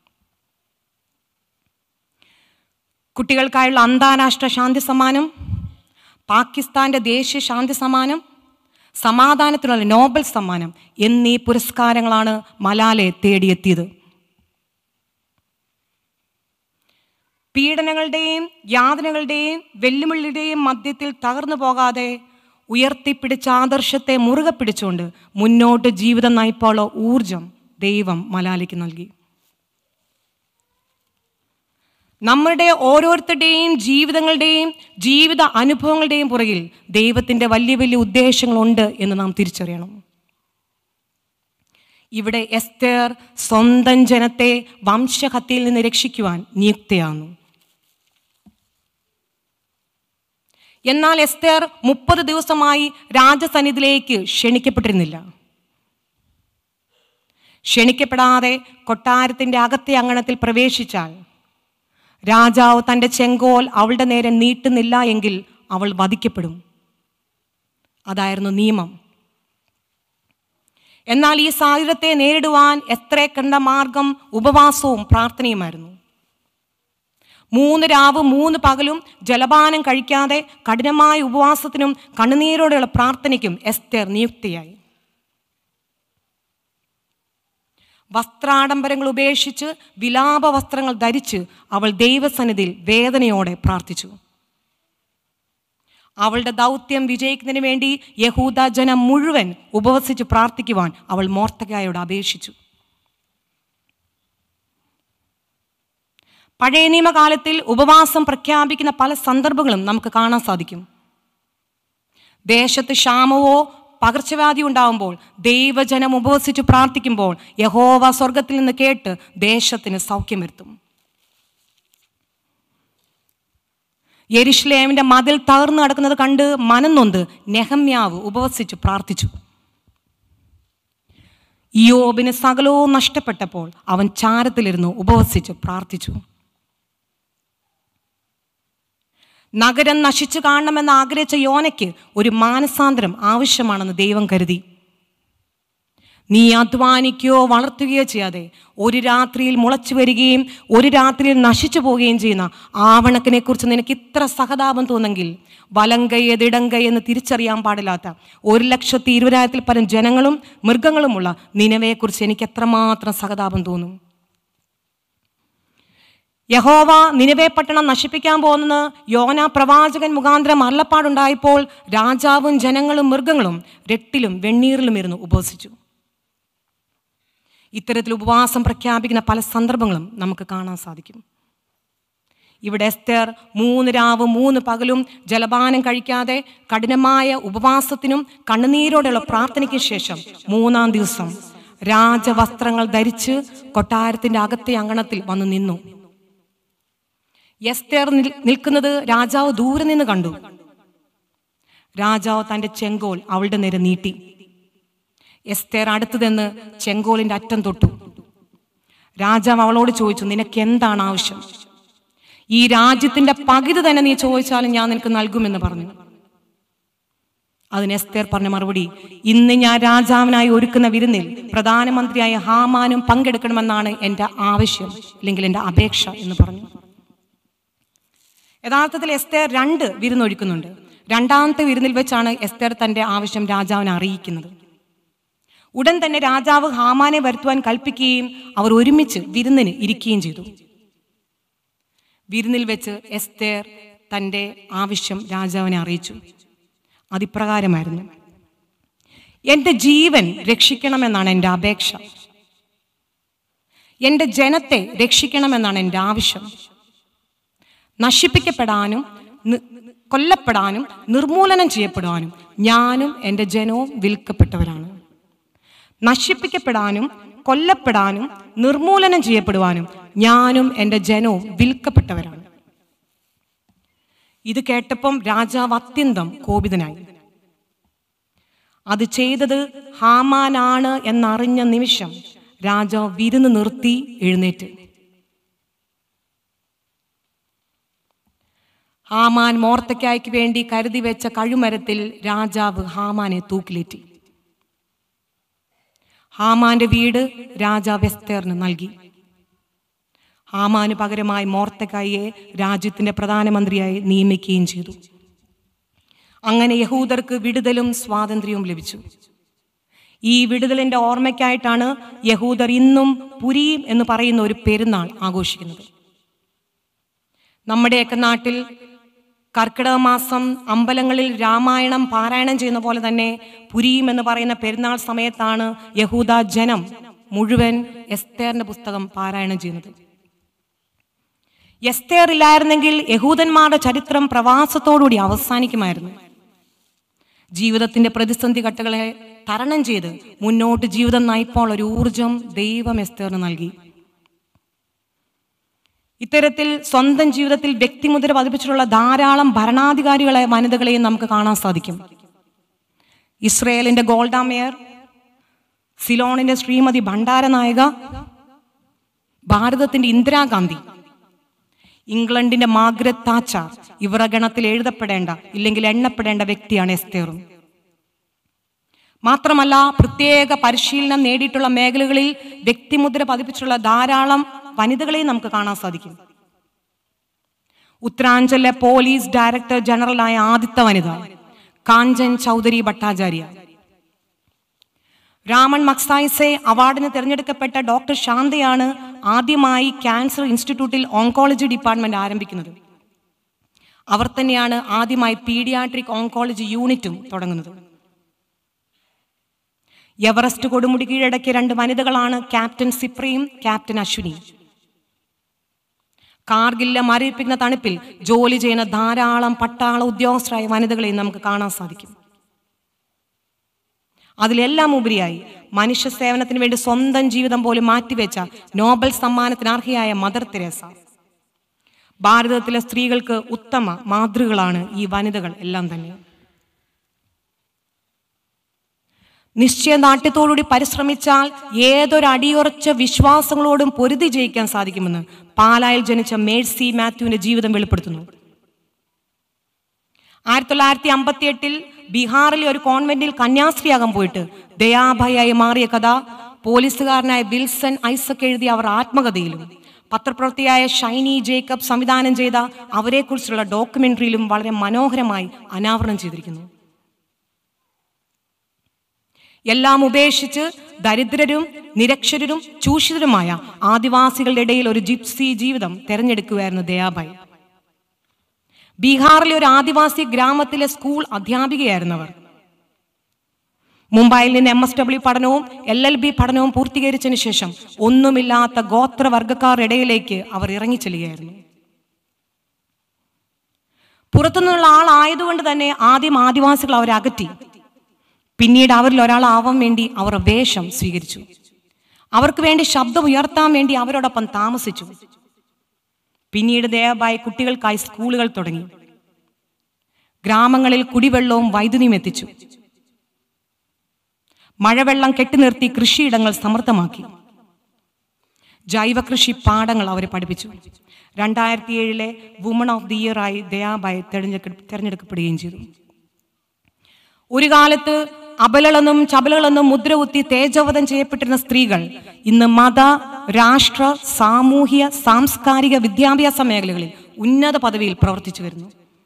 കുട്ടികൾക്കായുള്ള അന്താരാഷ്ട്ര ശാന്തി സമ്മാനം പാകിസ്ഥാന്റെ ദേശീയ ശാന്തി സമ്മാനം സമാധാനത്തിനുള്ള നോബൽ സമ്മാനം എന്നീ പുരസ്കാരങ്ങളാണ് മലാലയെ തേടിയെത്തിയത് പീഡനങ്ങളുടെയും യാതനകളുടെയും വെല്ലുവിളിയുടെയും മധ്യത്തിൽ തകർന്നു പോകാതെ ഉയർത്തിപ്പിടിച്ച ആദർശത്തെ മുറുകെ പിടിച്ചുകൊണ്ട് മുന്നോട്ട് ജീവിതം നയിപ്പോളോ ഊർജം ദൈവം മലാലയ്ക്ക് നൽകി നമ്മളുടെ ഓരോരുത്തരുടെയും ജീവിതങ്ങളുടെയും ജീവിത അനുഭവങ്ങളുടെയും പുറകിൽ ദൈവത്തിൻ്റെ വലിയ വലിയ ഉദ്ദേശങ്ങളുണ്ട് എന്ന് നാം തിരിച്ചറിയണം ഇവിടെ എസ്തേർ സ്വന്തം ജനത്തെ വംശഹത്യയിൽ നിന്ന് രക്ഷിക്കുവാൻ നിയുക്തയാകുന്നു എന്നാൽ എസ്തേർ മുപ്പത് ദിവസമായി രാജസന്നിധിയിലേക്ക് ക്ഷണിക്കപ്പെട്ടിരുന്നില്ല ക്ഷണിക്കപ്പെടാതെ കൊട്ടാരത്തിന്റെ അകത്തെ അങ്കണത്തിൽ പ്രവേശിച്ചാൽ രാജാവ് തൻ്റെ ചെങ്കോൽ അവളുടെ നേരെ നീട്ടുന്നില്ല എങ്കിൽ അവൾ വധിക്കപ്പെടും അതായിരുന്നു നിയമം എന്നാൽ ഈ സാഹചര്യത്തെ നേരിടുവാൻ എത്ര കണ്ട മാർഗം ഉപവാസവും പ്രാർത്ഥനയുമായിരുന്നു മൂന്ന് രാവും മൂന്ന് പകലും ജലപാനം കഴിക്കാതെ കഠിനമായ ഉപവാസത്തിനും കണ്ണുനീരോടെയുള്ള പ്രാർത്ഥനയ്ക്കും എസ്തേർ നിയുക്തിയായി വസ്ത്രാഡംബരങ്ങൾ ഉപേക്ഷിച്ച് വിലാപ വസ്ത്രങ്ങൾ ധരിച്ച് അവൾ ദൈവസന്നിധിയിൽ വേദനയോടെ പ്രാർത്ഥിച്ചു അവളുടെ ദൗത്യം വിജയിക്കുന്നതിന് വേണ്ടി യഹൂദ ജനം മുഴുവൻ ഉപവസിച്ച് പ്രാർത്ഥിക്കുവാൻ അവൾ മോർത്തകായോട് അപേക്ഷിച്ചു പഴയ നിയമകാലത്തിൽ ഉപവാസം പ്രഖ്യാപിക്കുന്ന പല സന്ദർഭങ്ങളും നമുക്ക് കാണാൻ സാധിക്കും ദേശത്ത് ക്ഷാമവോ പകർച്ചവ്യാധി ഉണ്ടാവുമ്പോൾ ദൈവജനം ഉപവസിച്ച് പ്രാർത്ഥിക്കുമ്പോൾ യഹോവ സ്വർഗത്തിൽ നിന്ന് കേട്ട് ദേശത്തിന് സൗഖ്യം വരുത്തും യെരുഷലേമിന്റെ മതിൽ തകർന്നു നടക്കുന്നത് കണ്ട് മനംനൊന്ത് നെഹമ്യാവ് ഉപവസിച്ച് പ്രാർത്ഥിച്ചു ഇയോബിന് സകലവും നഷ്ടപ്പെട്ടപ്പോൾ അവൻ ചാരത്തിലിരുന്നു ഉപവസിച്ച് പ്രാർത്ഥിച്ചു നഗരം നശിച്ചു കാണണമെന്ന് ആഗ്രഹിച്ച യോനയ്ക്ക് ഒരു മാനസാന്തരം ആവശ്യമാണെന്ന് ദൈവം കരുതി നീ അധ്വാനിക്കുകയോ വളർത്തുകയോ ചെയ്യാതെ ഒരു രാത്രിയിൽ മുളച്ചു വരികയും ഒരു രാത്രിയിൽ നശിച്ചു പോവുകയും ചെയ്യുന്ന ആവണക്കിനെ കുറിച്ച് നിനക്ക് ഇത്ര സഹതാപം തോന്നെങ്കിൽ വലങ്കൈ എതിടങ്കൈ എന്ന് തിരിച്ചറിയാൻ പാടില്ലാത്ത ഒരു ലക്ഷത്തി ഇരുപതിനായിരത്തിൽ പരം ജനങ്ങളും മൃഗങ്ങളുമുള്ള നിലവയെക്കുറിച്ച് എനിക്ക് എത്രമാത്രം സഹതാപം തോന്നും യഹോവ നിലവേ പട്ടണം നശിപ്പിക്കാൻ പോകുന്നത് യോന പ്രവാചകൻ മുഖാന്തരം അരുളപ്പാടുണ്ടായപ്പോൾ രാജാവും ജനങ്ങളും മൃഗങ്ങളും രട്ടിലും വെണ്ണീറിലും ഇരുന്ന് ഉപവസിച്ചു ഇത്തരത്തിൽ ഉപവാസം പ്രഖ്യാപിക്കുന്ന പല സന്ദർഭങ്ങളും നമുക്ക് കാണാൻ സാധിക്കും ഇവിടെ എസ്തേർ മൂന്ന് രാവും മൂന്ന് പകലും ജലപാനം കഴിക്കാതെ കഠിനമായ ഉപവാസത്തിനും കണ്ണുനീരോടെയുള്ള പ്രാർത്ഥനയ്ക്ക് ശേഷം മൂന്നാം ദിവസം രാജവസ്ത്രങ്ങൾ ധരിച്ച് കൊട്ടാരത്തിന്റെ അകത്തെ അങ്കണത്തിൽ വന്നു നിന്നു എസ്തേർ നിൽ- നിൽക്കുന്നത് രാജാവ് ദൂരെ നിന്ന് കണ്ടു രാജാവ് തന്റെ ചെങ്കോൽ അവളുടെ നേരെ നീട്ടി എസ്തേർ അടുത്തു നിന്ന് ചെങ്കോലിന്റെ അറ്റം തൊട്ടു രാജാവ് അവളോട് ചോദിച്ചു നിനക്ക് എന്താണ് ആവശ്യം ഈ രാജ്യത്തിന്റെ പകുതി തന്നെ നീ ചോദിച്ചാലും ഞാൻ നിനക്ക് നൽകുമെന്ന് പറഞ്ഞു അതിന് എസ്തേർ പറഞ്ഞ മറുപടി ഇന്ന് ഞാൻ രാജാവിനായി ഒരുക്കുന്ന വിരുന്നിൽ പ്രധാനമന്ത്രിയായ ഹാമാനും പങ്കെടുക്കണമെന്നാണ് എൻ്റെ ആവശ്യം അല്ലെങ്കിൽ എൻ്റെ അപേക്ഷ എന്ന് പറഞ്ഞു യഥാർത്ഥത്തിൽ എസ്തേർ രണ്ട് വിരുന്നൊഴുക്കുന്നുണ്ട് രണ്ടാമത്തെ വിരുന്നിൽ വെച്ചാണ് എസ്തേർ തന്റെ ആവശ്യം രാജാവിനെ അറിയിക്കുന്നത് ഉടൻ തന്നെ രാജാവ് ഹാമാനെ വരുത്തുവാൻ കൽപ്പിക്കുകയും അവർ ഒരുമിച്ച് വിരുന്നിന് ഇരിക്കുകയും ചെയ്തു വിരുന്നിൽ വെച്ച് എസ്തേർ തന്റെ ആവശ്യം രാജാവിനെ അറിയിച്ചു അതിപ്രകാരമായിരുന്നു എൻ്റെ ജീവൻ രക്ഷിക്കണമെന്നാണ് എൻ്റെ അപേക്ഷ എൻ്റെ ജനത്തെ രക്ഷിക്കണമെന്നാണ് എൻ്റെ ആവശ്യം നശിപ്പിക്കപ്പെടാനും നി- കൊല്ലപ്പെടാനും നിർമൂലനം ചെയ്യപ്പെടാനും ഞാനും എൻ്റെ ജനവും വിൽക്കപ്പെട്ടവരാണ് നശിപ്പിക്കപ്പെടാനും കൊല്ലപ്പെടാനും നിർമൂലനം ചെയ്യപ്പെടുവാനും ഞാനും എൻ്റെ ജനവും വിൽക്കപ്പെട്ടവരാണ് ഇത് കേട്ടപ്പം രാജാവ് അത്യന്തം കോപിതനായി അത് ചെയ്തത് ഹാമാനാണ് എന്നറിഞ്ഞ നിമിഷം രാജാവ് വിരുന്ന് നിർത്തി എഴുന്നേറ്റ് ഹാമാൻ മോർത്തയ്ക്കായ്ക്ക് വേണ്ടി കരുതി വെച്ച കഴുമരത്തിൽ രാജാവ് ഹാമാനെ തൂക്കിലേറ്റി ഹാമാന്റെ വീട് രാജാവ് എസ്തേറിന് നൽകി ഹാമാന് പകരമായി മോർത്തക്കായെ രാജ്യത്തിന്റെ പ്രധാനമന്ത്രിയായി നിയമിക്കുകയും ചെയ്തു അങ്ങനെ യഹൂദർക്ക് വിടുതലും സ്വാതന്ത്ര്യവും ലഭിച്ചു ഈ വിടുതലിന്റെ ഓർമ്മയ്ക്കായിട്ടാണ് യഹൂദർ ഇന്നും പുരീം എന്ന് പറയുന്ന ഒരു പെരുന്നാൾ ആഘോഷിക്കുന്നത് നമ്മുടെയൊക്കെ നാട്ടിൽ കർക്കിടക മാസം അമ്പലങ്ങളിൽ രാമായണം പാരായണം ചെയ്യുന്ന പോലെ തന്നെ പുരീം എന്ന് പറയുന്ന പെരുന്നാൾ സമയത്താണ് യഹൂദ ജനം മുഴുവൻ എസ്തേറിന്റെ പുസ്തകം പാരായണം ചെയ്യുന്നത് എസ്തേർ ഇല്ലായിരുന്നെങ്കിൽ യഹൂദന്മാരുടെ ചരിത്രം പ്രവാസത്തോടുകൂടി അവസാനിക്കുമായിരുന്നു ജീവിതത്തിന്റെ പ്രതിസന്ധി ഘട്ടങ്ങളെ തരണം ചെയ്ത് മുന്നോട്ട് ജീവിതം നയിപ്പോൾ ഒരു ഊർജം ദൈവം എസ്തേറിന് നൽകി ഇത്തരത്തിൽ സ്വന്തം ജീവിതത്തിൽ വ്യക്തിമുദ്ര പതിപ്പിച്ചിട്ടുള്ള ധാരാളം ഭരണാധികാരികളെ വനിതകളെയും നമുക്ക് കാണാൻ സാധിക്കും ഇസ്രയേലിന്റെ ഗോൾഡ മേയർ സിലോണിന്റെ ശ്രീമതി ഭണ്ഡാരനായക ഭാരതത്തിന്റെ ഇന്ദിരാഗാന്ധി ഇംഗ്ലണ്ടിന്റെ മാഗ്രറ്റ് താച്ചാർ ഇവരുടെ ഗണത്തിൽ എഴുതപ്പെടേണ്ട ഇല്ലെങ്കിൽ എണ്ണപ്പെടേണ്ട വ്യക്തിയാണ് എസ്തേറും മാത്രമല്ല പ്രത്യേക പരിശീലനം നേടിയിട്ടുള്ള മേഖലകളിൽ വ്യക്തിമുദ്ര പതിപ്പിച്ചിട്ടുള്ള ധാരാളം വനിതകളെയും നമുക്ക് കാണാൻ സാധിക്കും ഉത്തരാഞ്ചലിലെ പോലീസ് ഡയറക്ടർ ജനറലായ ആദിത്യ വനിത കാഞ്ചൻ ചൗധരി ഭട്ടാചാര്യ രാമൻ മക്സായിസെ അവാർഡിന് തിരഞ്ഞെടുക്കപ്പെട്ട ഡോക്ടർ ശാന്തയാണ് ആദ്യമായി ക്യാൻസർ ഇൻസ്റ്റിറ്റ്യൂട്ടിൽ ഓങ്കോളജി ഡിപ്പാർട്ട്മെന്റ് ആരംഭിക്കുന്നത് അവർ തന്നെയാണ് ആദ്യമായി പീഡിയാട്രിക് ഓങ്കോളജി യൂണിറ്റും തുടങ്ങുന്നത് എവറസ്റ്റ് കൊടുമുടി കീഴടക്കിയ രണ്ട് വനിതകളാണ് ക്യാപ്റ്റൻ സിപ്രയും ക്യാപ്റ്റൻ അശ്വിനി കാർഗിലെ മരവിപ്പിക്കുന്ന തണുപ്പിൽ ജോലി ചെയ്യുന്ന ധാരാളം പട്ടാള ഉദ്യോഗസ്ഥരായ വനിതകളെയും നമുക്ക് കാണാൻ സാധിക്കും അതിലെല്ലാം ഉപരിയായി മനുഷ്യ സേവനത്തിന് വേണ്ടി സ്വന്തം ജീവിതം പോലും മാറ്റിവെച്ച നോബൽ സമ്മാനത്തിന് അർഹയായ മദർ തെരേസ ഭാരതത്തിലെ സ്ത്രീകൾക്ക് ഉത്തമ മാതൃകളാണ് ഈ വനിതകൾ എല്ലാം തന്നെ നിശ്ചയദാർഢ്യത്തോടുകൂടി പരിശ്രമിച്ചാൽ ഏതൊരു അടിയുറച്ച വിശ്വാസങ്ങളോടും പൊരുതി ജയിക്കാൻ സാധിക്കുമെന്ന് പാലായിൽ ജനിച്ച മേഴ്സി മാത്യുവിന്റെ ജീവിതം വെളിപ്പെടുത്തുന്നു ആയിരത്തി തൊള്ളായിരത്തി അമ്പത്തി എട്ടിൽ ബീഹാറിലെ ഒരു കോൺവെന്റിൽ കന്യാസ്ത്രീയാകാൻ പോയിട്ട് ദയാഭയായി മാറിയ കഥ പോലീസുകാരനായ വിൽസൺ ഐസക് എഴുതിയ അവർ ആത്മകഥയിലും പത്രപ്രവർത്തിയായ ഷൈനി ജേക്കബ് സംവിധാനം ചെയ്ത അവരെക്കുറിച്ചുള്ള ഡോക്യുമെന്ററിയിലും വളരെ മനോഹരമായി അനാവരണം ചെയ്തിരിക്കുന്നു എല്ലാം ഉപേക്ഷിച്ച് ദരിദ്രരും നിരക്ഷരരും ചൂഷിതരുമായ ആദിവാസികളുടെ ഇടയിൽ ഒരു ജിപ്സി ജീവിതം തെരഞ്ഞെടുക്കുകയായിരുന്നു ദയാബായി ബീഹാറിലെ ഒരു ആദിവാസി ഗ്രാമത്തിലെ സ്കൂൾ അധ്യാപികയായിരുന്നവർ മുംബൈയിൽ നിന്ന് എം എസ് ഡബ്ല്യു പഠനവും എൽ എൽ ബി പഠനവും പൂർത്തീകരിച്ചതിന് ശേഷം ഒന്നുമില്ലാത്ത ഗോത്രവർഗക്കാരുടെ ഇടയിലേക്ക് അവർ ഇറങ്ങിച്ചെല്ലുകയായിരുന്നു പുറത്തുനിന്നുള്ള ആളായതുകൊണ്ട് തന്നെ ആദ്യം ആദിവാസികൾ അവരെ അകറ്റി പിന്നീട് അവരിൽ ഒരാളാവാൻ വേണ്ടി അവർ വേഷം സ്വീകരിച്ചു അവർക്ക് വേണ്ടി ശബ്ദം ഉയർത്താൻ വേണ്ടി അവരോടൊപ്പം താമസിച്ചു പിന്നീട് ദയവായി കുട്ടികൾക്കായി സ്കൂളുകൾ തുടങ്ങി ഗ്രാമങ്ങളിൽ കുടിവെള്ളവും വൈദ്യുതിയും എത്തിച്ചു മഴവെള്ളം കെട്ടിനിർത്തി കൃഷിയിടങ്ങൾ സമൃദ്ധമാക്കി ജൈവ കൃഷി പാഠങ്ങൾ അവരെ പഠിപ്പിച്ചു രണ്ടായിരത്തി ഏഴിലെ വുമൺ ഓഫ് ദി ഇയർ ആയി ദയാബായ് തെരഞ്ഞെടുക്ക തെരഞ്ഞെടുക്കപ്പെടുകയും ചെയ്തു ഒരു കാലത്ത് അബലളെന്നും ചബലകളെന്നും മുദ്രകുത്തി തേജോവധം ചെയ്യപ്പെട്ടിരുന്ന സ്ത്രീകൾ ഇന്ന് മത രാഷ്ട്ര സാമൂഹ്യ സാംസ്കാരിക വിദ്യാഭ്യാസ മേഖലകളിൽ ഉന്നത പദവിയിൽ പ്രവർത്തിച്ചു വരുന്നു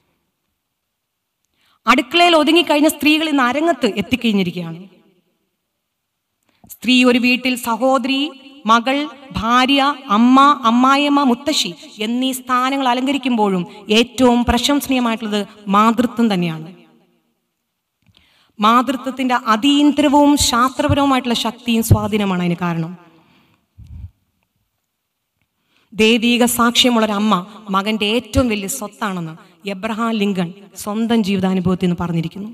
അടുക്കളയിൽ ഒതുങ്ങിക്കഴിഞ്ഞ സ്ത്രീകൾ ഇന്ന് അരങ്ങത്ത് എത്തിക്കഴിഞ്ഞിരിക്കുകയാണ് സ്ത്രീ ഒരു വീട്ടിൽ സഹോദരി മകൾ ഭാര്യ അമ്മ അമ്മായിയമ്മ മുത്തശ്ശി എന്നീ സ്ഥാനങ്ങൾ അലങ്കരിക്കുമ്പോഴും ഏറ്റവും പ്രശംസനീയമായിട്ടുള്ളത് മാതൃത്വം തന്നെയാണ് മാതൃത്വത്തിന്റെ അതീന്ദ്രവും ശാസ്ത്രപരവുമായിട്ടുള്ള ശക്തിയും സ്വാധീനമാണ് അതിന് കാരണം ദൈവീക സാക്ഷ്യമുള്ള ഒരു അമ്മ മകന്റെ ഏറ്റവും വലിയ സ്വത്താണെന്ന് എബ്രഹാം ലിങ്കൺ സ്വന്തം ജീവിതാനുഭവത്തിൽ നിന്ന് പറഞ്ഞിരിക്കുന്നു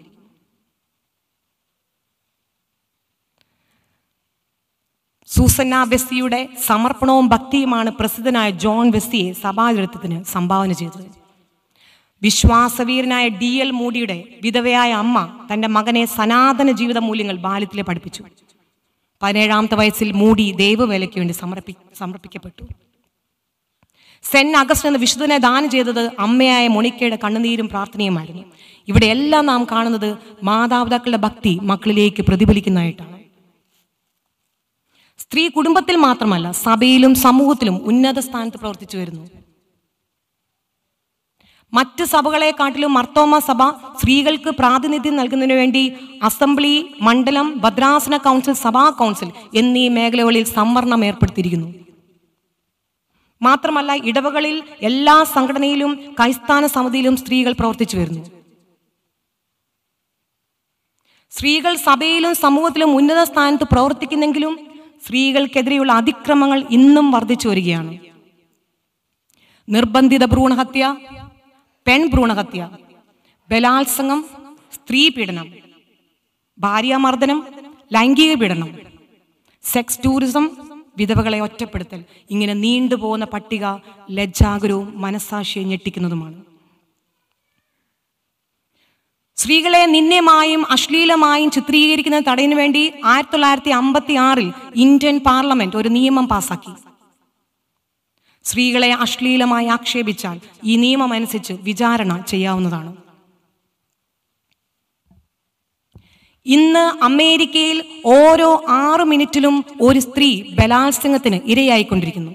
സൂസന്ന വെസ്സിയുടെ സമർപ്പണവും ഭക്തിയുമാണ് പ്രസിദ്ധനായ ജോൺ വെസ്സിയെ സഭാചരിത്രത്തിന് സംഭാവന ചെയ്തത് വിശ്വാസവീരനായ ഡി എൽ മൂഡിയുടെ വിധവയായ അമ്മ തന്റെ മകനെ സനാതന ജീവിത മൂല്യങ്ങൾ ബാല്യത്തിലെ പഠിപ്പിച്ചു പതിനേഴാമത്തെ വയസ്സിൽ മൂടി ദൈവവേലയ്ക്ക് വേണ്ടി സമർപ്പി സമർപ്പിക്കപ്പെട്ടു സെന്റ് അഗസ്റ്റ് എന്ന വിശുദ്ധനെ ദാനം ചെയ്തത് അമ്മയായ മൊണിക്കയുടെ കണ്ണുനീരും പ്രാർത്ഥനയുമായിരുന്നു ഇവിടെ എല്ലാം നാം കാണുന്നത് മാതാപിതാക്കളുടെ ഭക്തി മക്കളിലേക്ക് പ്രതിഫലിക്കുന്നതായിട്ടാണ് സ്ത്രീ കുടുംബത്തിൽ മാത്രമല്ല സഭയിലും സമൂഹത്തിലും ഉന്നത സ്ഥാനത്ത് പ്രവർത്തിച്ചു വരുന്നു മറ്റ് സഭകളെക്കാട്ടിലും മർത്തോമ സഭ സ്ത്രീകൾക്ക് പ്രാതിനിധ്യം നൽകുന്നതിനു വേണ്ടി അസംബ്ലി മണ്ഡലം ഭദ്രാസന കൗൺസിൽ സഭാ കൗൺസിൽ എന്നീ മേഖലകളിൽ സംവരണം ഏർപ്പെടുത്തിയിരിക്കുന്നു മാത്രമല്ല ഇടവകളിൽ എല്ലാ സംഘടനയിലും കൈസ്ഥാന സമിതിയിലും സ്ത്രീകൾ പ്രവർത്തിച്ചു വരുന്നു സ്ത്രീകൾ സഭയിലും സമൂഹത്തിലും ഉന്നത സ്ഥാനത്ത് പ്രവർത്തിക്കുന്നെങ്കിലും സ്ത്രീകൾക്കെതിരെയുള്ള അതിക്രമങ്ങൾ ഇന്നും വർദ്ധിച്ചു വരികയാണ് നിർബന്ധിത ഭ്രൂണഹത്യ പെൺ ഭ്രൂണഹത്യ ബലാത്സംഗം സ്ത്രീ പീഡനം ഭാര്യാമർദ്ദനം ലൈംഗിക പീഡനം സെക്സ് ടൂറിസം വിധവകളെ ഒറ്റപ്പെടുത്തൽ ഇങ്ങനെ നീണ്ടുപോകുന്ന പട്ടിക ലജ്ജാകരവും മനസാക്ഷിയെ ഞെട്ടിക്കുന്നതുമാണ് സ്ത്രീകളെ നിന്ദ്യമായും അശ്ലീലമായും ചിത്രീകരിക്കുന്നത് തടയുന്നതിന് വേണ്ടി ആയിരത്തി തൊള്ളായിരത്തി അമ്പത്തി ആറിൽ ഇന്ത്യൻ പാർലമെന്റ് ഒരു നിയമം പാസാക്കി സ്ത്രീകളെ അശ്ലീലമായി ആക്ഷേപിച്ചാൽ ഈ നിയമം അനുസരിച്ച് വിചാരണ ചെയ്യാവുന്നതാണ് ഇന്ന് അമേരിക്കയിൽ ഓരോ ആറ് മിനിറ്റിലും ഒരു സ്ത്രീ ബലാത്സംഗത്തിന് ഇരയായിക്കൊണ്ടിരിക്കുന്നു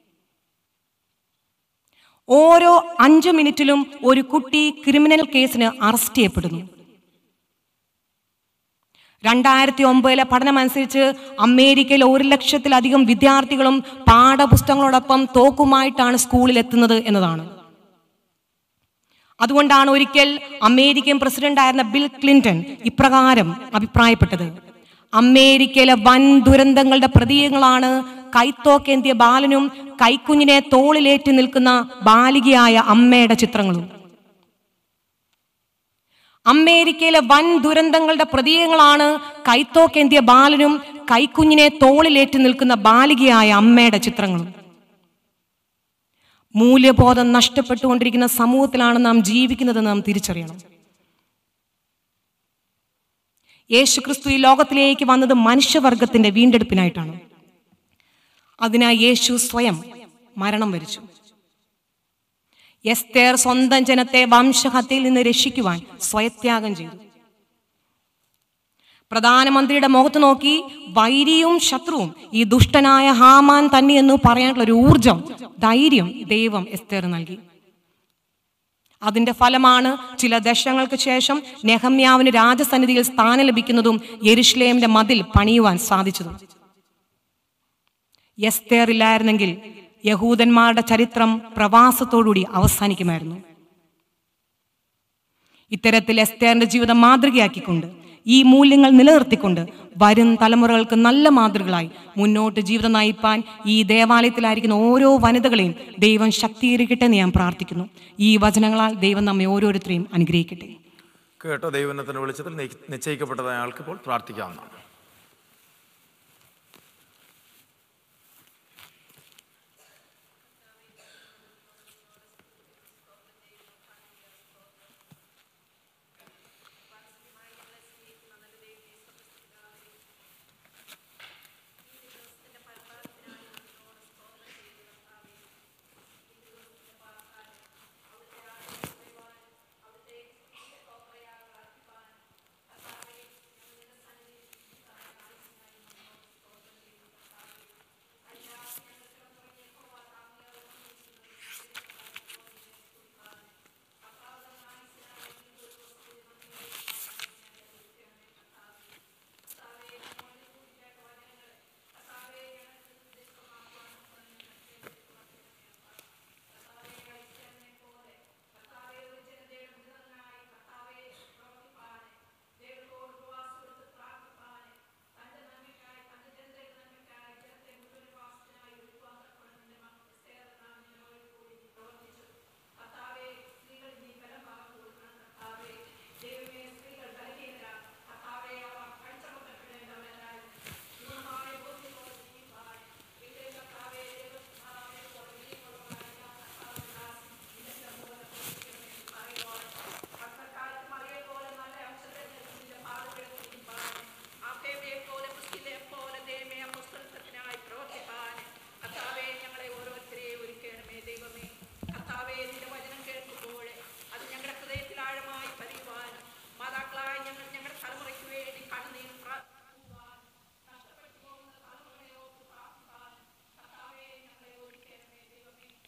ഓരോ അഞ്ച് മിനിറ്റിലും ഒരു കുട്ടി ക്രിമിനൽ കേസിന് അറസ്റ്റ് ചെയ്യപ്പെടുന്നു രണ്ടായിരത്തി ഒമ്പതിലെ പഠനമനുസരിച്ച് അമേരിക്കയിൽ ഒരു ലക്ഷത്തിലധികം വിദ്യാർത്ഥികളും പാഠപുസ്തകങ്ങളോടൊപ്പം തോക്കുമായിട്ടാണ് സ്കൂളിൽ എത്തുന്നത് എന്നതാണ് അതുകൊണ്ടാണ് ഒരിക്കൽ അമേരിക്കൻ പ്രസിഡന്റായിരുന്ന ബിൽ ക്ലിന്റൺ ഇപ്രകാരം അഭിപ്രായപ്പെട്ടത് അമേരിക്കയിലെ വൻ ദുരന്തങ്ങളുടെ പ്രതീകങ്ങളാണ് കൈത്തോക്കേന്തിയ ബാലനും കൈക്കുഞ്ഞിനെ തോളിലേറ്റി നിൽക്കുന്ന ബാലികയായ അമ്മയുടെ ചിത്രങ്ങളും അമേരിക്കയിലെ വൻ ദുരന്തങ്ങളുടെ പ്രതീകങ്ങളാണ് കൈത്തോക്കേന്തിയ ബാലനും കൈക്കുഞ്ഞിനെ തോളിലേറ്റി നിൽക്കുന്ന ബാലികയായ അമ്മയുടെ ചിത്രങ്ങളും മൂല്യബോധം നഷ്ടപ്പെട്ടുകൊണ്ടിരിക്കുന്ന സമൂഹത്തിലാണ് നാം ജീവിക്കുന്നത് നാം തിരിച്ചറിയണം യേശു ക്രിസ്തു ഈ ലോകത്തിലേക്ക് വന്നത് മനുഷ്യവർഗത്തിന്റെ വീണ്ടെടുപ്പിനായിട്ടാണ് അതിനായി യേശു സ്വയം മരണം വരിച്ചു എസ്തേർ സ്വന്തം ജനത്തെ വംശഹത്യയിൽ നിന്ന് രക്ഷിക്കുവാൻ സ്വയത്യാഗം ചെയ്തു പ്രധാനമന്ത്രിയുടെ മുഖത്ത് നോക്കി വൈരിയും ശത്രുവും ഈ ദുഷ്ടനായ ഹാമാൻ തന്നെ എന്ന് പറയാനുള്ള ഒരു ഊർജം ധൈര്യം ദൈവം എസ്തേർ നൽകി അതിന്റെ ഫലമാണ് ചില ദശകങ്ങൾക്ക് ശേഷം നെഹമ്യാവിന് രാജസന്നിധിയിൽ സ്ഥാനം ലഭിക്കുന്നതും യെരുഷലേമിന്റെ മതിൽ പണിയുവാൻ സാധിച്ചതും എസ്തേർ ഇല്ലായിരുന്നെങ്കിൽ യഹൂദന്മാരുടെ ചരിത്രം പ്രവാസത്തോടുകൂടി അവസാനിക്കുമായിരുന്നു ഇത്തരത്തിൽ എസ്തേറിന്റെ ജീവിതം മാതൃകയാക്കിക്കൊണ്ട് ഈ മൂല്യങ്ങൾ നിലനിർത്തിക്കൊണ്ട് വരും തലമുറകൾക്ക് നല്ല മാതൃകളായി മുന്നോട്ട് ജീവിതം നയിപ്പാൻ ഈ ദേവാലയത്തിലായിരിക്കുന്ന ഓരോ വനിതകളെയും ദൈവം ശക്തീകരിക്കട്ടെ എന്ന് ഞാൻ പ്രാർത്ഥിക്കുന്നു ഈ വചനങ്ങളാൽ ദൈവം നമ്മെ ഓരോരുത്തരെയും അനുഗ്രഹിക്കട്ടെ കേട്ടോ ദൈവനത്തിന് വിളിച്ചതിൽ നി- നിശ്ചയിക്കപ്പെട്ടതായ ആൾക്ക് ഇപ്പോൾ പ്രാർത്ഥിക്കാവുന്നതാണ്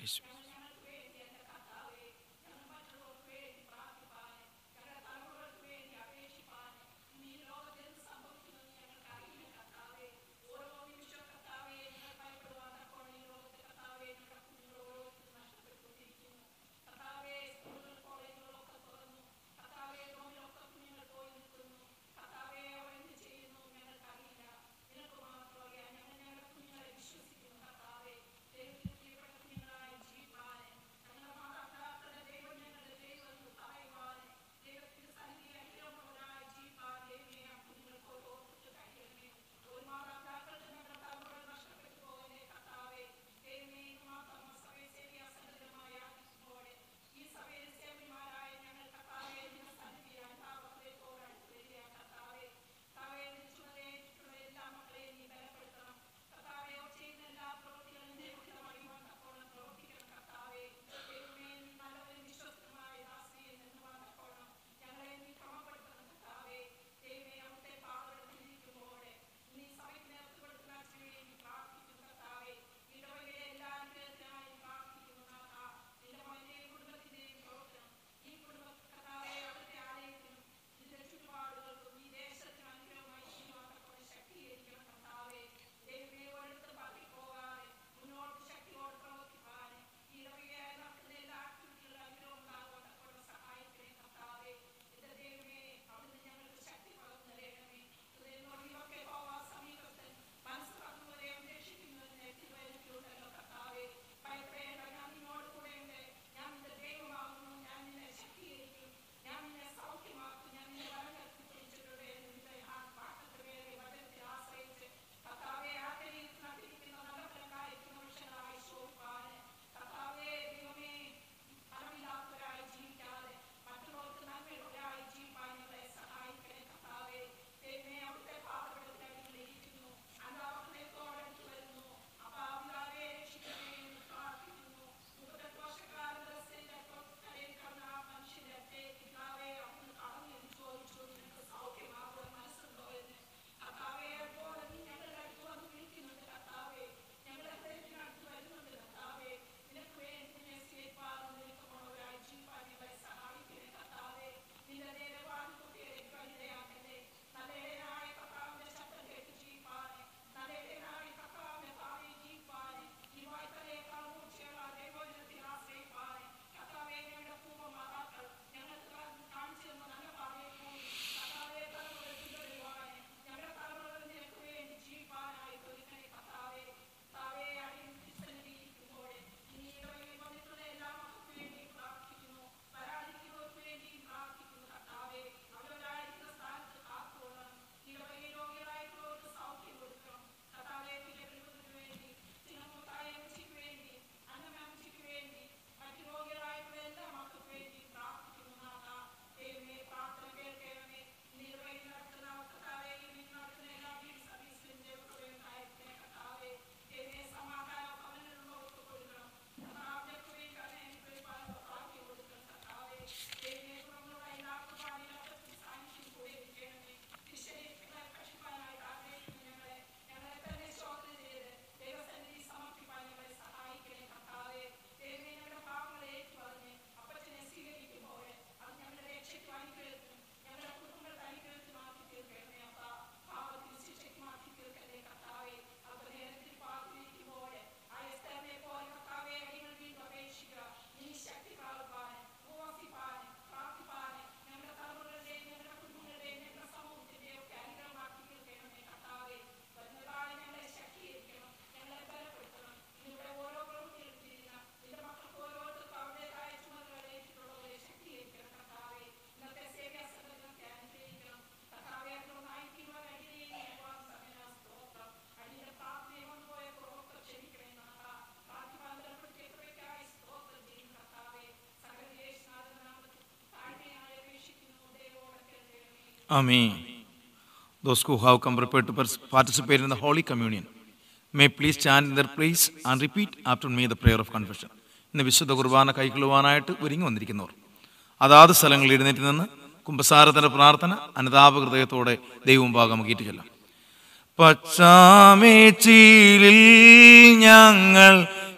Amen. Those who have come prepared to pers- participate in the Holy Communion may please stand in their place and repeat after me the prayer of confession. ഇന്ന് വിശുദ്ധ കുർബാന കൈക്കൊള്ളുവാനായിട്ട് ഒരുങ്ങി വന്നിരിക്കുന്നവർ അതാത് സ്ഥലങ്ങളിൽ എഴുന്നേറ്റ് നിന്ന് കുംഭസാരത്തിൻ്റെ പ്രാർത്ഥന അനുതാപ ഹൃദയത്തോടെ ദൈവമുമ്പാകം മുഖീറ്റ് ചെല്ലാം പച്ചാമേച്ചിലിൽ ഞങ്ങൾ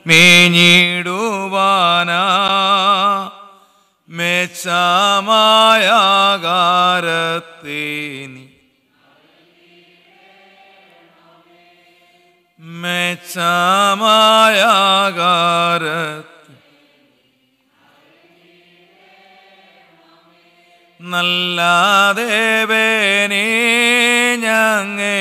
മേഞ്ഞിടുവാനാ മെച്ചമായാകാരത്തെ നീ മെച്ചമായാകാരത്തെ നല്ല ദേവനേ ഞങ്ങേ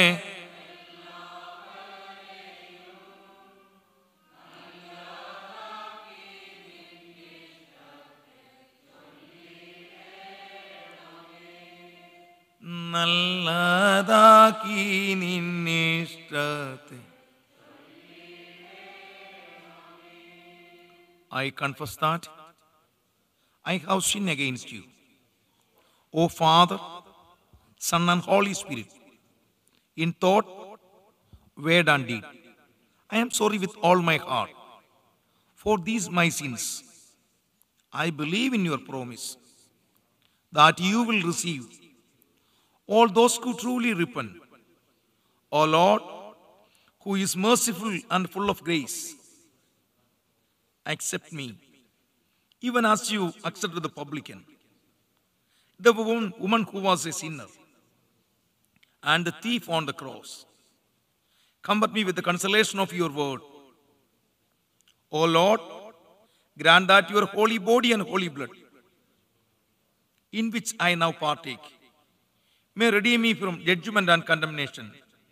നല്ലതാക്കി നിന്നിഷ്ടത്തെ I confess that I have sinned against you. O Father, Son, and Holy Spirit, in thought, word, and deed. I am sorry with all my heart for these my sins. I believe in your promise that you will receive all those who truly repent. O Lord, who is merciful and full of grace, accept me, even as you accepted the publican, the woman, woman who was a sinner, and the thief on the cross. Comfort me with the consolation of your word. O Lord, grant that your holy body and holy blood, in which I now partake, may redeem me from judgment and condemnation,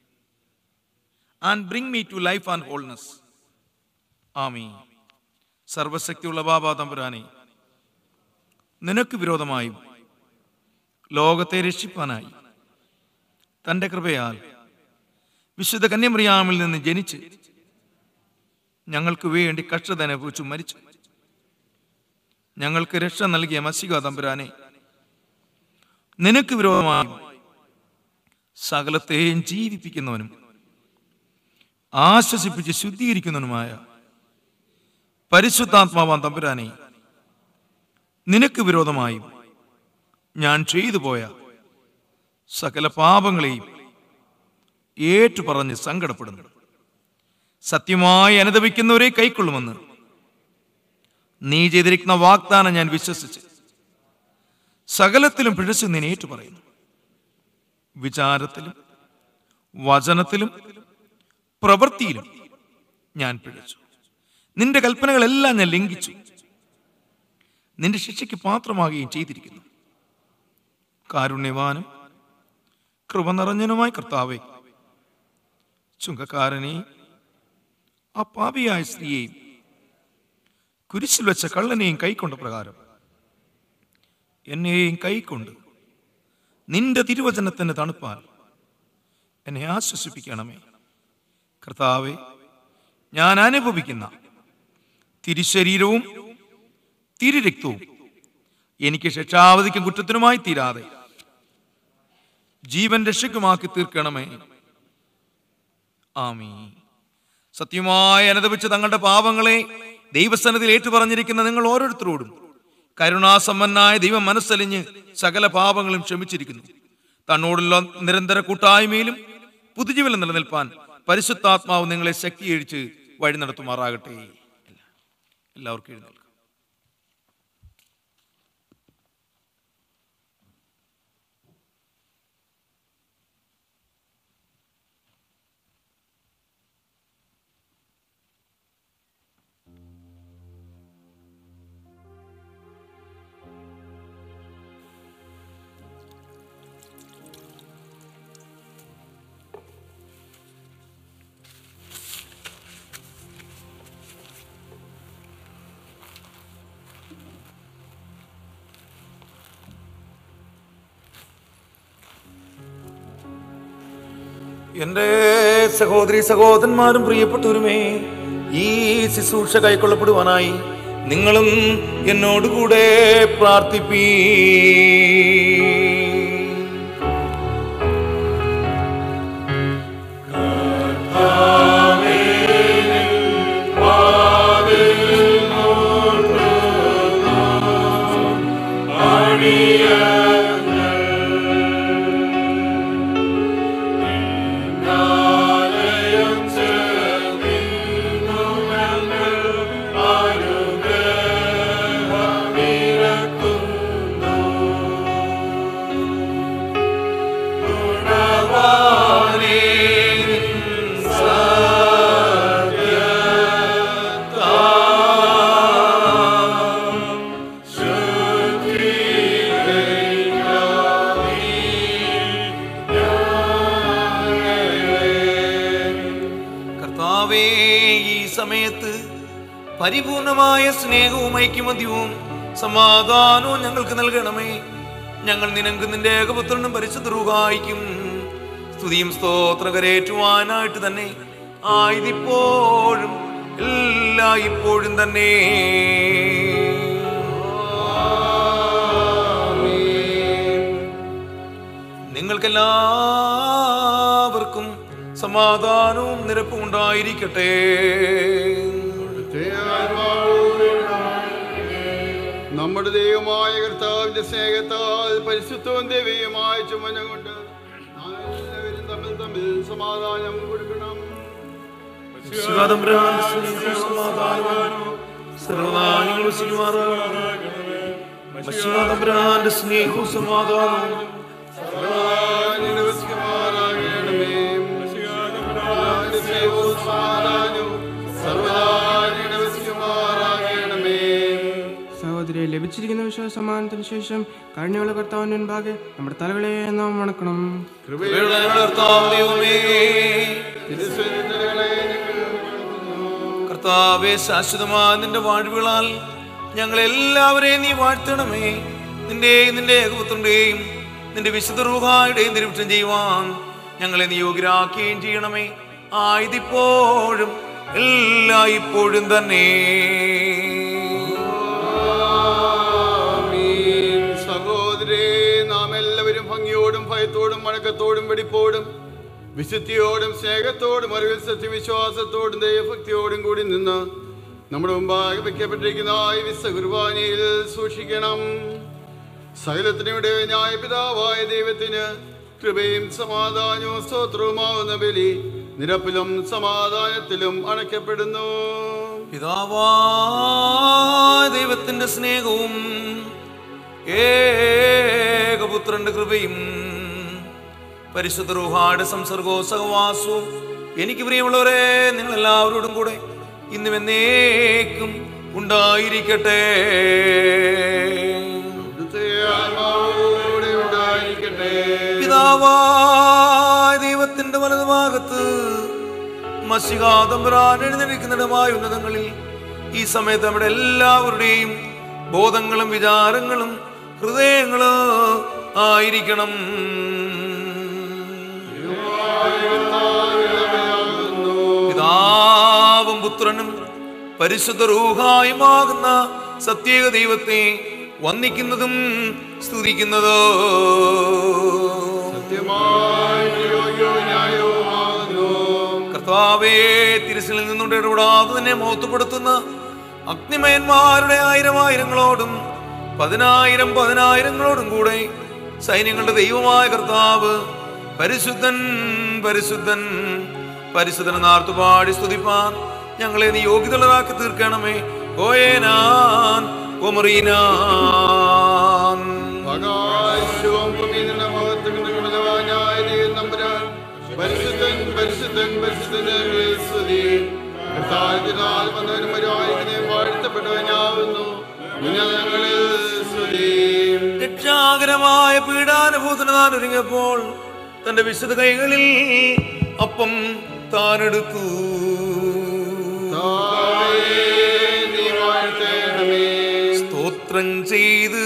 and bring me to life and wholeness. ആമീൻ സർവശക്തിയുള്ള ബാബാ തമ്പുരാനെ നിനക്ക് വിരോധമായും ലോകത്തെ രക്ഷിപ്പാനായി തൻ്റെ കൃപയാൽ വിശുദ്ധ കന്യമറിയാമിൽ നിന്ന് ജനിച്ച് ഞങ്ങൾക്ക് വേണ്ടി കഷ്ടത അനുഭവിച്ചു മരിച്ചു ഞങ്ങൾക്ക് രക്ഷ നൽകിയ മസിക തമ്പുരാനെ നിനക്ക് വിരോധമായും സകലത്തെയും ജീവിപ്പിക്കുന്നവനും ആശ്വസിപ്പിച്ച് ശുദ്ധീകരിക്കുന്നവനുമായ പരിശുദ്ധാത്മാവാൻ തമ്പുരാനെ നിനക്ക് വിരോധമായും ഞാൻ ചെയ്തു പോയ സകല പാപങ്ങളെയും ഏറ്റുപറഞ്ഞ് സങ്കടപ്പെടുന്നു സത്യമായി അനുദപിക്കുന്നവരെ കൈക്കൊള്ളുമെന്ന് നീ ചെയ്തിരിക്കുന്ന വാഗ്ദാനം ഞാൻ വിശ്വസിച്ച് സകലത്തിലും പിഴച്ചു നീ ഏറ്റുപറയുന്നു വിചാരത്തിലും വചനത്തിലും പ്രവൃത്തിയിലും ഞാൻ പിഴച്ചു നിന്റെ കൽപ്പനകളെല്ലാം ഞാൻ ലംഘിച്ചു നിന്റെ ശിക്ഷയ്ക്ക് പാത്രമാകുകയും ചെയ്തിരിക്കുന്നു കാരുണ്യവാനും കൃപ നിറഞ്ഞനുമായ കർത്താവെ ചുങ്കക്കാരനെയും ആ പാപിയായ സ്ത്രീയെയും കുരിശിൽ വെച്ച കള്ളനെയും കൈക്കൊണ്ട പ്രകാരം എന്നെയും കൈക്കൊണ്ട് നിന്റെ തിരുവചനത്തിന് തണുപ്പാൽ എന്നെ ആശ്വസിപ്പിക്കണമേ കർത്താവെ ഞാൻ അനുഭവിക്കുന്ന തിരുശരീരവും തിരുരക്തവും എനിക്ക് ശിക്ഷാവധിക്കും കുറ്റത്തിനുമായി തീരാതെ ജീവൻ രക്ഷയ്ക്കുമാക്കി തീർക്കണമേ ആമീ സത്യമായി അനുദപിച്ച് തങ്ങളുടെ പാപങ്ങളെ ദൈവസ്ഥാനത്തിൽ ഏറ്റുപറഞ്ഞിരിക്കുന്ന നിങ്ങൾ ഓരോരുത്തരോടും കരുണാസമ്പന്നായ ദൈവം മനസ്സലിഞ്ഞ് സകല പാപങ്ങളും ക്ഷമിച്ചിരിക്കുന്നു തന്നോടുള്ള നിരന്തര കൂട്ടായ്മയിലും പുതുജീവനം നിലനിൽപ്പാൻ പരിശുദ്ധാത്മാവ് നിങ്ങളെ ശക്തിയഴിച്ച് വഴി നടത്തുമാറാകട്ടെ എല്ലാവർക്കും എഴുന്നേൽക്കാം എൻ്റെ സഹോദരി സഹോദരന്മാരും പ്രിയപ്പെട്ടവരുമേ ഈ ശുശ്രൂഷ കൈക്കൊള്ളപ്പെടുവാനായി നിങ്ങളും എന്നോടുകൂടെ പ്രാർത്ഥിപ്പീ ും പരിപൂർണമായ സ്നേഹവും ഐക്യമത്യവും സമാധാനവും ഞങ്ങൾക്ക് നൽകണമേ ഞങ്ങൾ നിനക്ക് നിന്റെ ഏകപുത്രനും പരിശുദ്ധ റൂഹായിക്കും സ്തുതിയും സ്തോത്രകരേറ്റുവാനായിട്ട് തന്നെ ആയതിപ്പോഴും എല്ലാ ഇപ്പോഴും തന്നെ നിങ്ങൾക്കെല്ലാവർക്കും സമാധാനവും നിരപ്പും ഉണ്ടായിരിക്കട്ടെ നമ്മുടെ ദൈവമായ കർത്താവിന്റെ സ്നേഹത്താൽ പരിശുദ്ധവും ദൈവീയമായ ചുമനം കൊണ്ട് നാം എല്ലാവരും തമ്മിൽ തമ്മിൽ സമാധാനം കൊടുക്കണം ശിവതമ്പുരാന്റെ സ്നേഹവും സമാധാനവും സർവ്വനാമങ്ങളും വസിക്കുമാറാകണമേ. ശിവതമ്പുരാന്റെ സ്നേഹവും സമാധാനവും സർവ്വനാമങ്ങളും വസിക്കുമാറാകണമേ. സർവ്വനാമങ്ങളുടെ സ്നേഹവും സമാധാനവും സർവ്വനാമങ്ങളുടെ വസിക്കുമാറാകണമേ. സഹോദരിയെ ലഭിച്ചിരിക്കുന്ന വിശ്വാസമാനത്തിന് ശേഷം കഴിഞ്ഞുള്ള കർത്താവിന് മുൻപാകെ നമ്മുടെ തലകളെ നാം വണക്കണം കൃപയുള്ള ഞങ്ങളുടെ കർത്താവ് ദൈവമേ, തിരുസന്നിധികളെ ഞങ്ങൾ കർത്താവേ ശാശ്വതമായ നിന്റെ വാഴ്വുകളാൽ ഞങ്ങളെല്ലാവരെയും നീ വാഴ്ത്തണമേ നിന്റെ നിന്റെ ഏകപുത്രന്റെയും നിന്റെ വിശുദ്ധ റൂഹായുടെയും നിരൂപണം ചെയ്യുവാൻ ഞങ്ങളെ നീ യോഗ്യരാക്കുകയും ചെയ്യണമേ ആയതിപ്പോഴും എല്ലാ ഇപ്പോഴും തന്നെ ആമീൻ. സഹോദരേ നാം എല്ലാവരും ഭംഗിയോടും ഭയത്തോടും വണക്കത്തോടും വെടിപ്പോടും വിശുദ്ധിയോടും സ്നേഹത്തോടും അറിവിൽ സത്യവിശ്വാസത്തോടും ദൈവഭക്തിയോടും കൂടി നിന്ന് നമ്മുടെ മുമ്പാകെ വയ്ക്കപ്പെട്ടിരിക്കുന്ന ഈ വിശ്വ കുർബാനയിൽ സൂക്ഷിക്കണം സകലത്തിനുടെ ന്യായപിതാവായ ദൈവത്തിന് കൃപയും സമാധാനവും സ്തോത്രവുമാവുന്ന ബലി നിരപ്പിലും സമാധാനത്തിലും അണയ്ക്കപ്പെടുന്നു പിതാവായ ദൈവത്തിന്റെ സ്നേഹവും ഏകപുത്രന്റെ കൃപയും പരിശുദ്ധ റൂഹായുടെ സംസർഗവും സഹവാസവും എനിക്ക് പ്രിയമുള്ളവരെ നിങ്ങൾ എല്ലാവരോടും കൂടെ ഇന്നും എന്നേക്കും ഉണ്ടായിരിക്കട്ടെ അവിടുത്തെ ആത്മാവോടെ ഉണ്ടായിരിക്കട്ടെ പിതാവായ ദൈവത്തിന്റെ വലതുഭാഗത്ത് മഷികാതമ്പുരാൻ എഴുന്നേൽക്കുന്നിടമായ ഉന്നതങ്ങളിൽ ഈ സമയത്ത് നമ്മുടെ എല്ലാവരുടെയും ബോധങ്ങളും വിചാരങ്ങളും ഹൃദയങ്ങളും ആയിരിക്കണം പിതാവും പുത്രനും പരിശുദ്ധ റൂഹായുമാകുന്ന സത്യേക ദൈവത്തെ വന്ദിക്കുന്നതും സ്തുതിക്കുന്നതോ കർത്താവേ തിരുസലിൽ നിന്നുകൊണ്ട് ഇടപെടാതെ തന്നെ മഹത്വപ്പെടുത്തുന്ന അഗ്നിമയന്മാരുടെ ആയിരം ആയിരങ്ങളോടും പതിനായിരം പതിനായിരങ്ങളോടും കൂടെ സൈന്യങ്ങളുടെ ദൈവമായ കർത്താവ് പരിശുദ്ധൻ പരിശുദ്ധൻ പരിശുദ്ധൻ നാർത്തുപാടി സ്തുതിപ്പാൻ ഞങ്ങളെ നീ യോഗ്യതയുള്ളതാക്കി തീർക്കണമേ കോയേനാൻ കൊമറീനാൻ ആകാശവും ഭൂമിയും നിന്റെ മഹത്വം കൊണ്ട് ഗുണവാനായ ദൈവം നമ്പുരാൻ. പരിശുദ്ധൻ പരിശുദ്ധൻ പരിശുദ്ധൻ ഞങ്ങളെ സ്തുതി കർത്താവിനാൽ വന്നവനും വരുവായിരിക്കുന്നതും വാഴ്ത്തപ്പെട്ടവനാവുന്നു നിങ്ങൾ ഞങ്ങളിൽ സ്തുതി രക്ഷാകരമായ പീഡാനുഭൂതന് താൻ ഒരുങ്ങിയപ്പോൾ തന്റെ വിശുദ്ധ കൈകളിൽ അപ്പം താനെടുത്തു നീ വാഴ്ത്തേണമേ സ്തോത്രം ചെയ്ത്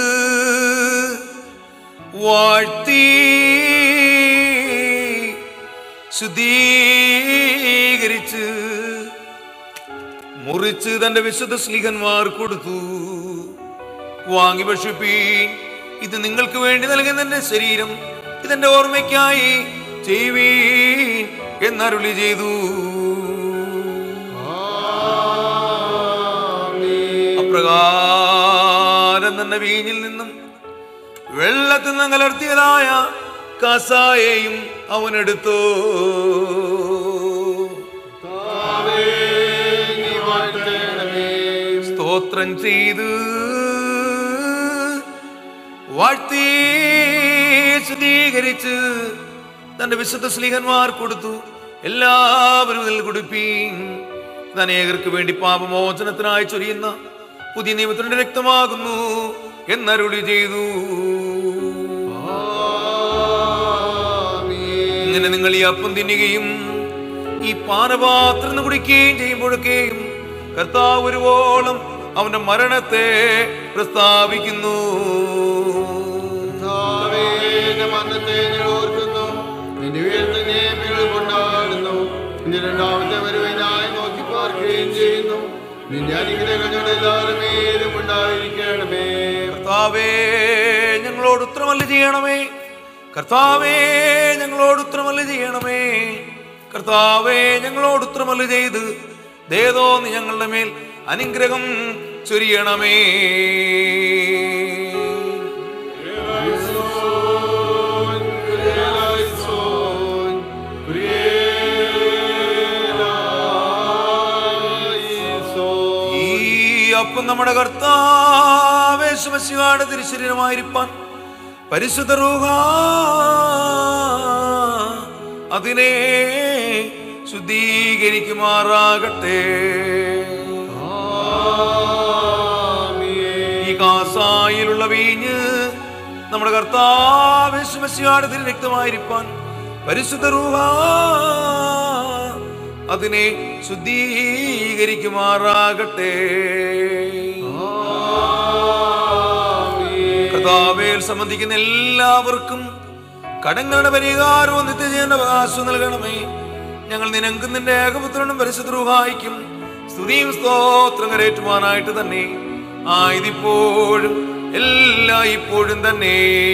വാഴ്ത്തി ശുദ്ധീകരിച്ച് മുറിച്ച് തന്റെ വിശുദ്ധ സ്ലീഹന്മാർ കൊടുത്തു വാങ്ങി ഭക്ഷിപ്പീൻ ഇത് നിങ്ങൾക്ക് വേണ്ടി നൽകുന്ന എന്റെ ശരീരം ഇതെന്റെ ഓർമ്മയ്ക്കായി ചെയ്യുവീൻ എന്നരുളി ചെയ്തു അപ്രകാരം തന്നെ വീഞ്ഞിൽ നിന്നും വെള്ളത്തിൽ നിന്ന് കലർത്തിയതായ കസായെയും അവനെടുത്തു നീ വാഴ്ത്തേണമേ സ്തോത്രം ചെയ്ത് വാഴ്ത്തി ശുദ്ധീകരിച്ച് തന്റെ വിശുദ്ധ സ്ലീഹന്മാർ കൊടുത്തു എല്ലാവരും ഇതിൽ കുടിപ്പീൻ ഇത് അനേകർക്ക് വേണ്ടി പാപമോചനത്തിനായി ചൊരിയുന്ന പുതിയ നിയമത്തിന്റെ രക്തമാകുന്നു എന്നരുളി ചെയ്തു ഇങ്ങനെ നിങ്ങൾ ഈ അപ്പം തിന്നുകയും ഈ പാനപാത്രം കുടിക്കുകയും ചെയ്യുമ്പോഴൊക്കെയും കർത്താവ് ഒരുവോളം അവന്റെ മരണത്തെ പ്രസ്താവിക്കുന്നു കർത്താവേ, എന്റെ മരണത്തെ ഞങ്ങൾ ഓർക്കുന്നു നിന്റെ ഉയർത്തനെ ഞങ്ങൾ കൊണ്ടാടുന്നു നിന്റെ രണ്ടാമത്തെ വരവിനായി നോക്കി പാർക്കുകയും ചെയ്യുന്നു നിന്റെ അനുഗ്രഹങ്ങൾ ഞങ്ങളുടെ എല്ലാവരും മേലും ഉണ്ടായിരിക്കണമേ കർത്താവേ ഞങ്ങളോട് ഉത്തരമല്ല ചെയ്യണമേ കർത്താവേ ഞങ്ങളോട് ഉത്തരമല്ല ചെയ്യണമേ കർത്താവേ ഞങ്ങളോട് ഉത്തരമല്ല ചെയ്ത് ദേതോ നീ ഞങ്ങളുടെ മേൽ അനുഗ്രഹം ചൊരിയണമേ ഈ അപ്പം നമ്മുടെ കർത്താവേശമശികാട് തിരുശരീരമായിരിക്കാൻ പരിശുദ്ധ റൂഹ അതിനെ ശുദ്ധീകരിക്കുമാറാകട്ടെ ഈ കാസായിലുള്ള വീഞ്ഞ് നമ്മുടെ കർത്താവേശമശികാട് തിരുരക്തമായിരിക്കാൻ പരിശുദ്ധ റൂഹ അതിനെ ശുദ്ധീകരിക്കുമാറാകട്ടെ കർത്താവേൽ സംബന്ധിക്കുന്ന എല്ലാവർക്കും കടങ്ങളുടെ പരിഹാരവും നിത്യജീവന്റെ അവകാശവും നൽകണമേ ഞങ്ങൾ നിനക്കും നിന്റെ ഏകപുത്രനും പരിശുദ്ധ റൂഹായിക്കും സ്തുതിയും സ്തോത്രം കരേറ്റുവാനായിട്ട് തന്നെ ആയതിപ്പോഴും എല്ലാ ഇപ്പോഴും തന്നെ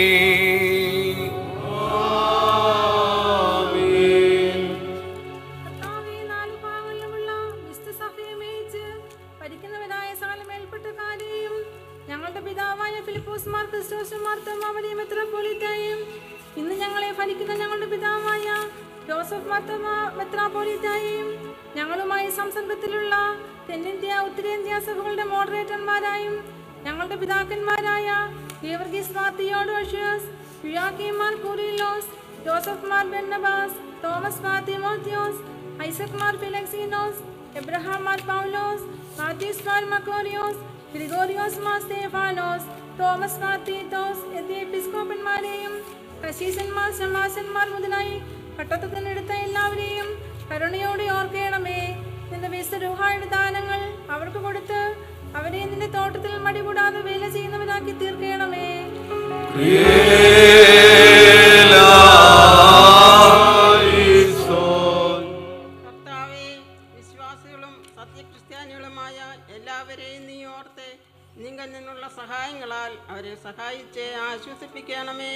കർത്താവേ, നാല് ഭാഗങ്ങളിലുമുള്ള വിശുദ്ധ സഭയെ മേയിച്ച് ഭരിക്കുന്നവരായ സകല മേൽപ്പെട്ടക്കാരെയും ഞങ്ങളുടെ പിതാവായ ഫിലിപ്പോസ് മാർ ക്രിസ്റ്റോസ് മാർത്തമാവലിയ മെത്രാപ്പോലിത്തായും ഇന്ന് ഞങ്ങളെ ഭരിക്കുന്ന ഞങ്ങളുടെ പിതാവായ ജോസഫ് മാർത്തമ മെത്രാപ്പോലിത്തായും ഞങ്ങളുമായി സംസർഗത്തിലുള്ള തെന്നിന്ത്യ ഉത്തരേന്ത്യ സഭകളുടെ മോഡറേറ്റർമാരായും ഞങ്ങളുടെ പിതാക്കന്മാരായ Geevarghese Mar Theodosius Yuyakim Mar Coorilos Joseph Mar Barnabas Thomas Mar Timotheos Isaac Mar Philoxenos Abraham Mar Paulose Mathews Mar Macarios Gregorios Mar Stephanos Thomas Mar Titus എന്നീ എപ്പിസ്കോപ്പന്മാരെയും കശീസന്മാർ ശമാസന്മാർ മുതലായി പട്ടത്തത്തിനെടുത്ത എല്ലാവരെയും കരുണയോടെ ഓർക്കണമേ നിന്റെ വിശുദ്ധ ദാനങ്ങൾ അവർക്ക് കൊടുത്ത് അവരെ നിന്റെ തോട്ടത്തിൽ മടികൂടാതെ വേല ചെയ്യുന്നവരാക്കി തീർക്കണമേ കർത്താവേ വിശ്വാസികളും സത്യക്രിസ്ത്യാനികളുമായ എല്ലാവരെയും നീ ഓർത്ത് നിങ്ങൾ നിന്നുള്ള സഹായങ്ങളാൽ അവരെ സഹായിച്ച് ആശ്വസിപ്പിക്കണമേ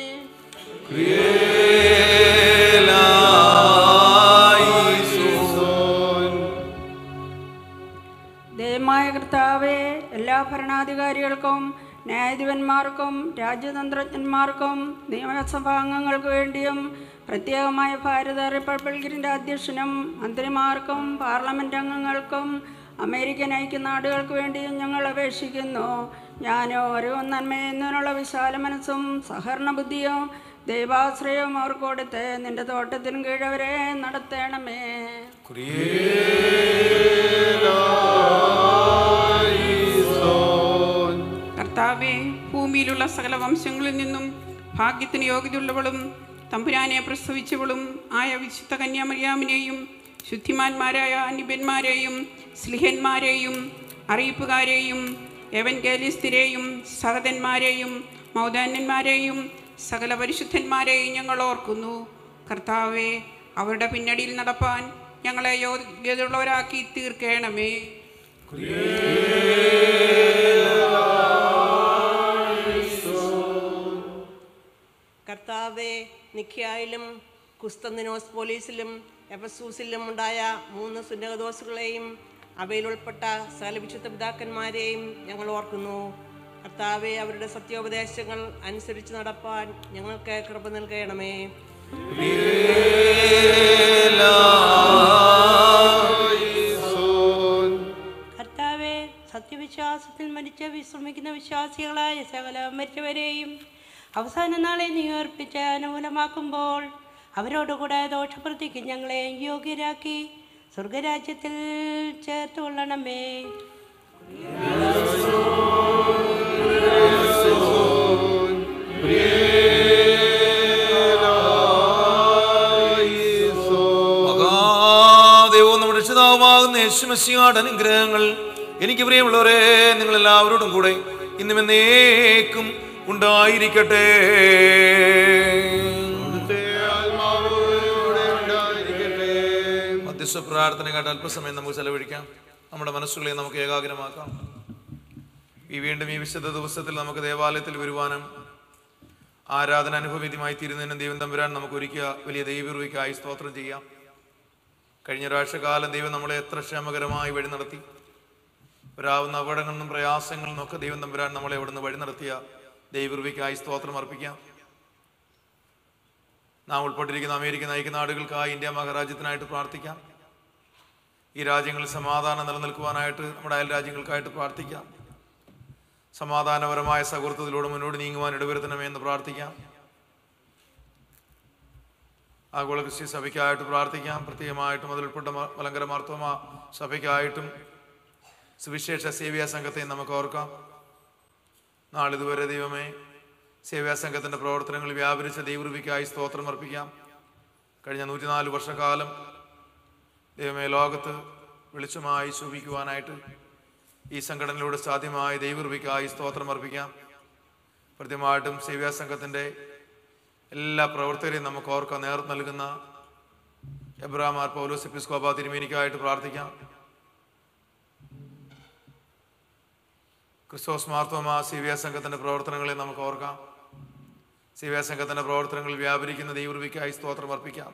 ദയമായ കർത്താവെ എല്ലാ ഭരണാധികാരികൾക്കും ന്യായാധിപന്മാർക്കും രാജ്യതന്ത്രജ്ഞന്മാർക്കും നിയമസഭാംഗങ്ങൾക്ക് വേണ്ടിയും പ്രത്യേകമായ ഭാരത റിപ്പബ്ലിക്കിൻ്റെ അധ്യക്ഷനും മന്ത്രിമാർക്കും പാർലമെൻറ്റ് അംഗങ്ങൾക്കും അമേരിക്കൻ ഐക്യനാടുകൾക്ക് വേണ്ടിയും ഞങ്ങൾ അപേക്ഷിക്കുന്നു ഞാൻ ഓരോ നന്മയെന്നതിനുള്ള വിശാല മനസ്സും സഹകരണ ബുദ്ധിയും ദൈവാശ്രയവും അവർക്ക് കൊടുത്ത് നിന്റെ തോട്ടത്തിനും കീഴവരെ നടത്തണമേ കർത്താവെ ഭൂമിയിലുള്ള സകല വംശങ്ങളിൽ നിന്നും ഭാഗ്യത്തിന് യോഗ്യതയുള്ളവളും തമ്പുരാനെ പ്രസവിച്ചവളും ആയ വിശുദ്ധ കന്യാമറിയാമിനെയും ശുദ്ധിമാന്മാരായ നിബന്മാരെയും സ്ലിഹന്മാരെയും അറിയിപ്പുകാരെയും എവൻഗേലിസ്തിരെയും സഹതന്മാരെയും മൗദാന്യന്മാരെയും സകല പരിശുദ്ധന്മാരെയും ഞങ്ങൾ ഓർക്കുന്നു കർത്താവെ അവരുടെ പിന്നടിയിൽ നടപ്പാൻ ഞങ്ങളെ യോഗ്യതയുള്ളവരാക്കി തീർക്കണമേ കർത്താവെ നിഖ്യായിലും കുസ്തന്തിനോസ് പോലീസിലും എഫസൂസിലും ഉണ്ടായ മൂന്ന് സുന്നകദോസുകളെയും അവയിൽ ഉൾപ്പെട്ട സകല വിശുദ്ധ പിതാക്കന്മാരെയും ഞങ്ങൾ ഓർക്കുന്നു കർത്താവെ അവരുടെ സത്യോപദേശങ്ങൾ അനുസരിച്ച് നടപ്പാൻ ഞങ്ങൾക്ക് കൃപ നൽകണമേ കർത്താവെ സത്യവിശ്വാസത്തിൽ മരിച്ച വിശ്രമിക്കുന്ന വിശ്വാസികളായ സകല മരിച്ചവരെയും അവസാന നാളെ നീ അർപ്പിച്ച് അനുകൂലമാക്കുമ്പോൾ അവരോടുകൂടെ ദോഷപ്രതിക്ക് ഞങ്ങളെ യോഗ്യരാക്കി സ്വർഗരാജ്യത്തിൽ ചേർത്തുകൊള്ളണമേ മഹാദേവവും നമ്മുടെ രക്ഷിതാവുമാകുന്ന യേശുമസിയാട് അനുഗ്രഹങ്ങൾ എനിക്ക് പ്രിയമുള്ളവരെ നിങ്ങൾ എല്ലാവരോടും കൂടെ ഇന്നും എന്നേക്കും ഉണ്ടായിരിക്കട്ടെ മധ്യസ്ഥ പ്രാർത്ഥനയായിട്ട് അല്പസമയം നമുക്ക് ചെലവഴിക്കാം നമ്മുടെ മനസ്സുകളെ നമുക്ക് ഏകാഗ്രമാക്കാം ഈ വീണ്ടും ഈ വിശുദ്ധ ദിവസത്തിൽ നമുക്ക് ദേവാലയത്തിൽ വരുവാനും ആരാധന അനുഭവവിധിമായി തീരുന്നതിനും ദൈവം തമ്പുരാൻ നമുക്ക് ഒരുക്കിയ വലിയ ദൈവീർവിക്കായി സ്തോത്രം ചെയ്യാം കഴിഞ്ഞ ഒരാഴ്ചക്കാലം ദൈവം നമ്മളെ എത്ര ക്ഷേമകരമായി വഴി നടത്തി വരാവുന്ന അപകടങ്ങളിൽ നിന്നും പ്രയാസങ്ങളിൽ നിന്നൊക്കെ ദൈവം തമ്പുരാൻ നമ്മളെ അവിടുന്ന് വഴി നടത്തിയ ദൈവീർവിക്കായി സ്തോത്രം അർപ്പിക്കാം നാം ഉൾപ്പെട്ടിരിക്കുന്ന അമേരിക്ക നയിക്കുന്ന നാടുകൾക്കായി ഇന്ത്യ മഹാരാജ്യത്തിനായിട്ട് പ്രാർത്ഥിക്കാം ഈ രാജ്യങ്ങളിൽ സമാധാനം നിലനിൽക്കുവാനായിട്ട് നമ്മുടെ അയൽ രാജ്യങ്ങൾക്കായിട്ട് പ്രാർത്ഥിക്കാം സമാധാനപരമായ സൗഹൃദത്തിലൂടെ മുന്നോട്ട് നീങ്ങുവാൻ ഇടവരുത്തണമേ എന്ന് പ്രാർത്ഥിക്കാം ആഗോള ക്രിസ്ത്യ സഭയ്ക്കായിട്ട് പ്രാർത്ഥിക്കാം പ്രത്യേകമായിട്ടും അതിൽപ്പെട്ട മ- മലങ്കര മാർത്തോമ സഭയ്ക്കായിട്ടും സുവിശേഷ സേവ്യാ സംഘത്തെ നമുക്ക് ഓർക്കാം നാളിതുവരെ ദൈവമേ സേവ്യാ സംഘത്തിൻ്റെ പ്രവർത്തനങ്ങൾ വ്യാപരിച്ച ദൈവൃപിക്കായി സ്തോത്രം അർപ്പിക്കാം കഴിഞ്ഞ നൂറ്റിനാല് വർഷക്കാലം ദൈവമേ ലോകത്ത് വെളിച്ചമായി ശോഭിക്കുവാനായിട്ട് ഈ സംഘടനയിലൂടെ സാധ്യമായ ദൈവൃപിക്കായി സ്തോത്രം അർപ്പിക്കാം കൃത്യമായിട്ടും സേവ്യാ സംഘത്തിൻ്റെ എല്ലാ പ്രവർത്തകരെയും നമുക്ക് ഓർക്കാൻ നേർ നൽകുന്ന എബ്രാമാർ പൗലോസ് എപ്പിസ്കോബ തിരുമേനിക്കായിട്ട് പ്രാർത്ഥിക്കാം ക്രിസ്തോസ് മാർത്തോമ സേവ്യാ സംഘത്തിൻ്റെ പ്രവർത്തനങ്ങളെ നമുക്ക് ഓർക്കാം സേവ്യാ സംഘത്തിൻ്റെ പ്രവർത്തനങ്ങൾ വ്യാപരിക്കുന്ന ദൈവൃപിക്കായി സ്തോത്രം അർപ്പിക്കാം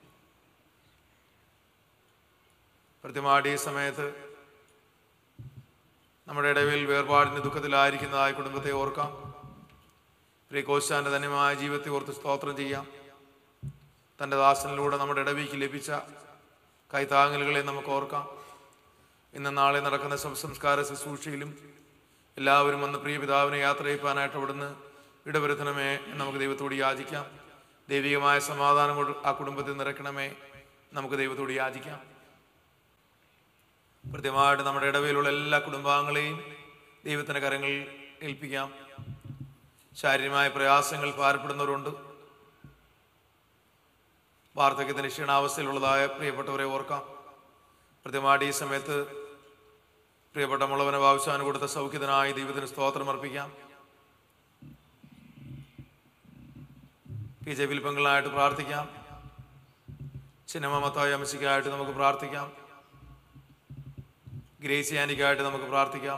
കൃത്യമായിട്ട് ഈ സമയത്ത് നമ്മുടെ ഇടവിൽ വേർപാടിന് ദുഃഖത്തിലായിരിക്കുന്നതായ കുടുംബത്തെ ഓർക്കാം പ്രിയകോശാന്റെ ധന്യമായ ജീവിതത്തെ ഓർത്ത് സ്തോത്രം ചെയ്യാം തൻ്റെ ദാസനിലൂടെ നമ്മുടെ ഇടവിക്ക് ലഭിച്ച കൈത്താങ്ങലുകളെ നമുക്ക് ഓർക്കാം ഇന്ന് നാളെ നടക്കുന്ന ശവസംസ്കാര ശുശ്രൂഷയിലും എല്ലാവരും വന്ന് പ്രിയ പിതാവിനെ യാത്ര ചെയ്യിപ്പാനായിട്ട് അവിടുന്ന് ഇടവരുത്തണമേ എന്ന് നമുക്ക് ദൈവത്തോട് യാചിക്കാം ദൈവികമായ സമാധാനം കൊണ്ട് ആ കുടുംബത്തിൽ നിറയ്ക്കണമേ നമുക്ക് ദൈവത്തോട് യാചിക്കാം കൃത്യമായിട്ട് നമ്മുടെ ഇടവയിലുള്ള എല്ലാ കുടുംബാംഗങ്ങളെയും ദൈവത്തിൻ്റെ കരങ്ങളിൽ ഏൽപ്പിക്കാം ശാരീരികമായ പ്രയാസങ്ങൾ ഭാരപ്പെടുന്നവരുണ്ട് വാർദ്ധക്യത്തിന് ക്ഷീണാവസ്ഥയിലുള്ളതായ പ്രിയപ്പെട്ടവരെ ഓർക്കാം കൃത്യമായിട്ട് ഈ സമയത്ത് പ്രിയപ്പെട്ട മുളവന ബാബുശാന് കൊടുത്ത സൗഖ്യത്തിനായി ദൈവത്തിന് സ്തോത്രം അർപ്പിക്കാം പി ജെ വിൽപ്പങ്ങളായിട്ട് പ്രാർത്ഥിക്കാം സിനിമ മത്തായ അമ്മച്ചിക്കായിട്ട് നമുക്ക് പ്രാർത്ഥിക്കാം ഗ്രേസി ആനിക്കായിട്ട് നമുക്ക് പ്രാർത്ഥിക്കാം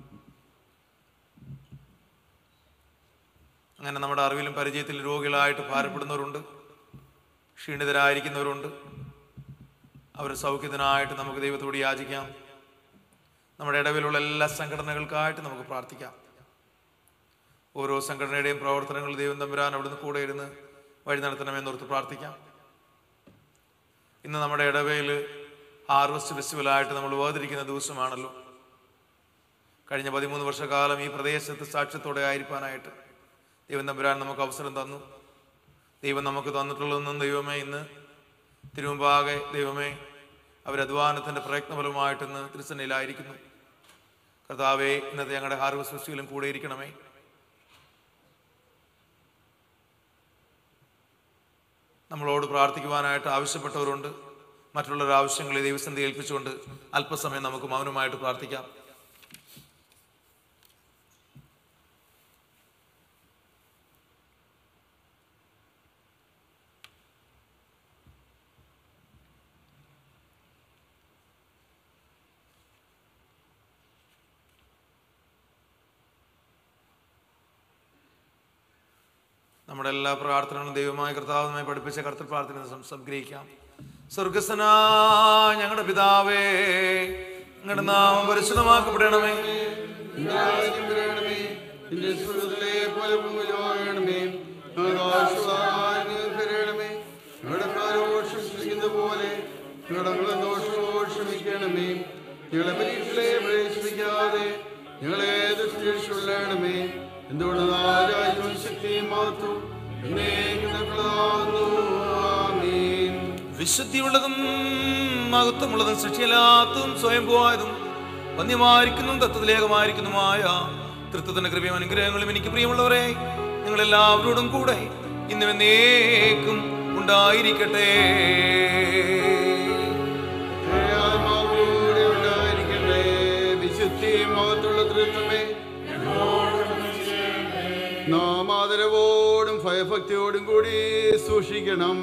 അങ്ങനെ നമ്മുടെ അറിവിലും പരിചയത്തിലും രോഗികളായിട്ട് ഭാരപ്പെടുന്നവരുണ്ട് ക്ഷീണിതരായിരിക്കുന്നവരുണ്ട് അവരുടെ സൗഖ്യത്തിനായിട്ട് നമുക്ക് ദൈവത്തോട് യാചിക്കാം നമ്മുടെ ഇടവിലുള്ള എല്ലാ സംഘടനകൾക്കായിട്ട് നമുക്ക് പ്രാർത്ഥിക്കാം ഓരോ സംഘടനയുടെയും പ്രവർത്തനങ്ങൾ ദൈവം തമ്പുരാൻ അവിടുന്ന് കൂടെ ഇരുന്ന് വഴി നടത്തണമെന്നോർത്ത് പ്രാർത്ഥിക്കാം ഇന്ന് നമ്മുടെ ഇടവയിൽ ഹാർവസ്റ്റ് ഫെസ്റ്റിവലായിട്ട് നമ്മൾ വേർതിരിക്കുന്ന ദിവസമാണല്ലോ കഴിഞ്ഞ പതിമൂന്ന് വർഷക്കാലം ഈ പ്രദേശത്ത് സാക്ഷ്യത്തോടെ ആയിരിക്കാനായിട്ട് ദൈവം തമ്പുരാൻ നമുക്ക് അവസരം തന്നു ദൈവം നമുക്ക് തന്നിട്ടുള്ളതെന്നും ദൈവമേ ഇന്ന് തിരുമുമ്പാകെ ദൈവമേ അവരധ്വാനത്തിൻ്റെ പ്രയത്നഫലമായിട്ട് ഇന്ന് തിരുസന്നയിലായിരിക്കുന്നു കർത്താവെ ഇന്നത്തെ ഞങ്ങളുടെ ഹാർവസ്റ്റ് ഫെസ്റ്റിവലും കൂടെ ഇരിക്കണമേ നമ്മളോട് പ്രാർത്ഥിക്കുവാനായിട്ട് ആവശ്യപ്പെട്ടവരുണ്ട് മറ്റുള്ളവരുടെ ആവശ്യങ്ങളെ ദൈവസന്ധി ഏൽപ്പിച്ചുകൊണ്ട് അല്പസമയം നമുക്ക് മൗനമായിട്ട് പ്രാർത്ഥിക്കാം നമ്മുടെ എല്ലാ പ്രാർത്ഥനകളും ദൈവമായ കർത്താവുമായി പഠിപ്പിച്ച കർത്തൃ പ്രാർത്ഥന സം- സംഗ്രഹിക്കാം സ്വർഗസ്വനാ ഞങ്ങളുടെ പിതാവേ ഞങ്ങളുടെ നാമം പരിശുദ്ധമാക്കപ്പെടണമേ നിന്റെ സുഹൃത്തിലെ പോലെ ഭൂമിയിലാകണമേ ആകാശവാണമേ ഞങ്ങളുടെ കാരോഷം ക്ഷമിക്കുന്ന പോലെ ഞങ്ങളുടെ ദോഷവും ക്ഷമിക്കണമേ ഞങ്ങളെ പരീക്ഷയിലെ പ്രവേശിപ്പിക്കാതെ ഞങ്ങളെ ദുഷ്ടേഷുള്ളണമേ എന്തുകൊണ്ട് രാജ്യവും ശക്തിയും മാത്രം ആമീൻ വിശുദ്ധിയുള്ളതും മഹത്വമുള്ളതും സൃഷ്ടിയല്ലാത്തതും സ്വയംഭൂവായതും വന്യമായിരിക്കുന്നതും തത്വത്തിലേകമായിരിക്കുന്നതുമായ തൃത്വത്തിന്റെ കൃപയും അനുഗ്രഹങ്ങളും എനിക്ക് പ്രിയമുള്ളവരെ നിങ്ങൾ എല്ലാവരോടും കൂടെ ഇന്നും എന്നേക്കും ഉണ്ടായിരിക്കട്ടെ ആത്മാവോടെ ഉണ്ടായിരിക്കട്ടെ വിശുദ്ധി തൃത്വമേ നാം ആദരവോടും ഭയഭക്തിയോടും കൂടി സൂക്ഷിക്കണം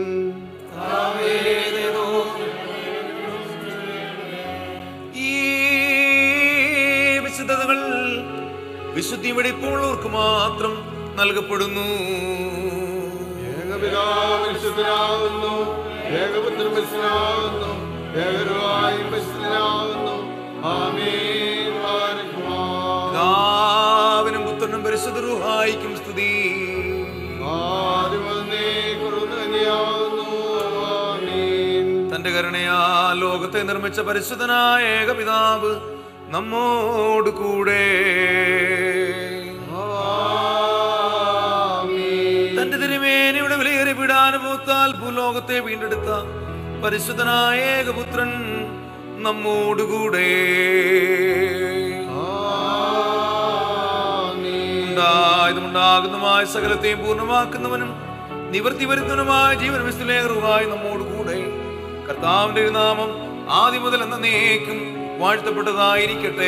ഈ വിശുദ്ധതകൾ വിശുദ്ധി വെടിപ്പുള്ളവർക്ക് മാത്രം നൽകപ്പെടുന്നു ഏകപിതാവിശുദ്ധനാകുന്നു ഏകപുത്രൻ പരിശുദ്ധനാകുന്നു ഏകരുവായി പരിശുദ്ധനാകുന്നു ആമേൻ ബാരക്കുമാർ. പിതാവിനും പുത്രനും പരിശുദ്ധ റുഹായിക്കും സ്തുതി ആദ്യം വന്നേ കുറവ് തന്നെയാകുന്നു ആമേൻ തന്റെ കരുണയാ ലോകത്തെ നിർമ്മിച്ച പരിശുദ്ധനായ ഏകപിതാവ് നമ്മോട് കൂടെ തന്റെ തിരുമേനയുടെ വിലയേറി പീഡാനുഭവത്താൽ ഭൂലോകത്തെ വീണ്ടെടുത്ത പരിശുദ്ധനായ ഏകപുത്രൻ നമ്മോടുകൂടെ ഉണ്ടായതും ഉണ്ടാകുന്നതുമായ സകലത്തെയും പൂർണ്ണമാക്കുന്നവനും നിവർത്തി വരുന്നവനുമായ ജീവനവിസ്തുലേറുവായി നമ്മോടുകൂടെ കർത്താവിന്റെ ഒരു നാമം ആദ്യം മുതൽ എന്നേക്കും വാഴ്ത്തപ്പെട്ടതായിരിക്കട്ടെ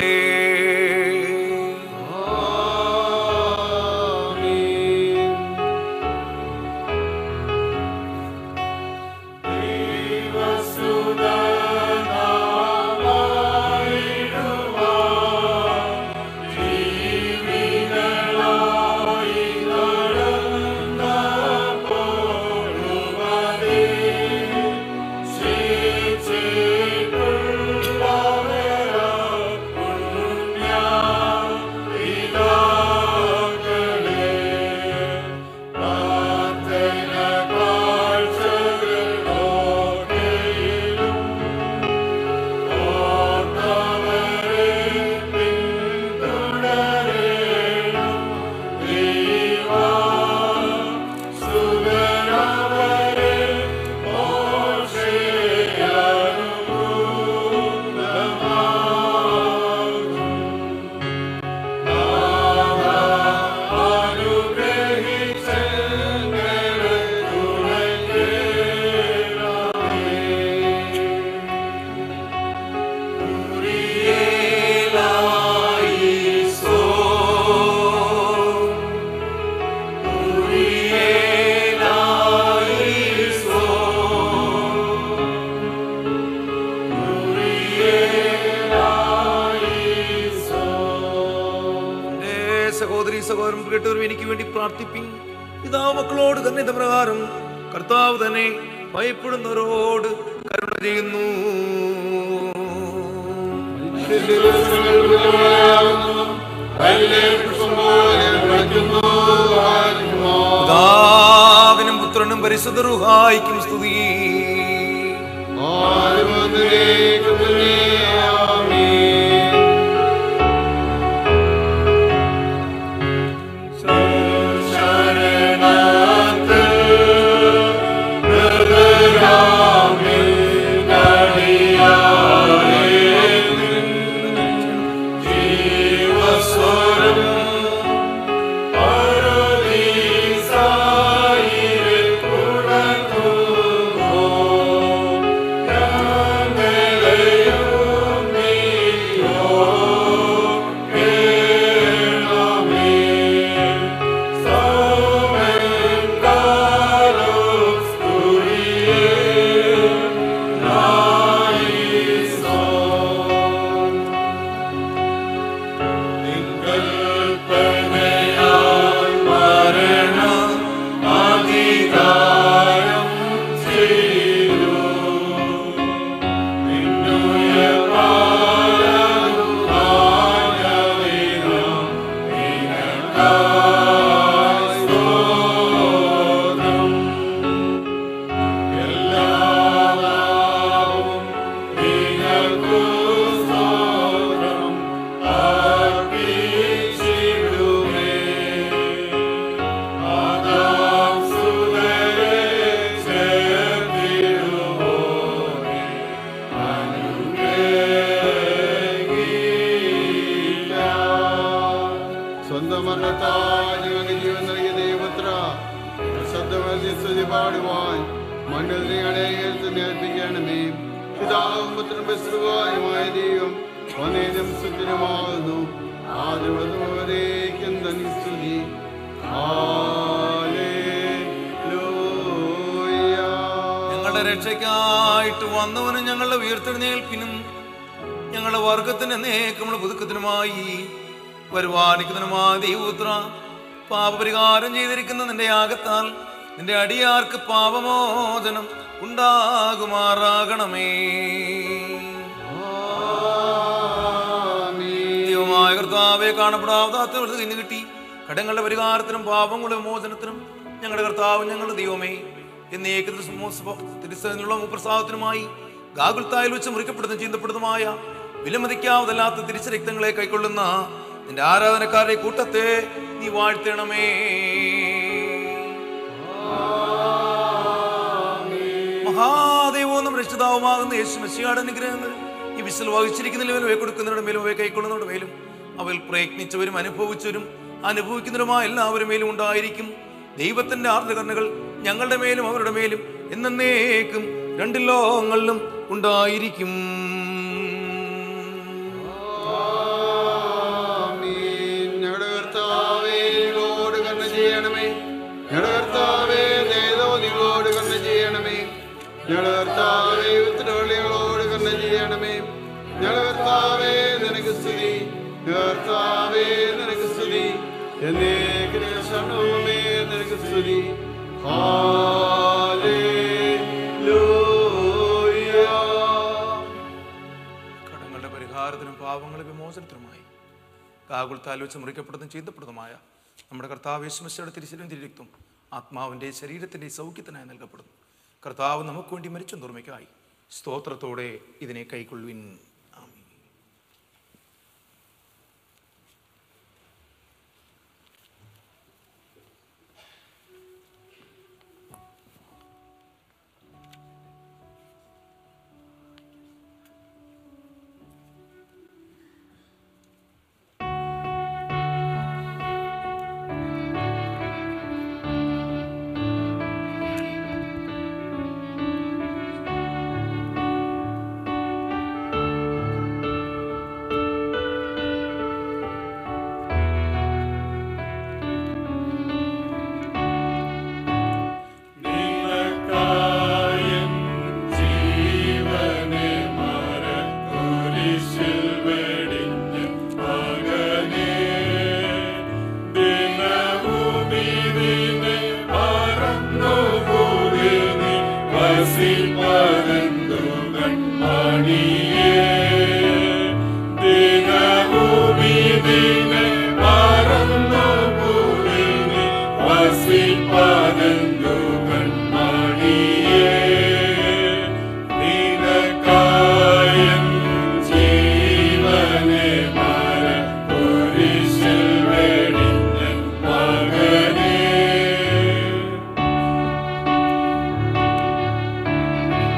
എന്റെ സഹോദരി സഹോദരൻ കേട്ടവരും എനിക്ക് വേണ്ടി പ്രാർത്ഥിപ്പിൻ പിതാവ് മക്കളോട് തന്നെ ഇത് പ്രകാരം കർത്താവ് തന്നെ ഭയപ്പെടുന്നവരോട് കരുണ ചെയ്യുന്നു പിതാവിനും പുത്രനും പരിശുദ്ധ റുഹായിക്കും സ്തുതി ആദ്യം വന്നേക്കും തന്നെ ആമേൻ സ്വന്തം മരണത്താൽ ഞങ്ങൾക്ക് ജീവൻ നൽകിയ ദൈവപുത്ര ശബ്ദമേൽത്തി സ്തുതി പാടുവാൻ മണ്ണിൽ നിങ്ങളെ ഏൽപ്പിക്കണമേ പിതാവും പുത്രനും ബസ്രുവായുമായ ദൈവം വന്നേനും സുന്ദരമാകുന്നു ആദ്യമുള്ളവരേക്കും തന്നെ സ്തുതി ഞങ്ങളുടെ രക്ഷയ്ക്കായിട്ട് വന്നവനും ഞങ്ങളുടെ ഉയർത്തെഴുന്നേൽപ്പിനും ഞങ്ങളുടെ വർഗത്തിന്റെ നേക്കമുള്ള പുതുക്കത്തിനുമായി വരുവാനിക്കുന്നതിനുമായ ദൈവപുത്ര പാപപരിഹാരം ചെയ്തിരിക്കുന്ന നിന്റെ യാഗത്താൽ നിന്റെ അടിയാർക്ക് പാപമോചനം ഉണ്ടാകുമാറാകണമേ ദൈവമായ കർത്താവെ കാണപ്പെടാത്ത ഇന്ന് കിട്ടി കടങ്ങളുടെ പരിഹാരത്തിനും പാപങ്ങളുടെ വിമോചനത്തിനും ഞങ്ങളുടെ കർത്താവ് ഞങ്ങളുടെ ദൈവമേ എന്നേക്ക് തിരുസനുള്ള പ്രസാദത്തിനുമായി ഗാകുൽത്തായിൽ വെച്ച് മുറിക്കപ്പെടുന്ന ചിന്തപ്പെടുന്നതുമായ വിലമതിക്കാവതല്ലാത്ത തിരിച്ചരക്തങ്ങളെ കൈക്കൊള്ളുന്ന നിന്റെ ആരാധനക്കാരുടെ കൂട്ടത്തെ നീ വാഴ്ത്തണമേ മഹാദേവവും നമ്മുടെ രക്ഷിതാവുമാകുന്ന യേശു മെസ്സിയാട് അനുഗ്രഹങ്ങൾ ഈ വിശൽ വഹിച്ചിരിക്കുന്നതിലും അവയെ കൊടുക്കുന്നവരുടെ മേലും അവയെ കൈക്കൊള്ളുന്നവരുടെ മേലും അവയിൽ പ്രയത്നിച്ചവരും അനുഭവിച്ചവരും അനുഭവിക്കുന്നവരുമായ എല്ലാവരുടെ മേലും ഉണ്ടായിരിക്കും ദൈവത്തിന്റെ ആർദ്രകരണകൾ ഞങ്ങളുടെ മേലും അവരുടെ മേലും എന്നേക്കും രണ്ട് ലോകങ്ങളിലും ഉണ്ടായിരിക്കും ഞങ്ങളുടെ കർത്താവേ നിങ്ങളോട് കണ്ണ ചെയ്യണമേ ഞങ്ങളുടെ കർത്താവേ ദയതോ നിങ്ങളോട് കണ്ണ ചെയ്യണമേ ഞങ്ങളുടെ കർത്താവേ ഉത്തരവള്ളികളോട് കണ്ണ ചെയ്യണമേ ഞങ്ങളുടെ കർത്താവേ നിനക്ക് സ്തുതി ഞങ്ങളുടെ കർത്താവേ നിനക്ക് സ്തുതി എന്നേക്ക് ശരണവുമേ നിനക്ക് സ്തുതി കടങ്ങളുടെ പരിഹാരത്തിനും പാവങ്ങളുടെ വിമോചനത്തിനുമായി കാകുൽത്താൽ വെച്ച് മുറിക്കപ്പെടുന്നതും ചെയ്തപ്പെടുന്നതുമായ നമ്മുടെ കർത്താവ് യേശുമശയുടെ തിരിച്ചിലും തിരിരക്തും ആത്മാവിൻ്റെ ശരീരത്തിൻ്റെ സൗഖ്യത്തിനായി നൽകപ്പെടുന്നു കർത്താവ് നമുക്ക് വേണ്ടി മരിച്ചു നിർമ്മിക്കായി സ്തോത്രത്തോടെ ഇതിനെ കൈക്കൊള്ളുവിൻ ആമീൻ. നിനക്കായൻ ജീവനെ മരക്കുരിശിൽ വെടിഞ്ഞ് മകനേ ദിനഭൂമിതിനെ പറന്നു ഭൂമിനി വസിപ്പതെന്തു കൺമണിയേ ദിനഭൂമിതിനെ പറന്നു ഭൂമിനി വസിപ്പതെന്തു കൺമണിയേ നിനക്കായൻ ജീവനെ മരക്കുരിശിൽ വെടിഞ്ഞ മകനേ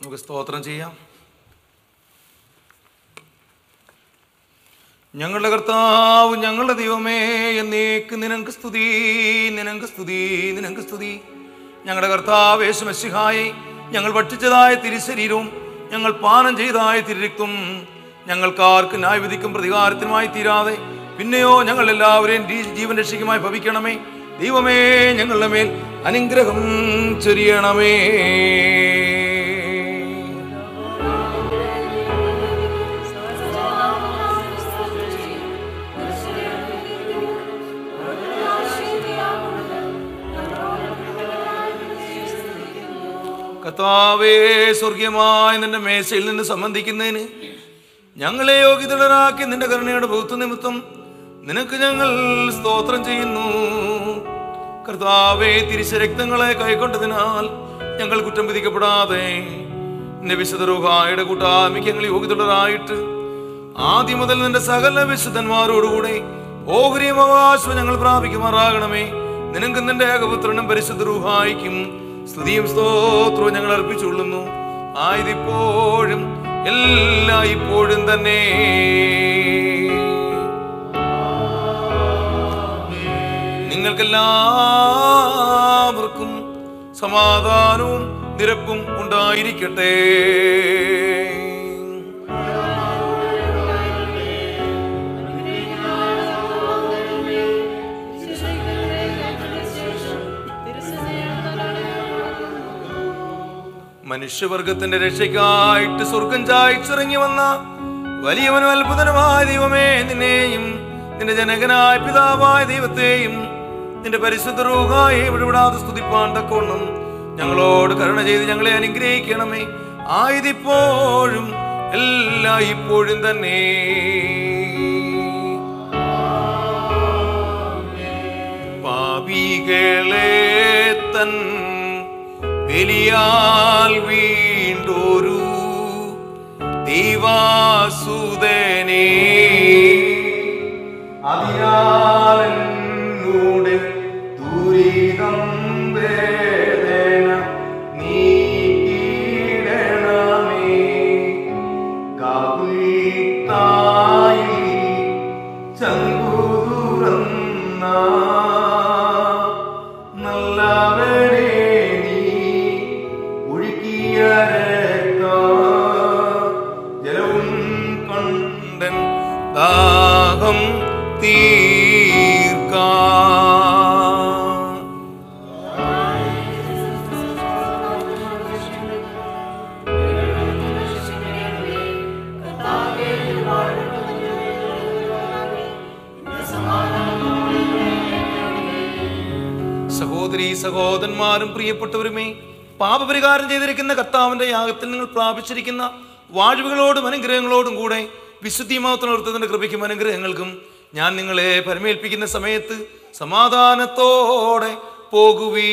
നമുക്ക് സ്തോത്രം ചെയ്യാം ഞങ്ങളുടെ കർത്താവ് ഞങ്ങളുടെ ദൈവമേ എന്നേക്ക് നിനക്ക് സ്തുതി നിനക്ക് സ്തുതി നിനക്ക് സ്തുതി ഞങ്ങളുടെ കർത്താവ് യേശുമസിഹായി ഞങ്ങൾ ഭക്ഷിച്ചതായ തിരുശരീരവും ഞങ്ങൾ പാനം ചെയ്തതായ തിരുരക്തും ഞങ്ങൾക്കാർക്ക് ന്യായവിധിക്കും പ്രതികാരത്തിനുമായി തീരാതെ പിന്നെയോ ഞങ്ങൾ എല്ലാവരെയും ജീ- ജീവൻ രക്ഷിക്കുമായി ഭവിക്കണമേ ദൈവമേ ഞങ്ങളുടെ മേൽ അനുഗ്രഹം ചൊരിയണമേ കർത്താവേ സ്വർഗീയമായ നിന്റെ മേശയിൽ നിന്ന് സംബന്ധിക്കുന്നതിന് ഞങ്ങളെ യോഗ്യതരാക്കി നിന്റെ കരുണയുടെ ബൗദ്ധ നിമിത്തം നിനക്ക് ഞങ്ങൾ സ്തോത്രം ചെയ്യുന്നു കർത്താവേ തിരിശരക്തങ്ങളെ കൈക്കൊണ്ടതിനാൽ ഞങ്ങൾ കുറ്റം വിധിക്കപ്പെടാതെ നിന്റെ വിശുദ്ധ രൂഹായുടെ കൂട്ടായ്മയ്ക്ക് ഞങ്ങൾ യോഗ്യതരായിട്ട് ആദ്യം മുതൽ നിന്റെ സകല വിശുദ്ധന്മാരോടുകൂടെ ഓഹരിയും അവകാശവും ഞങ്ങൾ പ്രാപിക്കുമാറാകണമേ നിനക്ക് നിന്റെ ഏകപുത്രനും പരിശുദ്ധ രൂഹായിക്കും സ്തുതിയും സ്തോത്രവും ഞങ്ങൾ അർപ്പിച്ചുകൊള്ളുന്നു ആയതിപ്പോഴും എല്ലാ ഇപ്പോഴും തന്നെ നിങ്ങൾക്കെല്ലാവർക്കും സമാധാനവും നിരപ്പും ഉണ്ടായിരിക്കട്ടെ മനുഷ്യവർഗത്തിന്റെ രക്ഷയ്ക്കായിട്ട് സ്വർഗം ചായച്ചിറങ്ങി വന്ന വലിയവനും അത്ഭുതനുമായ ദൈവമേ നിന്നെയും നിന്റെ ജനകനായ പിതാവായ ദൈവത്തെയും നിന്റെ പരിശുദ്ധ റൂഹായെ വിടുവിടാതെ സ്തുതിപ്പാൻ തക്കവണ്ണം ഞങ്ങളോട് കരുണ ചെയ്ത് ഞങ്ങളെ അനുഗ്രഹിക്കണമേ ആയതിപ്പോഴും എല്ലാ ഇപ്പോഴും തന്നെ പാപികളെ തൻ ബലിയാൽ വീണ്ടൊരു ദൈവാസുതനെ അതിനാലൂടെ ദുരിതം വേദന നീക്കിടണമേ കവിത്തായി ചങ്കുതുറന്ന നല്ലവനെ നീ ഒഴുക്കിയ രക്തം ജലവും കണ്ടൻ ദാഹം തീർക്കാം സഹോദരി സഹോദരന്മാരും പ്രിയപ്പെട്ടവരുമേ പാപപരിഹാരം ചെയ്തിരിക്കുന്ന കർത്താവിന്റെ യാഗത്തിൽ നിങ്ങൾ പ്രാപിച്ചിരിക്കുന്ന വാഴ്വുകളോടും അനുഗ്രഹങ്ങളോടും കൂടെ വിശുദ്ധി മാത്രത്തിന്റെ കൃപയ്ക്കും അനുഗ്രഹങ്ങൾക്കും ഞാൻ നിങ്ങളെ പരമേൽപ്പിക്കുന്ന സമയത്ത് സമാധാനത്തോടെ പോകുവീ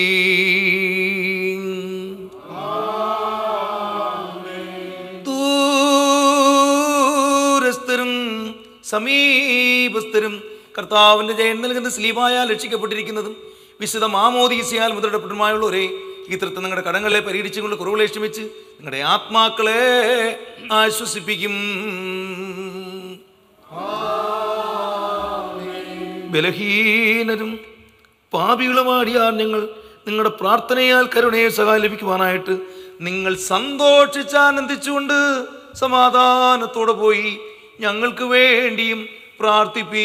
ദൂരസ്ഥരും സമീപസ്ഥരും കർത്താവിന്റെ ജയം നൽകുന്ന സ്ലീവായാൽ രക്ഷിക്കപ്പെട്ടിരിക്കുന്നതും വിശുദ്ധ മാമോദീസയാൽ മുദ്രടപ്പെട്ടുമായുള്ളവരെ ഈ തൃത്വം നിങ്ങളുടെ കടങ്ങളെ പരിഹരിച്ചുകൊണ്ട് കുറവുകളെ ക്ഷമിച്ച് നിങ്ങളുടെ ആത്മാക്കളെ ആശ്വസിപ്പിക്കും ബലഹീനരും പാപികളുമാടിയാൽ ഞങ്ങൾ നിങ്ങളുടെ പ്രാർത്ഥനയാൽ കരുണയെ സഹായം ലഭിക്കുവാനായിട്ട് നിങ്ങൾ സന്തോഷിച്ച് ആനന്ദിച്ചുകൊണ്ട് സമാധാനത്തോടെ പോയി ഞങ്ങൾക്ക് വേണ്ടിയും പ്രാർത്ഥിപ്പീ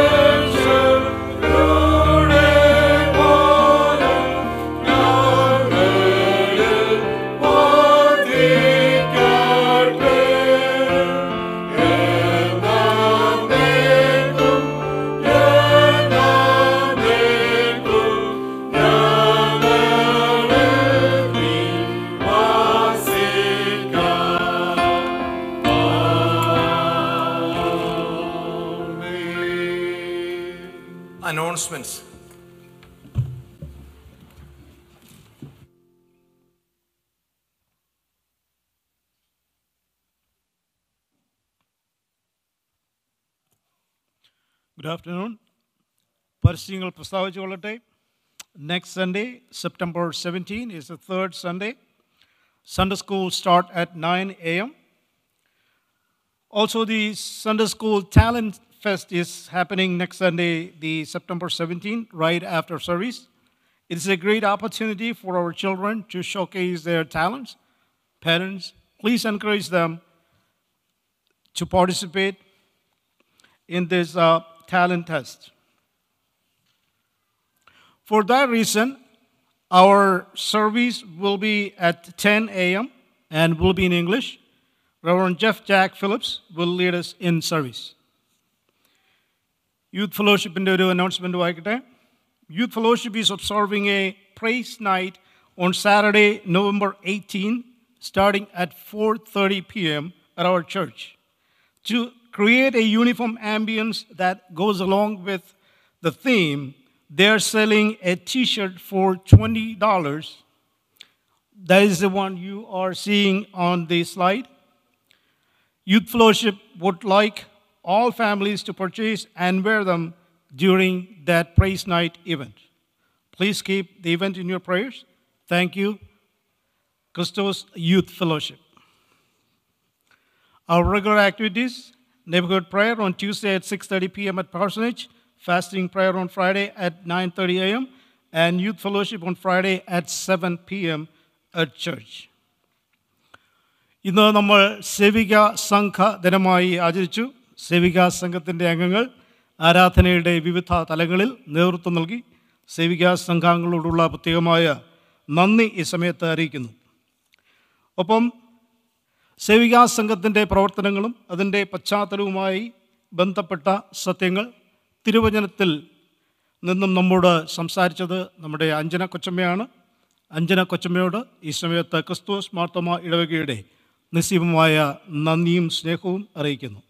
ും announcements. ഗുഡ് ആഫ്റ്റർനൂൺ പരസ്യങ്ങൾ പ്രസ്താവിച്ചുകൊള്ളട്ടെ next Sunday September seventeen is the third Sunday Sunday school start at nine A M Also, the Sunday School Talent Fest is happening next Sunday, the September 17th, right after service. It is a great opportunity for our children to showcase their talents. Parents, please encourage them to participate in this uh, talent test. For that reason, our service will be at 10 a.m. and will be in English. Reverend Jeff Jack Phillips will lead us in service. Youth ഫെലോഷിപ്പിൻ്റെ ഒരു announcement വായിക്കട്ടെ youth fellowship is observing a prize night on Saturday November eighteen starting at four thirty P M at our church to create a uniform ambiance that goes along with the theme they are selling a t-shirt for $20 that is the one you are seeing on the slide Youth Fellowship would like all families to purchase and wear them during that praise night event. Please keep the event in your prayers. Thank you, Christos Youth Fellowship. Our regular activities, neighborhood prayer on Tuesday at 6:30 p.m. at Parsonage, fasting prayer on Friday at 9:30 a.m., and youth fellowship on Friday at 7 p.m. at church. ഇന്ന് നമ്മൾ സേവിക സംഘ ദിനമായി ആചരിച്ചു സേവിക സംഘത്തിൻ്റെ അംഗങ്ങൾ ആരാധനയുടെ വിവിധ തലങ്ങളിൽ നേതൃത്വം നൽകി സേവിക സംഘാംഗങ്ങളോടുള്ള പ്രത്യേകമായ നന്ദി ഈ സമയത്ത് അറിയിക്കുന്നു ഒപ്പം സേവികാ സംഘത്തിൻ്റെ പ്രവർത്തനങ്ങളും അതിൻ്റെ പശ്ചാത്തലവുമായി ബന്ധപ്പെട്ട സത്യങ്ങൾ തിരുവചനത്തിൽ നിന്നും നമ്മോട് സംസാരിച്ചത് നമ്മുടെ അഞ്ജന കൊച്ചമ്മയാണ് അഞ്ജന കൊച്ചമ്മയോട് ഈ സമയത്ത് ക്രിസ്തുസ് മാർത്തമ ഇടവകയുടെ നിസ്സീമമായ നന്ദിയും സ്നേഹവും അറിയിക്കുന്നു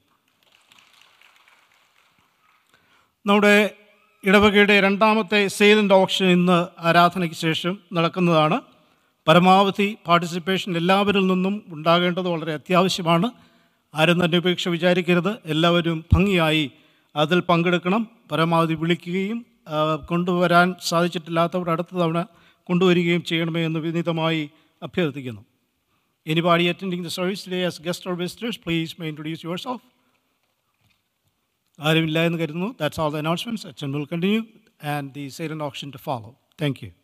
നമ്മുടെ ഇടവകയുടെ രണ്ടാമത്തെ സെയിലൻ്റ് ഓപ്ഷൻ ഇന്ന് ആരാധനയ്ക്ക് ശേഷം നടക്കുന്നതാണ് പരമാവധി പാർട്ടിസിപ്പേഷൻ എല്ലാവരിൽ നിന്നും ഉണ്ടാകേണ്ടത് വളരെ അത്യാവശ്യമാണ് ആരും തന്നെ ഉപേക്ഷ വിചാരിക്കരുത് എല്ലാവരും ഭംഗിയായി അതിൽ പങ്കെടുക്കണം പരമാവധി വിളിക്കുകയും ആ, കൊണ്ടുവരാൻ സാധിച്ചിട്ടില്ലാത്തവർ അടുത്ത തവണ കൊണ്ടുവരികയും ചെയ്യണമേ എന്ന് വിനീതമായി അഭ്യർത്ഥിക്കുന്നു Anybody attending the service today as guests or visitors, please may introduce yourself. ആരുമില്ല എന്ന് കരുതുന്നു ദാറ്റ്സ് ഓൾ ദ അനൗൺസ്മെൻറ്റ്സ് അച്ഛൻ will continue and the silent auction to follow thank you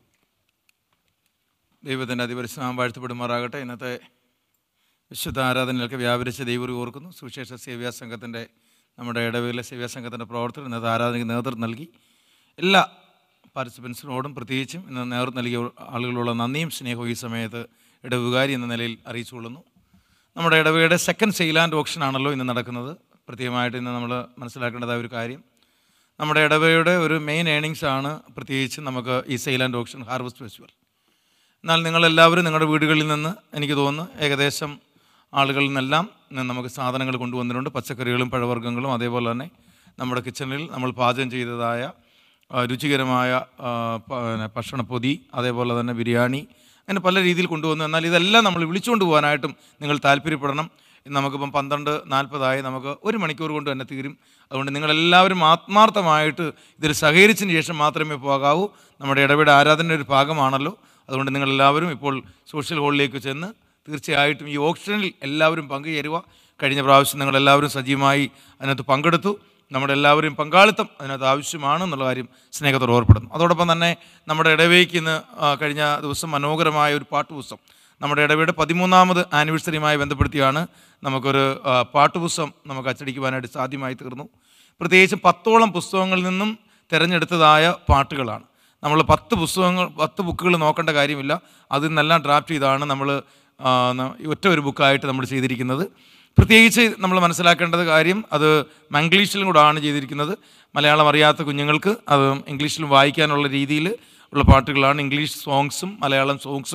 ദൈവത്തിൻ്റെ അതിപരിശ്രമം വാഴ്ത്തപ്പെടുമാറാകട്ടെ ഇന്നത്തെ വിശുദ്ധ ആരാധനയിലൊക്കെ വ്യാപരിച്ച ദൈവം ഓർക്കുന്നു സുവിശേഷ സേവ്യാ സംഘത്തിൻ്റെ നമ്മുടെ ഇടവേലെ സേവ്യാ സംഘത്തിൻ്റെ പ്രവർത്തകർ ഇന്നത്തെ ആരാധനയ്ക്ക് നേതൃത്വം നൽകി എല്ലാ പാർട്ടിസിപ്പൻസിനോടും പ്രത്യേകിച്ചും ഇന്ന് നേതൃത്വം നൽകിയ ആളുകളുള്ള നന്ദിയും സ്നേഹവും ഈ സമയത്ത് ഇടവുകാരി എന്ന നിലയിൽ അറിയിച്ചുകൊള്ളുന്നു നമ്മുടെ ഇടവകയുടെ സെക്കൻഡ് സെയിൽ ആൻഡ് ഓപ്ഷൻ ആണല്ലോ ഇന്ന് നടക്കുന്നത് പ്രത്യേകമായിട്ട് ഇന്ന് നമ്മൾ മനസ്സിലാക്കേണ്ടതായ ഒരു കാര്യം നമ്മുടെ ഇടവകയുടെ ഒരു മെയിൻ ഏണിങ്സ് ആണ് പ്രത്യേകിച്ച് നമുക്ക് ഈ sale and auction harvest festival എന്നാൽ നിങ്ങളെല്ലാവരും നിങ്ങളുടെ വീടുകളിൽ നിന്ന് എനിക്ക് തോന്നുന്നു ഏകദേശം ആളുകളിൽ നിന്നെല്ലാം ഇന്ന് നമുക്ക് സാധനങ്ങൾ കൊണ്ടുവന്നിട്ടുണ്ട് പച്ചക്കറികളും പഴവർഗ്ഗങ്ങളും അതേപോലെ തന്നെ നമ്മുടെ കിച്ചണിൽ നമ്മൾ പാചകം ചെയ്തതായ ആ, രുചികരമായ ആ, പ- പിന്നെ ഭക്ഷണപ്പൊതി അതേപോലെ തന്നെ ബിരിയാണി അങ്ങനെ പല രീതിയിൽ കൊണ്ടുവന്നു എന്നാൽ ഇതെല്ലാം നമ്മൾ വിളിച്ചുകൊണ്ട് പോകാനായിട്ടും നിങ്ങൾ താല്പര്യപ്പെടണം ഇന്ന് നമുക്കിപ്പം പന്ത്രണ്ട് നാൽപ്പതായി നമുക്ക് ഒരു മണിക്കൂർ കൊണ്ട് തന്നെ തീരും അതുകൊണ്ട് നിങ്ങളെല്ലാവരും ആത്മാർത്ഥമായിട്ട് ഇതിൽ സഹകരിച്ചതിന് ശേഷം മാത്രമേ പോകാവൂ നമ്മുടെ ഇടപെട ആരാധനയുടെ ഒരു ഭാഗമാണല്ലോ അതുകൊണ്ട് നിങ്ങളെല്ലാവരും ഇപ്പോൾ സോഷ്യൽ ഹോളിലേക്ക് ചെന്ന് തീർച്ചയായിട്ടും ഈ ഓപ്ഷനിൽ എല്ലാവരും പങ്കുചേരുക കഴിഞ്ഞ പ്രാവശ്യം നിങ്ങളെല്ലാവരും സജീവമായി അതിനകത്ത് പങ്കെടുത്തു നമ്മുടെ എല്ലാവരും പങ്കാളിത്തം അതിനകത്ത് ആവശ്യമാണ് എന്നുള്ള കാര്യം സ്നേഹത്തോട് ഓർപ്പെടുന്നു അതോടൊപ്പം തന്നെ നമ്മുടെ ഇടവേക്ക് ഇന്ന് ആ, കഴിഞ്ഞ ദിവസം മനോഹരമായ ഒരു പാട്ടുപുസ്തകം നമ്മുടെ ഇടവയുടെ പതിമൂന്നാമത് ആനിവേഴ്സറിയുമായി ബന്ധപ്പെടുത്തിയാണ് നമുക്കൊരു ആ, പാട്ടുപുസ്തകം നമുക്ക് അച്ചടിക്കുവാനായിട്ട് സാധ്യമായി തീർന്നു പ്രത്യേകിച്ച് പത്തോളം പുസ്തകങ്ങളിൽ നിന്നും തിരഞ്ഞെടുത്തതായ പാട്ടുകളാണ് നമ്മൾ പത്ത് പുസ്തകങ്ങൾ പത്ത് ബുക്കുകൾ നോക്കേണ്ട കാര്യമില്ല അതിൽ നിന്നെല്ലാം ഡ്രാഫ്റ്റ് ചെയ്താണ് നമ്മൾ ആ, ന- ഒറ്റ ഒരു ബുക്കായിട്ട് നമ്മൾ ചെയ്തിരിക്കുന്നത് പ്രത്യേകിച്ച് നമ്മൾ മനസ്സിലാക്കേണ്ടത് കാര്യം അത് മംഗ്ലീഷിലും കൂടാണ് ചെയ്തിരിക്കുന്നത് മലയാളം അറിയാത്ത കുഞ്ഞുങ്ങൾക്ക് അത് ഇംഗ്ലീഷിലും വായിക്കാനുള്ള രീതിയിൽ ഉള്ള പാട്ടുകളാണ് ഇംഗ്ലീഷ് സോങ്സും മലയാളം സോങ്സും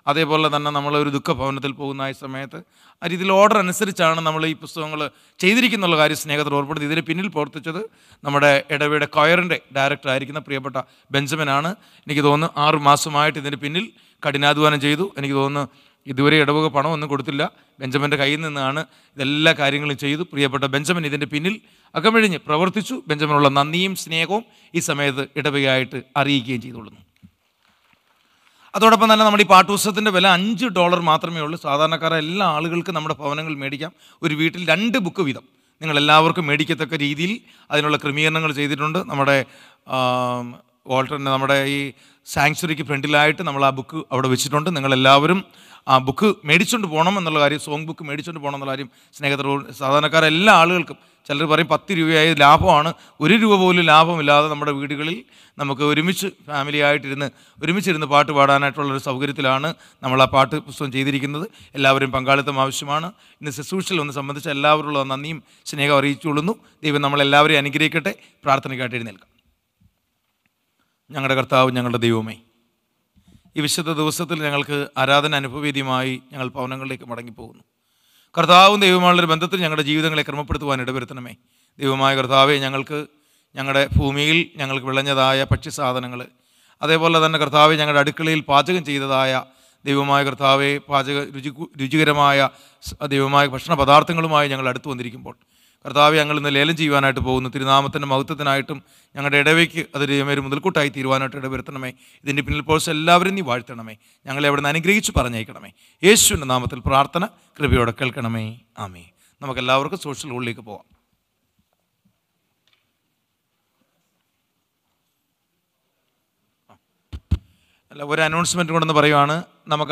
അതേപോലെ തന്നെ നമ്മൾ ഒരു ദുഃഖഭവനത്തിൽ പോകുന്ന ആ സമയത്ത് ആ രീതിയിൽ ഓർഡർ അനുസരിച്ചാണ് നമ്മൾ ഈ പുസ്തകങ്ങൾ ചെയ്തിരിക്കുന്നുള്ള കാര്യം സ്നേഹത്തിൽ ഓർപ്പെടുത്തി ഇതിന് പിന്നിൽ പ്രവർത്തിച്ചത് നമ്മുടെ ഇടവയുടെ കൊയറിൻ്റെ ഡയറക്ടർ ആയിരിക്കുന്ന പ്രിയപ്പെട്ട ബെഞ്ചമിനാണ് എനിക്ക് തോന്നുന്നു ആറ് മാസമായിട്ട് ഇതിന് പിന്നിൽ കഠിനാധ്വാനം ചെയ്തു എനിക്ക് തോന്നുന്നു ഇതുവരെ ഇടവക പണമൊന്നും കൊടുത്തില്ല ബെഞ്ചമിൻ്റെ കയ്യിൽ നിന്നാണ് ഇതെല്ലാ കാര്യങ്ങളും ചെയ്തു പ്രിയപ്പെട്ട ബെഞ്ചമിൻ ഇതിൻ്റെ പിന്നിൽ അകമിഴിഞ്ഞ് പ്രവർത്തിച്ചു ബെഞ്ചമിനുള്ള നന്ദിയും സ്നേഹവും ഈ സമയത്ത് ഇടവകയായിട്ട് അറിയിക്കുകയും ചെയ്തുകൊള്ളുന്നു അതോടൊപ്പം തന്നെ നമ്മുടെ ഈ പാട്ടുപുസ്തകത്തിൻ്റെ വില അഞ്ച് ഡോളർ മാത്രമേ ഉള്ളൂ സാധാരണക്കാരായ എല്ലാ ആളുകൾക്കും നമ്മുടെ ഭവനങ്ങൾ മേടിക്കാം ഒരു വീട്ടിൽ രണ്ട് ബുക്ക് വീതം നിങ്ങൾ എല്ലാവർക്കും മേടിക്കത്തക്ക രീതിയിൽ അതിനുള്ള ക്രമീകരണങ്ങൾ ചെയ്തിട്ടുണ്ട് നമ്മുടെ ആം, വാൾട്ടറിൻ്റെ നമ്മുടെ ഈ സാങ്ച്വറിക്ക് ഫ്രണ്ടിലായിട്ട് നമ്മൾ ആ ബുക്ക് അവിടെ വെച്ചിട്ടുണ്ട് നിങ്ങളെല്ലാവരും ആ ബുക്ക് മേടിച്ചുകൊണ്ട് പോകണം എന്നുള്ള കാര്യം സോങ് ബുക്ക് മേടിച്ചുകൊണ്ട് പോകണം എന്നുള്ള കാര്യം സ്നേഹിതരോട് സാധാരണക്കാരെ എല്ലാ ആളുകൾക്കും ചിലർ പറയും പത്ത് രൂപയായ ലാഭമാണ് ഒരു രൂപ പോലും ലാഭമില്ലാതെ നമ്മുടെ വീടുകളിൽ നമുക്ക് ഒരുമിച്ച് ഫാമിലി ആയിട്ടിരുന്ന് ഒരുമിച്ചിരുന്ന് പാട്ട് പാടാനായിട്ടുള്ളൊരു സൗകര്യത്തിലാണ് നമ്മൾ ആ പാട്ട് പുസ്തകം ചെയ്തിരിക്കുന്നത് എല്ലാവരും പങ്കാളിത്തം ആവശ്യമാണ് ഇന്ന് ശുശ്രൂഷയിൽ ഒന്ന് സംബന്ധിച്ച് എല്ലാവരുള്ള നന്ദിയും സ്നേഹം അറിയിച്ചുകൊള്ളുന്നു ദൈവം നമ്മളെല്ലാവരെയും അനുഗ്രഹിക്കട്ടെ പ്രാർത്ഥനയ്ക്കായിട്ട് എഴുന്നേൽക്കാം ഞങ്ങളുടെ കർത്താവ് ഞങ്ങളുടെ ദൈവമേ ഈ വിശുദ്ധ ദിവസത്തിൽ ഞങ്ങൾക്ക് ആരാധന അനുഭവേദ്യമായി ഞങ്ങൾ ഭവനങ്ങളിലേക്ക് മടങ്ങിപ്പോകുന്നു കർത്താവും ദൈവമായുള്ള ഒരു ബന്ധത്തിൽ ഞങ്ങളുടെ ജീവിതങ്ങളെ ക്രമപ്പെടുത്തുവാൻ ഇടവരുത്തണമേ ദൈവമായ കർത്താവെ ഞങ്ങൾക്ക് ഞങ്ങളുടെ ഭൂമിയിൽ ഞങ്ങൾക്ക് വിളഞ്ഞതായ ഭക്ഷ്യസാധനങ്ങൾ അതേപോലെ തന്നെ കർത്താവെ ഞങ്ങളുടെ അടുക്കളയിൽ പാചകം ചെയ്തതായ ദൈവമായ കർത്താവെ പാചക രുചി രുചികരമായ സ് ദൈവമായ ഭക്ഷണ പദാർത്ഥങ്ങളുമായി ഞങ്ങൾ അടുത്ത് വന്നിരിക്കുമ്പോൾ കർത്താവെ ഞങ്ങൾ ഇന്ന് ലേലം ചെയ്യുവാനായിട്ട് പോകുന്നു തിരുനാമത്തിൻ്റെ മഹത്വത്തിനായിട്ടും ഞങ്ങളുടെ ഇടവയ്ക്ക് അത് ദൈവമേ ഒരു മുതൽക്കൂട്ടായി തീരുവാനായിട്ട് ഇടവരുത്തണമേ ഇതിൻ്റെ പിന്നിൽ പോഴ്സ് എല്ലാവരും നീ വാഴ്ത്തണമേ ഞങ്ങളെ അവിടെ നിന്ന് അനുഗ്രഹിച്ച് പറഞ്ഞേക്കണമേ യേശുവിൻ്റെ നാമത്തിൽ പ്രാർത്ഥന കൃപയോടെ കേൾക്കണമേ ആമേ നമുക്കെല്ലാവർക്കും സോഷ്യൽ ഹോളിലേക്ക് പോവാം അല്ല ഒരു അനൗൺസ്മെൻറ്റ് കൊണ്ടെന്ന് പറയുവാണ് നമുക്ക്